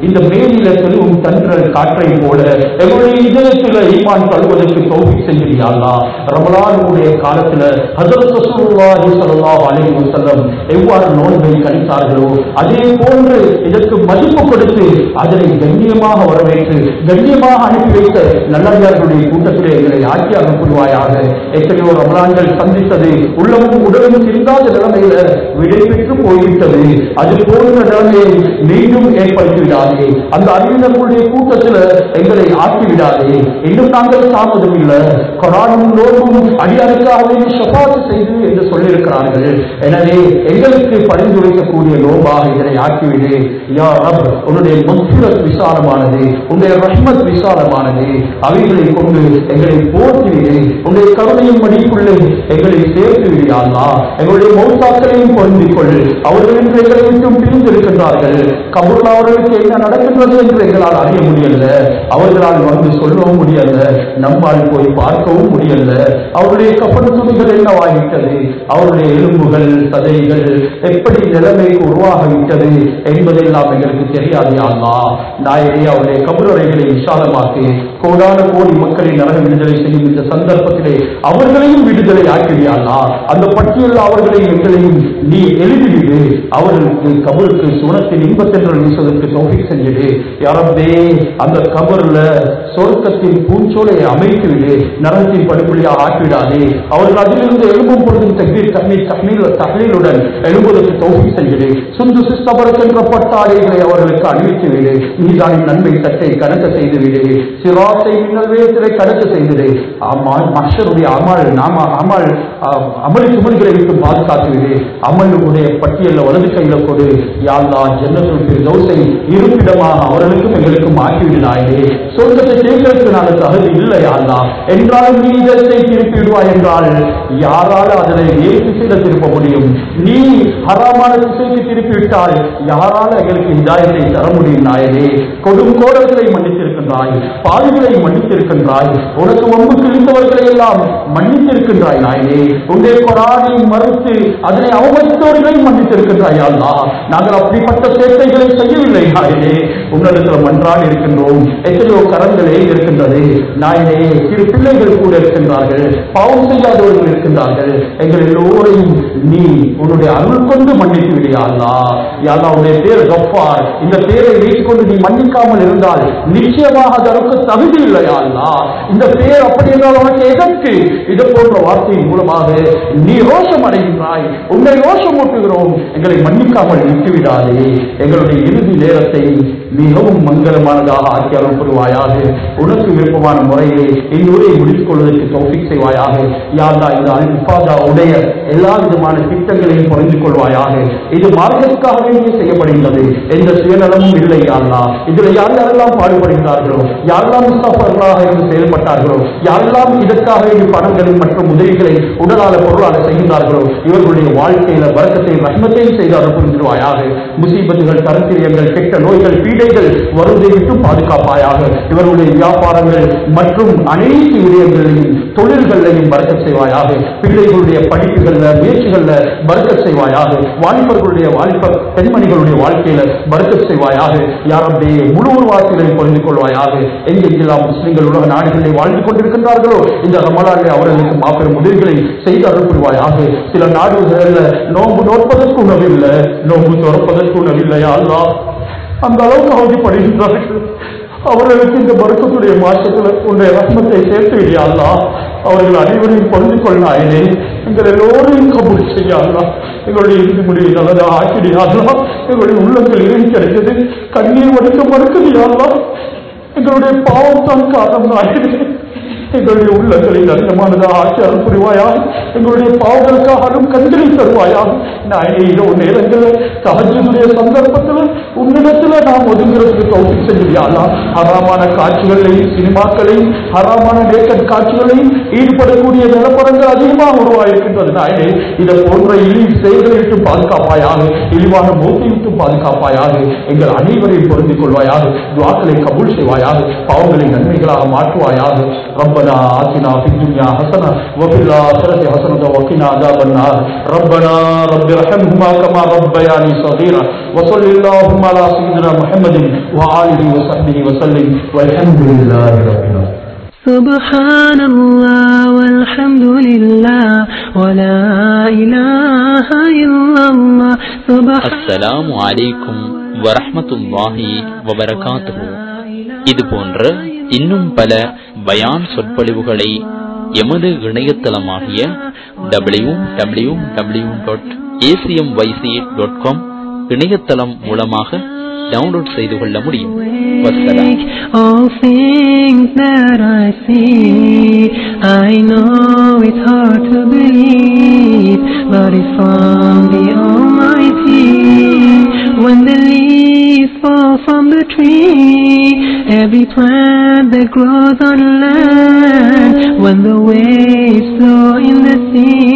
இந்த மேலிலத்தில் உன் தன்றல் காற்றை போல எங்களுடைய இதயத்தில் ஈமான் தழுவதற்கு தோல்வி செய்கிறியாளா ரமலானுடைய காலத்துல ஹஜரத் ரசூலுல்லாஹி ஸல்லல்லாஹு அலைஹி வஸல்லம் எவ்வாறு நோன்பை கழித்தார்களோ அதே போன்று இதற்கு மதிப்பு கொடுத்து அதனை கண்ணியமாக வரவேற்று கண்ணியமாக அனுப்பி வைத்த நல்லடியார்களுடைய கூட்டத்திலே எங்களை ஆட்சி அனுப்புவாயாக எத்தனையோ ரமலான்கள் சந்தித்தது உள்ளமும் உடலும் திருந்தாத நிலைமையில விடை பெற்று போய்விட்டது அது போன்ற நிலைமையை மீண்டும் ஏற்படுத்தி விடாதே அந்த அறிவினர்களுடைய கூட்டத்தில் எங்களை ஆக்கி விடாதே இன்னும் நாங்கள் தாமதம் இல்லை கொரானும் நோக்கும் அடியாருக்காக வேண்டி ஷபாத்து செய்து என்று சொல்லியிருக்கிறார்கள் எனவே எங்களுக்கு பரிந்துரைக்கக்கூடிய நோபாக இதனை ஆக்கிவிடு யா ரப் உன்னுடைய மக்ஃபிரத் விசாலமானது உன்னுடைய ரஹ்மத் விசாலமானது அவைகளை கொண்டு எங்களை போற்றிவிடு உன்னுடைய கருணையின் மடிக்குள்ளே எங்களை சேர்த்து விடு யா அல்லாஹ் எங்களுடைய மௌத்தாக்களையும் பொருந்திக் கொள் அவர்கள் இன்று எங்களை விட்டும் பிரிந்திருக்கின்றார்கள் கபூர்ல அவர்களுக்கு என்ன நடக்கின்றது என்று எங்களால் அறிய முடியல அவர்களால் வந்து சொல்லவும் முடியல நம்மால் போய் பார்க்கவும் முடியல அவருடைய கப்பல் துணிகள் என்னவாகிவிட்டது அவருடைய எலும்புகள் சதைகள் எப்படி நிலைமைக்கு உருவாகிவிட்டது என்பதெல்லாம் எங்களுக்கு தெரியாது அல்லா நாயகே அவருடைய கபுரறைகளை விசாலமாக்கி கோடான கோடி மக்களை நரக விடுதலை செய்யும் இந்த சந்தர்ப்பத்திலே அவர்களையும் விடுதலை ஆக்கிவியாளா அந்த பட்டியலில் அவர்களையும் எங்களையும் நீ எழுதிவிடு அவர்களுக்கு கபருக்கு சுனத்தின் இன்பத்தென்றல் வீசுவதற்கு தோகை செஞ்சிடு யாரப்பே அந்த கபர்ல சொர்க்கத்தின் பூஞ்சோலையை அமைத்து விடு நரகத்தின் படுகொலியாக ஆக்கிவிடாதே அவர்கள் அதிலிருந்து எழும்பும் பொழுதும் தண்ணீர் தண்ணீர் தண்ணீர் தண்ணீருடன் எழும்புவதற்கு தோகை செஞ்சிடு சுந்து சிஸ்தபரக் என்ற பட்டாடைகளை அவர்களுக்கு அணிவித்து விடு நீதானின் நன்மை தட்டை கணக்க செய்து விடு சிராத்தை மின்னல் வேகத்திலே கடக்க செய்தது ஆமால் மஷருடைய அமல் நாம அமல் அஹ், அமளி துமல்களை விட்டு பாதுகாத்து விடு அமலுடைய பட்டியலில் வலது கையில கொடு யாழ்லா ஜன்னத்துல் ஃபிர்தௌஸை இருப்பிடமாக அவர்களுக்கும் எங்களுக்கும் ஆக்கிவிடுனாயே சொர்க்கத்தை கேட்கறதுக்கு நாங்கள் தகுதி இல்லை யாழ்லா என்றாலும் நீ இதத்தை திருப்பி விடுவாய் என்றால் யாரால அதனை வேறு திசையில திருப்ப முடியும் நீ ஹராமான திசைக்கு திருப்பி விட்டால் யாரால எங்களுக்கு இதாயத்தை தர முடியும் நாயனே கொடும் கோடல்களை மன்னித்திருக்கின்றாய் பாவிகளை மன்னித்திருக்கின்றாய் உனக்கு ஒன்பு கிழிந்தவர்களை எல்லாம் மன்னித்திருக்கின்றாய் நாயனே உன்னுடைய கொரானை மறுத்து அதனை அவமதித்தவர்களை மன்னித்திருக்கின்றாய் அல்லா நாங்கள் அப்படிப்பட்ட சேட்டைகளை செய்யவில்லை நாயனே உன்னிடத்தில் மன்றாடி இருக்கின்றோம் எத்தனையோ கரங்களே இருக்கின்றது நாயனே சிறு பிள்ளைகள் கூட இருக்கின்றார்கள் பாவம் செய்யாதவர்கள் இருக்கின்றார்கள் எங்கள் எல்லோரையும் நீ உன்னுடைய அருள் கொண்டு மன்னித்து விடியாளா யாரா உன்னுடைய பேர் கப்பார் இந்த பேரை வைத்துக் கொண்டு நீ மன்னிக்காமல் இருந்தால் நிச்சயமாக அதற்கு தகுதி இல்லையா அல்லா இந்த பேர் அப்படி என்றால் உனக்கு எதற்கு இது போன்ற வார்த்தையின் மூலமாக நீ ரோஷம் அடைகின்றாய் உன்னை ரோஷம் ஊட்டுகிறோம் எங்களை மன்னிக்காமல் விட்டுவிடாதே எங்களுடைய இறுதி நேரத்தை மிகவும் மங்களமானதாக ஆக்கி அருள் புரிவாயாக உனக்கு விருப்பமான முறையிலே இந்நூரை முடித்துக் கொள்வதற்கு தௌஃபிக் செய்வாயாக யாரா இந்த அல்பாதா உடைய எல்லா விதமான திட்டங்களையும் புரிந்து கொள்வாயாக இது மார்க்கத்துக்காக வேண்டிய செய்யப்படுகின்றது எந்த சுயநலமும் இல்லை யாரா இதுல யார் யாரெல்லாம் பாடுபடுகிறார்களோ யாரெல்லாம் முஸ்தாஃபர்களாக இருந்து செயல்பட்டார்களோ யாரெல்லாம் இதற்காக வேண்டிய பணங்களை மற்றும் உதவிகளை உடலால பொருளால செய்கின்றார்களோ இவர்களுடைய வாழ்க்கையில வரக்கத்தை ரஹ்மத்தையும் செய்து அருள் புரிஞ்சிருவாயாக முசீபத்துகள் தரத்திரியங்கள் கெட்ட நோய்கள் பீடைகள் வருவதை விட்டு பாதுகாப்பாயாக இவர்களுடைய வியாபாரங்கள் மற்றும் அனைத்து விடயங்களையும் தொழில்களையும் பறக்கச் செய்வாயாக பிள்ளைகளுடைய படிப்புகள்ல முயற்சிகள்ல பறக்கச் செய்வாயாக வாலிபர்களுடைய வாலிப பெண்மணிகளுடைய வாழ்க்கையில பறக்கச் செய்வாயாக யாருடைய முழு உருவாக்கிகளை புரிந்து கொள்வாயாக எங்கெங்கெல்லாம் முஸ்லிம்கள் உலக நாடுகளில் வாழ்ந்து கொண்டிருக்கின்றார்களோ இந்த ரமலானிலே அவர்களுக்கு மாபெரும் உதவிகளை செய்து அருள் புரிவாயாக சில நாடுகளில் நோன்பு நோற்பதற்கு உணவில்லை நோன்பு துறப்பதற்கு உணவில்லையா அல்லாஹ் அந்த அளவுக்கு அவதிப்படுகின்றார்கள் அவர்களுக்கு இந்த மருத்துவத்துடைய மாற்றத்தில் உன்னுடைய ரத்னத்தை சேர்த்து விடியாளா அவர்கள் அனைவரையும் பொருந்து கொள்ளாயினே எங்கள் எல்லோரையும் கபூல் செய்யாளா எங்களுடைய இறுதி முடிவை நல்லதாக ஆக்கிடியாளா எங்களுடைய உள்ளங்கள் இறை கிடைத்தது கண்ணீர் வடிக்க மறுக்கடியாளா எங்களுடைய பாவம் தான் காரணம் ஆகிறேன் எங்களுடைய உள்ளங்களை நன்மமானதாக ஆட்சி அருள் புரிவாயா எங்களுடைய பாவங்களுக்காகவும் கண்களை தருவாயா நான் இதோ நேரங்களில் சகஜனுடைய சந்தர்ப்பத்தில் உன்னிடத்துல நாம் ஒதுங்கிறதுக்கு தௌசி செஞ்சிருக்கலாம் ஹராமான காட்சிகளையும் சினிமாக்களையும் ஹராமான நேக்கட் காட்சிகளையும் ஈடுபடக்கூடிய நிலப்படங்கள் அதிகமாக உருவாயிருக்கின்றது நாயனே இதை போன்ற இழி செயல்களை விட்டு பாதுகாப்பாயாக இழிவான மூத்தை விட்டு பாதுகாப்பாயாக எங்கள் அனைவரையும் பொருந்திக் கொள்வாயாக துவாக்களை கபூல் செய்வாயாக பாவங்களை நன்மைகளாக மாற்றுவாயாக ரொம்ப ربنا آتنا في الدنيا حسنة وفي الآخرة حسنة وقنا عذاب النار ربنا رب ارحمهما كما ربياني صغيرا وصل اللهم على سيدنا محمد وآله وصحبه وسلم والحمد لله رب العالمين سبحان الله والحمد لله ولا إله إلا الله سبحان அஸ்ஸலாமு அலைக்கும் வரஹ்மத்துல்லாஹி வபரகாத்துஹு இது போன்ற இன்னும் பல பயான் சொற்பொழிவுகளை எமது இணையதளமாகிய W W W dot ACM YC dot com இணையதளம் மூலமாக டவுன்லோட் செய்து கொள்ள முடியும் வஸ்ஸலாம் All things that I see, I know it's hard to believe, but it's from the Almighty. When the leaves fall from the tree, every plant that grows on land, when the waves flow in the sea,